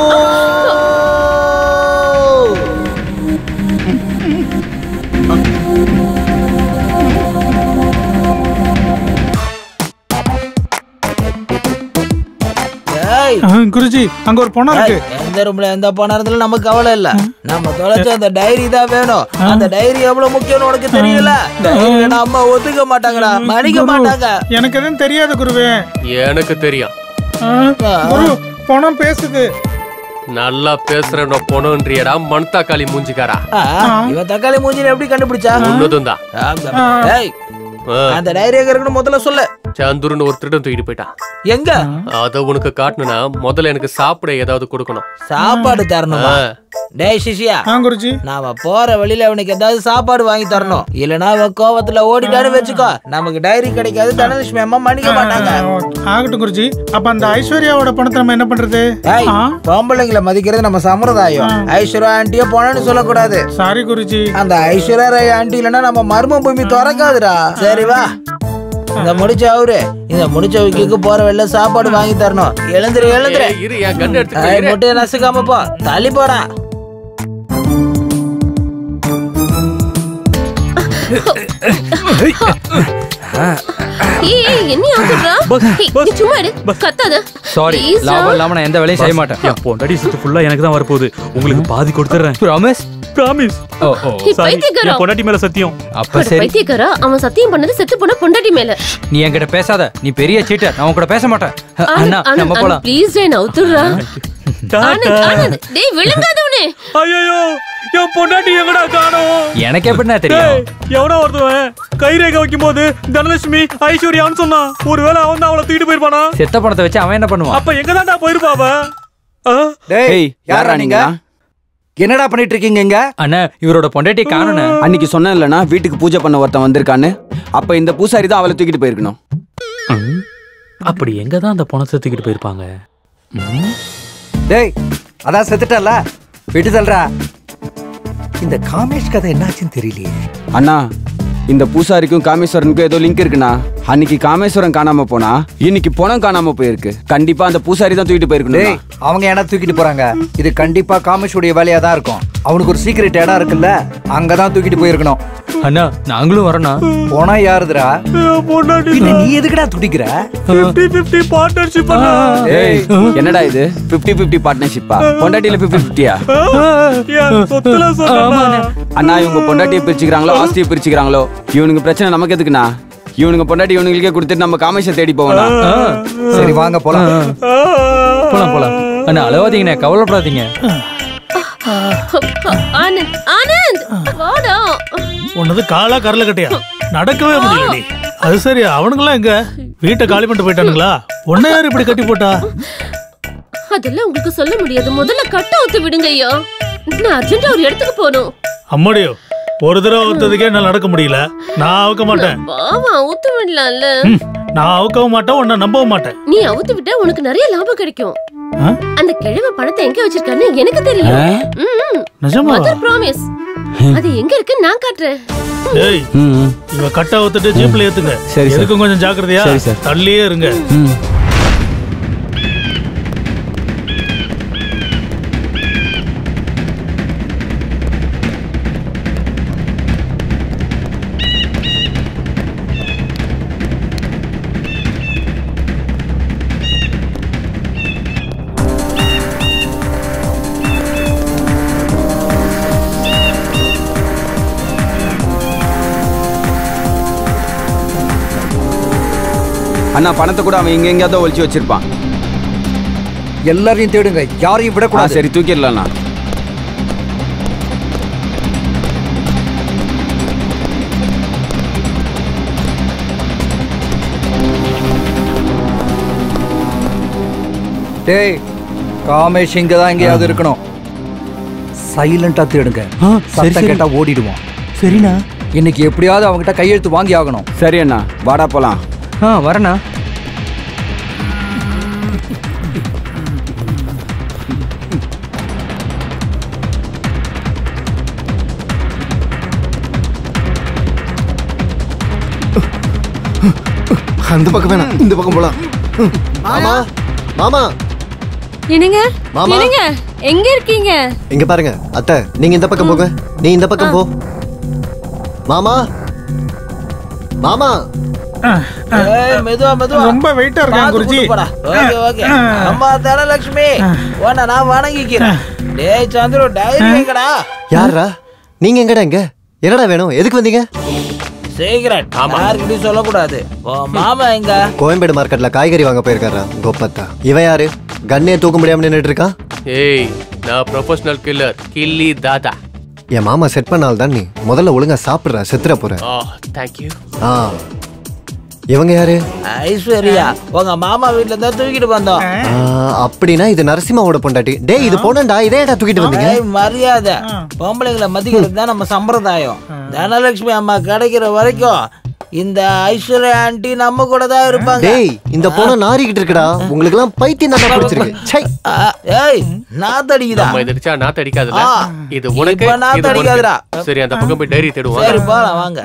S8: ஏய்
S4: குருஜி அங்க ஒரு பொண்ணு இருக்கு
S8: ஏய், எந்த ரூம்ல எந்த பணம் இருந்தாலும் நமக்கு கவலை இல்ல நம்ம தொலைச்ச அந்த டைரி தான் வேணும் அந்த டைரி எவ்வளவு முக்கியம்னு உனக்கு தெரியல டைரி வேணா அம்மா ஒத்துக்க மாட்டாங்கடா மன்னிக்க மாட்டாங்க
S4: எனக்கு எதுவும் தெரியாது குருவே
S12: எனக்கு தெரியும்
S4: ஆ, குரு பணம் பேசுது
S12: நல்லா பேசுறேன் பொண்ணுன்றியடா மண் தக்காளி மூஞ்சிக்காரா
S8: ஆ, இவன் தக்காளி மூஞ்சில எப்படி கண்டுபிடிச்சா
S12: உன்னதும் தான்
S8: ஏய் அந்த டைரி எங்க இருக்குன்னு முதல்ல சொல்லு
S12: சந்துருன்னு ஒரு திருடன் தூக்கிட்டு போயிட்டான்
S8: எங்க
S12: அத உனக்கு காட்டணும்னா முதல்ல எனக்கு சாப்பிட ஏதாவது கொடுக்கணும்
S8: சாப்பாடு தரணுமா
S12: ஆ.
S8: டேய் சிஷியா
S4: குருஜி
S8: நாம போற வழியில அவனுக்கு ஏதாவது சாப்பாடு வாங்கி தரணும் இல்லனா அவன் கோவத்துல ஓடிட்டான்னு வச்சுக்கோ நமக்கு டைரி கிடைக்காது தனலட்சுமி அம்மா மன்னிக்க மாட்டாங்க
S4: ஆகட்டும் குருஜி அப்ப அந்த ஐஸ்வர்யாவோட பணத்தை நம்ம என்ன பண்றது
S8: ஏய், பொம்பளைங்களை மதிக்கிறது நம்ம சம்பிரதாயம் ஐஸ்வர்யா ஆண்டிய போனன்னு சொல்லக்கூடாது
S4: சாரி குருஜி
S8: அந்த ஐஸ்வர்யா ராய் ஆண்டி இல்லைன்னா நம்ம மர்ம பூமி திறக்காதுடா சரி வா இந்த முடிச்ச அவரு இந்த முடிச்ச விக்கிக்கு போற வெளில சாப்பாடு வாங்கி தரணும் எழுந்துரு எழுந்துரு
S12: ஏய், இரு என் கண்ணு எடுத்து
S8: ஏய், முட்டையை நசுக்காம போ தள்ளி போடா
S7: ஏய் ஏய், என்னையும் அவுத்துடுறா ஏய், நீ சும்மா இரு கத்தாத
S13: சாரி
S7: Please டா.
S13: லாபம் இல்லாம நான் எந்த வேலையும் செய்ய மாட்டேன்
S10: என் பொண்டாடி சுத்து ஃபுல்லா எனக்கு தான் வரப்போகுது உங்களுக்கு பாதி கொடுத்துறேன்
S13: ப்ராமிஸ்
S10: ப்ராமிஸ்
S13: ஓ ஓ
S7: ஏய், பைத்தியக்காரா.
S10: என் பொண்டாட்டி மேல சத்தியம்
S13: அப்ப
S7: அட
S13: சரி
S7: பைத்தியக்காரா அவன் சத்தியம் பண்ணது செத்து போன பொண்டாட்டி மேல
S13: நீ என்கிட்ட பேசாத நீ பெரிய சீட்டர் நான் உன் கூட பேச மாட்டேன் அண்ணா நம்ம போலாம்
S7: ப்ளீஸ் டே அவுத்துடுறா ஆனந்த் ஆனந்த் டேய் விழுங்காதவனே
S10: ஐயோ என் பொண்டாட்டி எங்கடா காணோம்
S13: எனக்கு எப்படிண்ணா தெரியும்
S10: டேய், எவனோ ஒருத்தவன் கைரேகை வைக்கும் போது தனலட்சுமி ஐஸ்வர்யான்னு சொன்னான் ஒருவேளை அவன் தான் அவளை தூக்கிட்டு போயிருப்பானா
S13: செத்த பணத்தை வச்சு அவன் என்ன பண்ணுவான்
S10: அப்ப எங்க தான்டா போயிருப்பா அவ ஆ?
S11: ஏய் யாரா நீங்க
S1: என்னடா பண்ணிட்டு இருக்கீங்க இங்க
S13: அண்ணா இவரோட பொண்டாட்டி காணுண்ணே
S11: அன்னைக்கு சொன்னேன் இல்லைனா வீட்டுக்கு பூஜை பண்ண ஒருத்தன் வந்திருக்கான்னு அப்ப இந்த பூசாரி தான் அவளை தூக்கிட்டு போயிருக்கணும்
S10: அப்படி எங்க தான் அந்த பணத்தை தூக்கிட்டு போயிருப்பாங்க
S1: டேய் அதான் செத்துட்டல விட்டு தள்ளுறா இந்த காமேஷ் கதை என்னாச்சுன்னு தெரியலையே
S11: அண்ணா இந்த பூசாரிக்கும் காமேஸ்வரனுக்கும் ஏதோ லிங்க் இருக்குண்ணா அன்னைக்கு காமேஸ்வரன் காணாம போனா இன்னைக்கு பணம் காணாம போயிருக்கு கண்டிப்பா அந்த பூசாரி தான் தூக்கிட்டு
S1: டேய்
S11: போயிருக்கணும்
S1: அவங்க என்ன தூக்கிட்டு போறாங்க இது கண்டிப்பா காமேஷுடைய வேலையா தான் இருக்கும் அவனுக்கு ஒரு சீக்ரெட் இடம் இருக்குல்ல அங்கதான் தூக்கிட்டு போயிருக்கணும்
S13: அண்ணா நாங்களும் வரோண்ணா
S1: போனா யாருதுடா பின்ன நீ எதுக்குடா துடிக்கிற
S10: பார்ட்னர்ஷிப்
S11: ஏய் என்னடா இது 50 50 பார்ட்னர்ஷிப்பா பொண்டாட்டியில 50 50யா
S10: சொத்துல
S11: அண்ணா இவங்க பொண்டாட்டியை பிரிச்சுக்கிறாங்களோ ஆஸ்தியை பிரிச்சுக்கிறாங்களோ இவனுக்கு பிரச்சனை நமக்கு எதுக்குண்ணா இவனுங்க பொண்டாட்டி இவனுங்களுக்கே கொடுத்துட்டு நம்ம காமேஷை தேடி போவோம்ண்ணா
S1: சரி வாங்க போலாம்
S13: போலாம் போலாம் அண்ணா அழவாதீங்கண்ணே கவலைப்படாதீங்க
S7: ஆனந்த் ஆனந்த் வாடா
S15: உன்னது காலா கரல கட்டையா நடக்கவே முடியலடி அது சரி அவனுங்களாம் எங்க வீட்டை காலி பண்ணிட்டு போயிட்டானுங்களா உன்னை யார் இப்படி கட்டி போட்டா
S7: அதெல்லாம் உங்களுக்கு சொல்ல முடியாது முதல்ல கட்ட ஊத்து விடுங்க ஐயா நான் அர்ஜென்ட்டா ஒரு இடத்துக்கு போகணும்
S15: அம்மாடியோ ஒரு தடவை ஊத்ததுக்கே என்னால நடக்க முடியல நான் அவுக்க மாட்டேன்
S7: பாவா ஊத்து விடலாம்ல
S15: ம், நான் அவுக்கவும் மாட்டேன் உன்னை நம்பவும் மாட்டேன்
S7: நீ அவுத்து விட்டா உனக்கு நிறைய லாபம் கிடைக்கும்
S15: ஆ?
S7: அந்த கிழமை பணத்தை எங்க வச்சிருக்கான்னு எனக்கு தெரியும் ம், ம்.
S15: நிஜமாவா?
S7: Mother promise. அது எங்க இருக்கு நான் காட்டுறேன்
S15: ஏய் இவ கட்ட ஊத்துட்டு ஜீப்ல ஏத்துங்க
S11: சரி, சார்.
S15: எதுக்கும் கொஞ்சம் ஜாக்கிரதையா
S11: சரி, சார்.
S15: தள்ளியே இருங்க
S11: அண்ணா பணத்தை கூட அவன் எங்க எங்கேயாவது ஒளிச்சு வச்சிருப்பான்
S1: எல்லாரையும் தேடுங்க யாரையும்
S11: ஆ,
S1: விடக்கூடாது
S11: சரி தூக்கிடலாம்ண்ணா
S1: டேய் காமேஷ் இங்க தான் எங்கேயாவது இருக்கணும் சைலண்டா தேடுங்க சத்தம் கேட்டா ஓடிடுவான்
S13: சரிண்ணா
S1: இன்னைக்கு எப்படியாவது அவங்ககிட்ட கையெழுத்து வாங்கி ஆகணும்
S11: சரி அண்ணா வாடா போலாம்
S13: ஆ வரண்ணா
S9: அந்த பக்கம் வேணாம் இந்த பக்கம் போலாம் ம். மாமா மாமா
S6: என்னங்க
S3: மாமா.
S6: என்னங்க எங்க இருக்கீங்க
S3: இங்க பாருங்க அத்தை நீங்க இந்த பக்கம் போங்க நீ இந்த பக்கம் போ மாமா மாமா
S8: ஏய், மெதுவா மெதுவா
S4: ரொம்ப வெயிட்டா இருக்கான்
S8: பார்த்து
S4: குருஜி
S8: கூட்டு போடா. ஓகே ஓகே அம்மா தனலட்சுமி உன்னை நான் வணங்கிக்கிறேன் டேய் சந்துரு டைரி எங்கடா
S3: யாரா நீங்க எங்கடா இங்க என்னடா வேணும் எதுக்கு வந்தீங்க
S8: சீக்கிரம் யாருக்கிட்டையும் சொல்லக்கூடாது உன் மாமா எங்க
S3: கோயம்பேடு மார்க்கெட்ல காய்கறி வாங்க போயிருக்காரா கோப்பத்தா இவன் யாரு கண்ணே தூக்க முடியாம நின்னுட்டு இருக்கான்
S12: ஏய் நான் ப்ரொஃபஷனல் கில்லர் கில்லி தாதா
S3: என் மாமா செட் பண்ணால் தான் நீ முதல்ல ஒழுங்கா சாப்பிடுற செத்துற போற
S12: ஆ தேங்க்யூ
S3: ஆ இவங்க யாரு
S8: ஐஸ்வர்யா உங்க மாமா வீட்ல இருந்தா தூக்கிட்டு வந்தோம்
S3: ஆ, அப்படின்னா இது நரசிம்மாவோட பொண்டாட்டி டேய் இது பொண்ணண்டா இதே ஏன்டா தூக்கிட்டு வந்தீங்க
S8: ஏய், மரியாதை பொம்பளைங்களை மதிக்கிறது தான் நம்ம சம்பிரதாயம் தனலட்சுமி அம்மா கிடைக்கிற வரைக்கும் இந்த ஐஸ்வர்யா ஆண்டி நம்ம கூட தான் இருப்பாங்க
S3: டேய் இந்த பொண்ணு நாரிக்கிட்டு இருக்குடா உங்களுக்கு எல்லாம் பைத்தியம் தான் பிடிச்சிருக்கு சை
S8: ஆ, ஏய் நான் தடிக்குதா
S12: நம்ம இது அடிச்சா நாத்து அடிக்காதுல்ல
S8: ஆ,
S12: இது உனக்கு
S8: இப்ப நாத்து
S12: இது உனக்கு.
S8: அடிக்காதுடா.
S12: சரி அந்த பக்கம் போய் டைரி
S8: சரி
S12: தேடுவோம்
S8: போலாம் வாங்க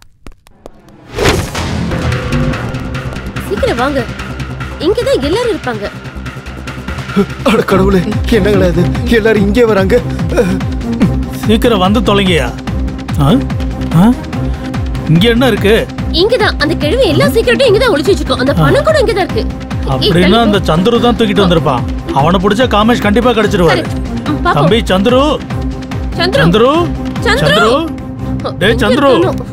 S7: சீக்கிரம் வாங்க இங்கதான் எல்லாரும் இருப்பாங்க
S9: அட கடவுளே என்னங்களா இது எல்லாரும் இங்கே வராங்க
S15: சீக்கிரம் வந்து தொலைங்கயா ஆ? ஆ? இங்க என்ன இருக்கு
S7: இங்கதான் அந்த கிழவி எல்லா சீக்கிரட்டும் இங்கதான் ஒளிச்சு வச்சிருக்கோம் அந்த பணம் கூட இங்கதான் இருக்கு ஏய்,
S15: அப்படின்னா
S7: தள்ளி
S15: அந்த சந்துரு தான் தூக்கிட்டு வந்திருப்பான் அவனை பிடிச்ச காமேஷ் கண்டிப்பா கிடைச்சிருவாரு
S7: ம், பாப்போம்.
S15: தம்பி சந்துரு
S7: சந்துரு
S15: சந்துரு
S7: சந்துரு.
S15: சந்துரு டேய்
S7: இங்க
S15: சந்துரு
S7: இருக்கணும்.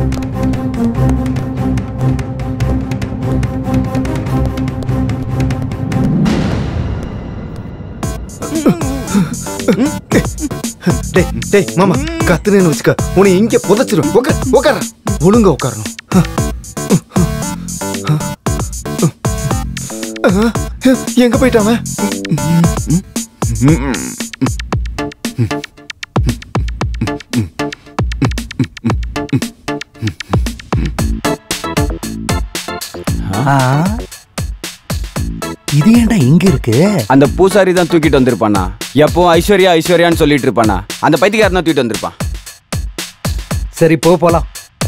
S9: டேய் டேய் மாமா கத்துனேன்னு வச்சுக்க உன்னை இங்கே புதைச்சிரும் உட்கார் உட்கார ஒழுங்கா உட்காரணும் ஆ, எங்க போயிட்டாம
S13: இது ஏன்டா இங்க இருக்கு
S11: அந்த பூசாரி தான் தூக்கிட்டு வந்திருப்பானா எப்போ ஐஸ்வர்யா ஐஸ்வர்யான்னு சொல்லிட்டு இருப்பானா அந்த பைத்தியக்காரன் தான் தூக்கிட்டு வந்திருப்பான்
S1: சரி போ போலாம்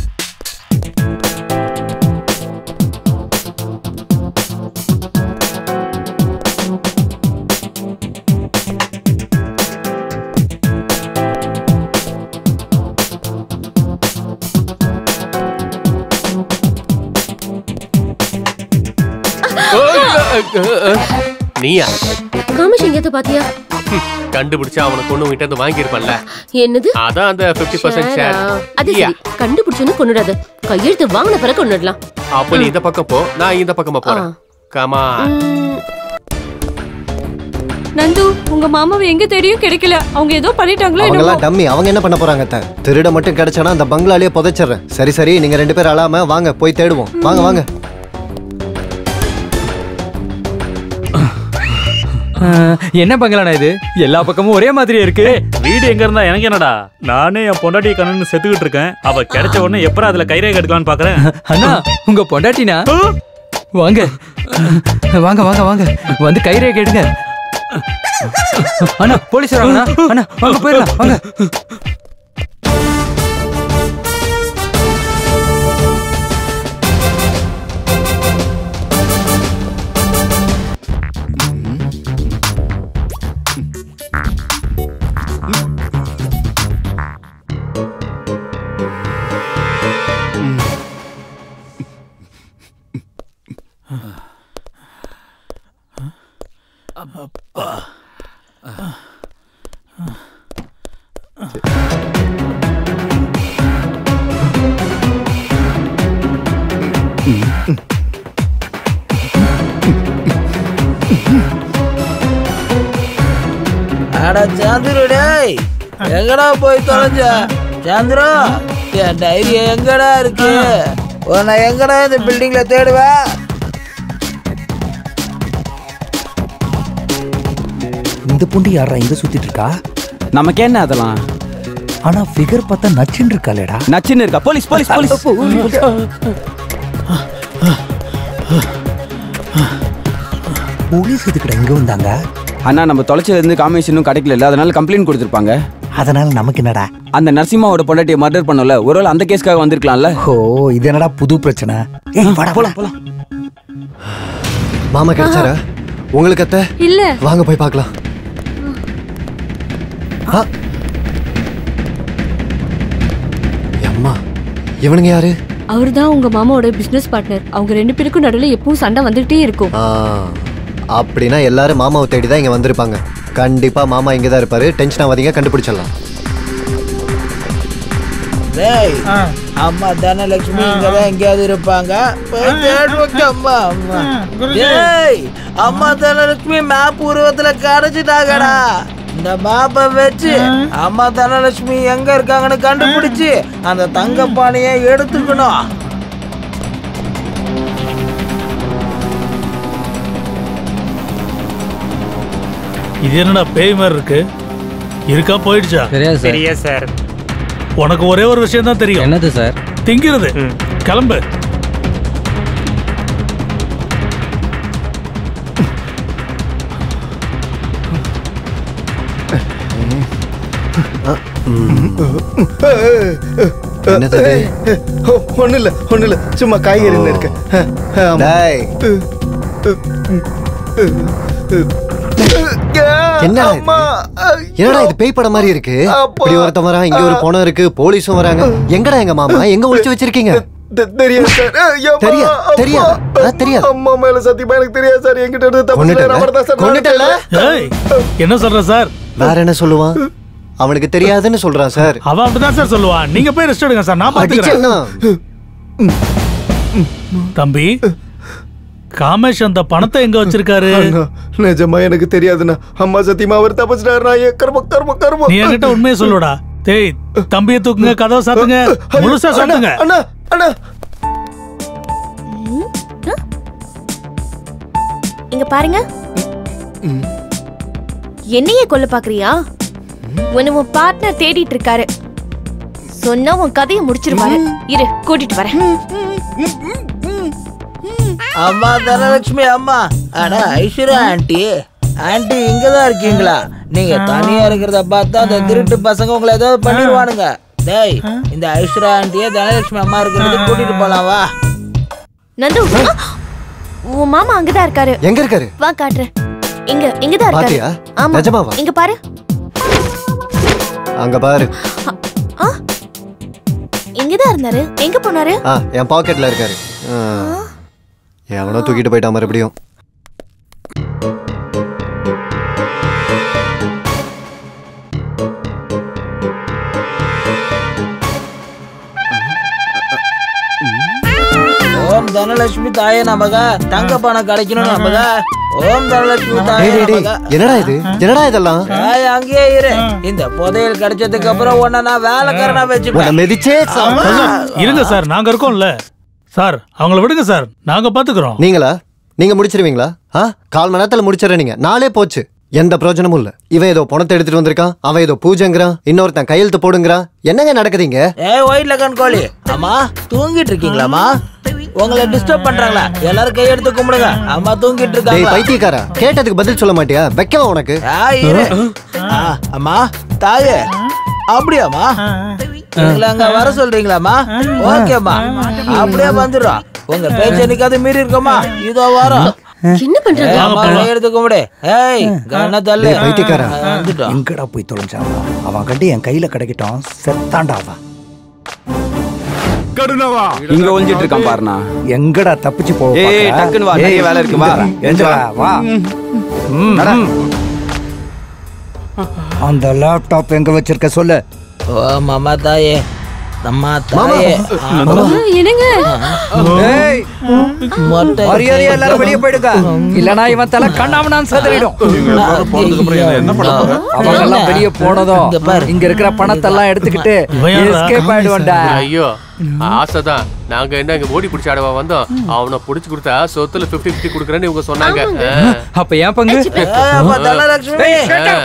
S12: நீயா
S7: காமேஷ் எங்கேயாவது பாத்தியா
S12: கண்டுபிடிச்சா அவனுக்கு ஒண்ணு விட்டு வாங்கியிருப்பான்ல
S7: என்னது
S12: அதான் அந்த 50% பர்சன்ட் ஷேர்
S7: ஷேரா? அது சரி கண்டுபிடிச்சோன்னு கொண்டுடாத கையெழுத்து வாங்கின பிறகு கொண்டுடலாம்
S12: அப்ப நீ இந்த பக்கம் போ நான் இந்த பக்கமா போறேன் கமா
S7: ம்,
S6: நந்து உங்க மாமாவை எங்க தேடியும் கிடைக்கல அவங்க ஏதோ பண்ணிட்டாங்களோ
S3: அவங்க
S6: என்னமோ
S3: எல்லாம் டம்மி அவங்க என்ன பண்ண போறாங்க அத்தை திருட மட்டும் கிடைச்சானா அந்த பங்களாலேயே புதைச்சிடுறேன் சரி சரி நீங்க ரெண்டு பேரும் அழாம வாங்க போய் தேடுவோம் வாங்க வாங்க
S13: அஹ், என்ன பங்களானா இது எல்லா பக்கமும் ஒரே மாதிரியே இருக்கு
S10: வீடு எங்க இருந்தா எனக்கு என்னடா நானே என் பொண்டாட்டி கண்ணு செத்துக்கிட்டு இருக்கேன் அவ கிடைச்ச உடனே எப்பறம் அதுல கைரேகை எடுக்கலாம்னு பாக்குறேன்
S13: அண்ணா உங்க பொண்டாட்டினா வாங்க வாங்க வாங்க வாங்க வந்து கைரே கேடுங்க அண்ணா போலீஸ் வராங்கண்ணா அண்ணா வாங்க போயிடலாம் வாங்க
S8: அட சந்துரு டேய் எங்கடா போய் தொலைஞ்ச சந்துரு என் டைரி எங்கடா இருக்கு உன்னை எங்கடா இந்த பில்டிங்ல தேடுவேன்
S1: இந்த பொண்ணு யாரா இங்க சுத்திட்டு இருக்கா
S11: நமக்கு என்ன அதெல்லாம்
S1: ஆனா ஃபிகர் பார்த்தா நச்சுன்னு இருக்காளேடா
S11: நச்சுன்னு இருக்கா போலீஸ் போலீஸ் போலீஸ்
S1: போலீஸ் எதுக்குடா இங்க வந்தாங்க
S11: அண்ணா நம்ம தொலைச்சதுல இருந்து காமிஷன் இன்னும் கிடைக்கல அதனால கம்ப்ளைண்ட் கொடுத்துருப்பாங்க
S1: அதனால நமக்கு என்னடா
S11: அந்த நரசிம்மாவோட பொண்டாட்டியை மர்டர் பண்ணல ஒருவேளை அந்த கேஸ்க்காக வந்திருக்கலாம்ல
S1: ஓ இது என்னடா புது பிரச்சனை ஏய் வாடா போலாம் போலாம்
S3: மாமா கிடைச்சாரா உங்களுக்கு அத்தை
S6: இல்ல
S3: வாங்க போய் பார்க்கலாம் ஆ. அம்மா இவனுங்க யாரு
S6: அவர்தான் உங்க மாமாவோட பிசினஸ் பார்ட்னர் அவங்க ரெண்டு பேருக்கும் நடுவுல எப்பவும் சண்டை வந்துகிட்டே இருக்கும்
S3: ஆ, அப்படின்னா எல்லாரும் மாமாவை தேடி தான் இங்க வந்திருப்பாங்க கண்டிப்பா மாமா இங்க தான் இருப்பாரு டென்ஷன் ஆகாதீங்க கண்டுபிடிச்சிடலாம்
S8: டேய் அம்மா தனலட்சுமி இங்கதான் எங்கேயாவது இருப்பாங்க போய் தேடுவோம் அம்மா அம்மா டேய் அம்மா தனலட்சுமி மேப் உருவத்துல கரைச்சிட்டாங்கடா இந்த மேப்பை வச்சு அம்மா தனலட்சுமி எங்க இருக்காங்கன்னு கண்டுபிடிச்சு அந்த தங்க பானையை எடுத்துக்கணும்
S15: இது என்னடா பேய் மாதிரி இருக்கு இருக்கா போயிடுச்சா
S13: தெரியாது சார்.
S15: சரியா சார் உனக்கு ஒரே ஒரு விஷயம் தான் தெரியும்
S13: என்னது சார்
S15: திங்கிறது கிளம்பு
S3: என்னது இது?
S9: ஒண்ணு இல்ல ஒண்ணு இல்ல சும்மா காய்கறி இருக்கு
S3: டேய். என்னடா இது? என்னடா இது பேய் படம் மாதிரி இருக்கு இப்படி ஒருத்தன் வரான் இங்க ஒரு பணம் இருக்கு போலீஸும் வராங்க எங்கடா எங்க மாமா எங்க ஒளிச்சு வச்சிருக்கீங்க
S9: தெரியாது சார் ஐயோ, அம்மா,
S3: தெரியாது,
S9: அம்மா.
S3: தெரியாது. ஆ, தெரியாது.
S9: அம்மா மேல சத்தியமா எனக்கு தெரியாது சார் என்கிட்ட இருந்து தப்பு
S3: கொன்னுட்டல?
S9: அவர் தான் சார்
S3: கொன்னுட்டல?
S15: ஏய், என்ன சொல்ற சார்
S3: வேற என்ன சொல்லுவான் அவனுக்கு தெரியாதுன்னு சொல்றான் சார்
S15: அவன் அப்படிதான் சார் சொல்லுவான் நீங்க போய் ரெஸ்ட் எடுங்க சார் நான் பாத்துக்கிறேன்
S3: அடிச்சேன்னா
S15: தம்பி காமேஷ் அந்த பணத்தை எங்க வச்சிருக்காரு
S9: அண்ணா, நிஜமா எனக்கு தெரியாதுண்ணா அம்மா சத்தியமா அவர் தப்பிச்சிட்டாரு நான் ஏன் கர்ம கர்ம கர்ம
S15: நீ என்கிட்ட உண்மையை சொல்லுடா டேய் தம்பியை தூக்குங்க கதவை சாத்துங்க முழுசா சாத்துங்க
S9: அண்ணா அண்ணா
S5: இங்க பாருங்க என்னையே கொல்ல பாக்குறியா உன்னை உன் பார்ட்னர் தேடிட்டு இருக்காரு சொன்னா உன் கதையை முடிச்சிருவாரு இரு கூட்டிட்டு வரேன்
S8: அம்மா தனலட்சுமி அம்மா அட ஐஸ்வர்யா ஆண்டி ஆண்டி இங்க தான் இருக்கீங்களா நீங்க தனியா இருக்கிறத பார்த்தா அந்த திருட்டு பசங்க உங்களை ஏதாவது பண்ணிடுவானுங்க டேய் இந்த ஐஸ்வர்யா ஆண்டியே தனலட்சுமி அம்மா இருக்கிறதுக்கு கூட்டிட்டு போலாம் வா
S5: நந்து உன் மாமா அங்கதான் இருக்காரு
S3: எங்க இருக்காரு
S5: வா காட்டுறேன் இங்க இங்கதான்
S3: பாத்தியா?
S5: இருக்காரு ஆமா
S3: நிஜமாவா?
S5: இங்க பாரு
S3: அங்க பாரு
S5: இங்கதான் இருந்தாரு எங்க போனாரு
S3: ஆ என் பாக்கெட்ல இருக்காரு ஆ. எவனோ தூக்கிட்டு போயிட்டான் மறுபடியும்
S8: ஓம் ஓம் தனலட்சுமி தாயே நமக தங்க பணம் கிடைக்கணும் நமக ஓம் தனலட்சுமி தாயே
S3: டேய், டேய், டேய்,
S8: நமக
S3: என்னடா இது என்னடா இதெல்லாம்
S8: ஏய், அங்கேயே இரு இந்த புதையல் கிடைச்சதுக்கு அப்புறம் உன்னை நான் வேலைக்காரனா
S3: உன்னை
S8: வச்சுப்பேன்
S3: மிதிச்சே சாவ-
S15: இருங்க சார் நாங்க இருக்கோம்ல சார் அவங்கள விடுங்க சார் நாங்க பாத்துக்கிறோம்
S3: நீங்களா நீங்க முடிச்சிருவீங்களா ஆ கால் மணி நேரத்துல முடிச்சிடற நீங்க நாளே போச்சு எந்த பிரயோஜனமும் இல்ல இவன் ஏதோ பணத்தை எடுத்துட்டு வந்திருக்கான் அவன் ஏதோ பூஜைங்கிறான் இன்னொருத்தன் கையெழுத்து போடுங்கிறான் என்னங்க நடக்குதுங்க
S8: ஏய் ஒயிட்ல கண் கோழி அம்மா தூங்கிட்டு இருக்கீங்களாம்மா உங்களை டிஸ்டர்ப் பண்றாங்களா எல்லாரும் கையெடுத்து கும்பிடுங்க அம்மா தூங்கிட்டு
S3: டேய்
S8: இருக்காங்க
S3: பைத்தியக்காரா கேட்டதுக்கு பதில் சொல்ல மாட்டியா வைக்கவா உனக்கு
S8: ஏய், இரு. ஆ, அம்மா தாயே அப்படியாம்மா எங்களை அங்க வர சொல்றீங்களாம்மா ஓகேம்மா அப்படியே வந்துடுறோம் உங்க பேச்ச நிக்காத மீறி இருக்கோமா இதோ வரோம்
S7: என்ன பண்றாங்க
S8: அம்மா கையெடுத்து கும்பிடு ஏய் கண்ண தள்ளு
S3: டேய், பைத்தியக்காரா.
S8: வந்துட்டோம்
S1: எங்கடா போய் தொலைஞ்சான் அவன் கட்டி என் கையில கிடைக்கட்டும் செத்தாண்டா அவன்
S11: கருணவா இங்க ஒளிஞ்சிட்டு இருக்கான் பாருண்ணா
S1: எங்கடா தப்பிச்சு போ
S11: ஏய், டக்குன்னு வா, நிறைய வேலை இருக்கு, வா. எந்திரி வா.
S1: வா ம், ம். அந்த லேப்டாப் எங்க வச்சிருக்க சொல்லு
S8: ஓ மாமா தாயே அம்மா தாயே ஆமா.
S6: என்னங்க
S1: ஏய்,
S8: மொட்டை
S1: மரியாதையா எல்லாரும் வெளியே போயிடுங்க இல்லனா இவன் தலை கண்ணாமனான்னு சதுரிடும்
S2: போனதுக்கு அப்புறம் என்ன- என்ன பண்ண போற
S1: அவங்க எல்லாம் வெளியே போனதும்
S8: இங்க பாரு.
S1: இங்க இருக்கிற பணத்தெல்லாம் எடுத்துக்கிட்டு
S15: இவன் யாரா?
S1: எஸ்கேப் ஆயிடுவான்டா
S12: ஐயோ ஆசைதான் நாங்க என்ன இங்க ஓடி பிடிச்சி ஆடவா வந்தோம் அவனை புடிச்சு கொடுத்தா சொத்துல 50 50 குடுக்குறேன்னு இவங்க சொன்னாங்க ஆ.
S1: அப்ப ஏன் பங்கு
S8: ஏய், அம்மா தனலட்சுமி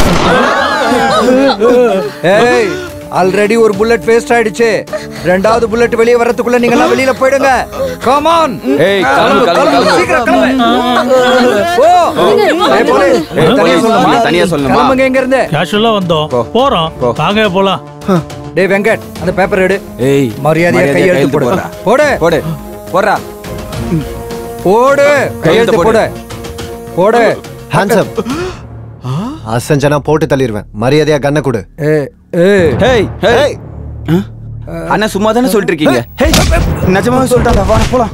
S1: ஏய் ஆல்ரெடி ஒரு புல்லட் வேஸ்ட் ஆயிடுச்சு ரெண்டாவது புல்லட் வெளியே வரதுக்குள்ள நீங்க எல்லாம் வெளியில போயிடுங்க கம் ஆன்
S11: ஏய், கிளம்பு, கிளம்பு, கிளம்பு.
S1: சீக்கிரம் கிளம்பு ஓ ஏய், போலீஸ்.
S11: ஏய்,
S1: தனியா
S11: போலீஸ்,
S1: சொல்லணுமா
S11: நீ தனியா சொல்லணுமா?
S1: கிளம்புங்க இங்க இருந்து
S15: கேஷுவலா வந்தோம் போறோம் வாங்க போலாம்
S1: டேய் வெங்கட் அந்த பேப்பர் எடு
S11: ஏய்
S1: மரியாதையா கையெழுத்து போடு
S11: போடுறா.
S1: போடு
S11: போடு போடுறா
S1: போடு கையெழுத்து போடு போடு
S3: ஹேண்ட்ஸம் அசஞ்சனா போட்டு தள்ளிடுவேன் மரியாதையா கண்ணை கொடு
S1: ஏய் ஏய்
S11: ஹேய் ஹேய் அண்ணா சும்மா தானே சொல்லிட்டு இருக்கீங்க ஹேய் நிஜமாவே சொல்லிட்டாங்க வா போலாம்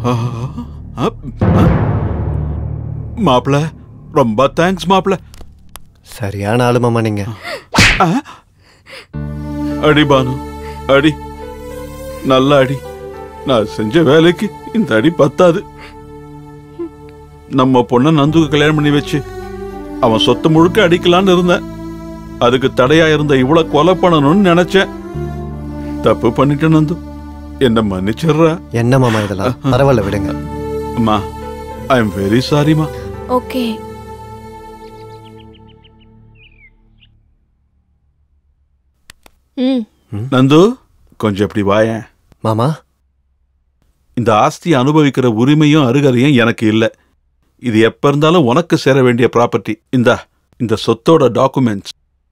S2: மாப்பிள ரொம்ப தேங்க்ஸ் மாப்பிள
S3: சரியான ஆளு மாமா நீங்க
S2: அடி பானு அடி நல்ல அடி நான் செஞ்ச வேலைக்கு இந்த அடி பத்தாது நம்ம பொண்ண நந்துக்கு கல்யாணம் பண்ணி வச்சு அவன் சொத்து முழுக்க அடிக்கலான்னு இருந்தேன் அதுக்கு தடையா இருந்த இவ்வளவு கொலை பண்ணணும்னு நினைச்சேன் தப்பு பண்ணிட்டேன் நந்து என்ன மன்னிச்சிடுறா
S3: என்ன மாமா இதெல்லாம் பரவாயில்ல விடுங்க
S2: அம்மா ஐ எம் வெரி சாரிமா
S5: ஓகே ம்
S2: நந்து கொஞ்சம் இப்படி வாயேன்
S3: மாமா
S2: இந்த ஆஸ்தியை அனுபவிக்கிற உரிமையும் அருகதையும் எனக்கு இல்லை இது எப்ப இருந்தாலும் உனக்கு சேர வேண்டிய ப்ராப்பர்ட்டி இந்தா இந்த சொத்தோட டாக்குமெண்ட்ஸ்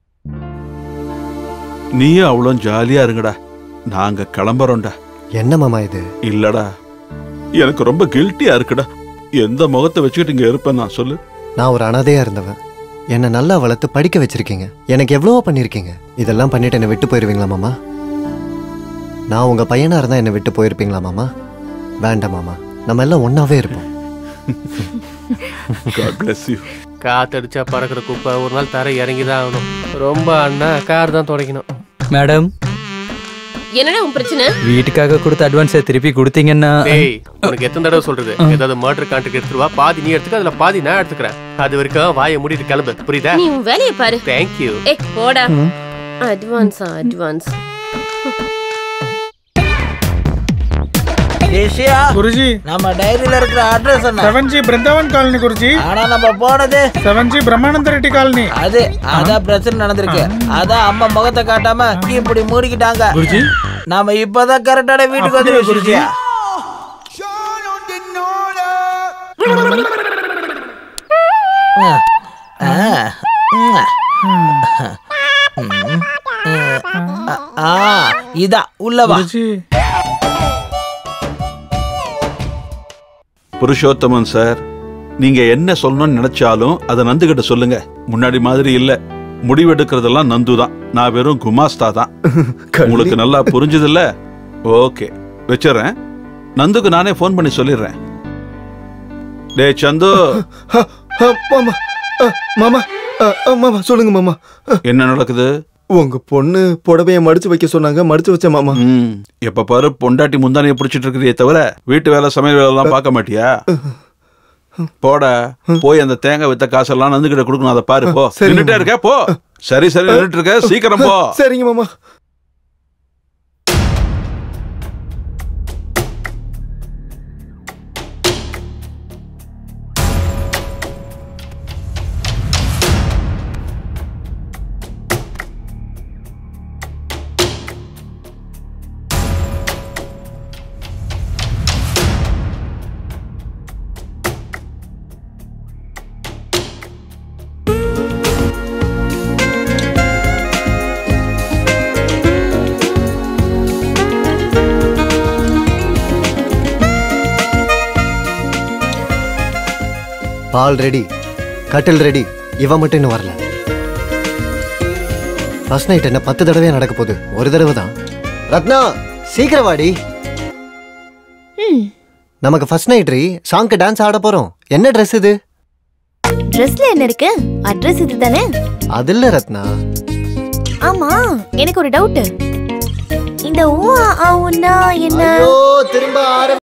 S2: நீயும் அவ்வளோ ஜாலியா இருங்கடா நாங்க கிளம்புறோம்டா
S3: என்ன மாமா இது
S2: இல்லடா எனக்கு ரொம்ப கில்ட்டியா இருக்குடா எந்த முகத்தை வச்சுக்கிட்டு இங்க இருப்பேன் நான் சொல்லு
S3: நான் ஒரு அனாதையா இருந்தவன் என்னை நல்லா வளர்த்து படிக்க வச்சிருக்கீங்க எனக்கு எவ்வளவோ பண்ணிருக்கீங்க இதெல்லாம் பண்ணிட்டு என்னை விட்டு போயிருவீங்களா மாமா நான் உங்க பையனா இருந்தா என்னை விட்டு போயிருப்பீங்களா மாமா வேண்டாம் மாமா நம்ம எல்லாம் ஒன்னாவே இருப்போம்
S2: God bless you.
S12: காத்தடிச்சா பறக்கிற குப்பை ஒரு நாள் தர இறங்கிதான் ஆகணும் ரொம்ப அண்ணா கார் தான் துடைக்கணும்
S13: மேடம்
S7: என்னடா உன் பிரச்சனை
S13: வீட்டுக்காக கொடுத்த அட்வான்ஸை திருப்பி கொடுத்தீங்கன்னா
S12: டேய் உனக்கு எத்தனை தடவை சொல்றது ஏதாவது மர்டர் கான்ட்ராக்ட் எடுத்துருவா பாதி நீ எடுத்துக்க அதுல பாதி நான் எடுத்துக்கிறேன் அது வரைக்கும் வாயை மூடிட்டு கிளம்பு புரியுதா
S7: நீ உன் வேலையை பாரு
S12: தேங்க்யூ
S7: ஏ போடா அட்வான்ஸா அட்வான்ஸ்
S8: ஏஷியா
S4: குருஜி
S8: நம்ம டைரியில இருக்கிற அட்ரஸ் என்ன
S4: seven G Brindavan colony Guruji
S8: ஆனா நம்ம போனது
S4: seven G Brahmananda Reddy colony
S8: அது அதான் பிரச்சனை நடந்திருக்கு அதான் அம்மா முகத்தை காட்டாம இப்படி மூடிக்கிட்டாங்க
S4: குருஜி
S8: நாம இப்பதான் கரெக்டான வீட்டுக்கு வந்துருவோம் குருஜியா ஆ, ம். ம். ஆ இதா உள்ளவா
S4: குருஜி
S2: புருஷோத்தமன் சார் நீங்க என்ன சொல்லணும்னு நினைச்சாலும் அதை நந்துகிட்ட சொல்லுங்க முன்னாடி மாதிரி இல்ல முடிவெடுக்கிறதெல்லாம் நந்து தான் நான் வெறும் குமாஸ்தா தான் உங்களுக்கு நல்லா புரிஞ்சதில்ல ஓகே வச்சிடுறேன் நந்துக்கு நானே ஃபோன் பண்ணி சொல்லிடுறேன் டேய் சந்து
S9: அ, மாமா அ, மாமா அ, அ, மாமா சொல்லுங்க மாமா
S2: என்ன நடக்குது
S9: உங்க பொண்ணு புடவைய மடிச்சு வைக்க சொன்னாங்க மடிச்சு வச்ச மாமா
S2: ம் எப்ப பாரு பொண்டாட்டி முந்தானைய பிடிச்சிட்டு இருக்கிறியே தவிர வீட்டு வேலை சமையல் வேலை எல்லாம் பார்க்க மாட்டியா போட போய் அந்த தேங்காய் வித்த காசெல்லாம் நந்துகிட்ட கொடுக்கணும் அதை பாரு போ
S9: சரி,
S2: நின்னுட்டே
S9: மாமா.
S2: இருக்க போ சரி சரி நின்னுட்டு இருக்க சீக்கிரம் போ
S9: சரிங்க மாமா
S3: பால் ரெடி கட்டில் ரெடி இவ மட்டும் இன்னும் வரல ஃபர்ஸ்ட் நைட் என்ன பத்து தடவையா நடக்க போகுது ஒரு தடவை தான் ரத்னா சீக்கிரம் வாடி நமக்கு ஃபர்ஸ்ட் நைட் ரீ சாங்க்கு டான்ஸ் ஆட போறோம் என்ன ட்ரெஸ் இது
S5: ட்ரெஸ்ல என்ன இருக்கு அட்ரஸ் இது தானே
S3: அது இல்ல ரத்னா
S5: ஆமா எனக்கு ஒரு டவுட் இந்த ஊ ஆ, ஆ, ஊன்னா என்ன
S3: திரும்ப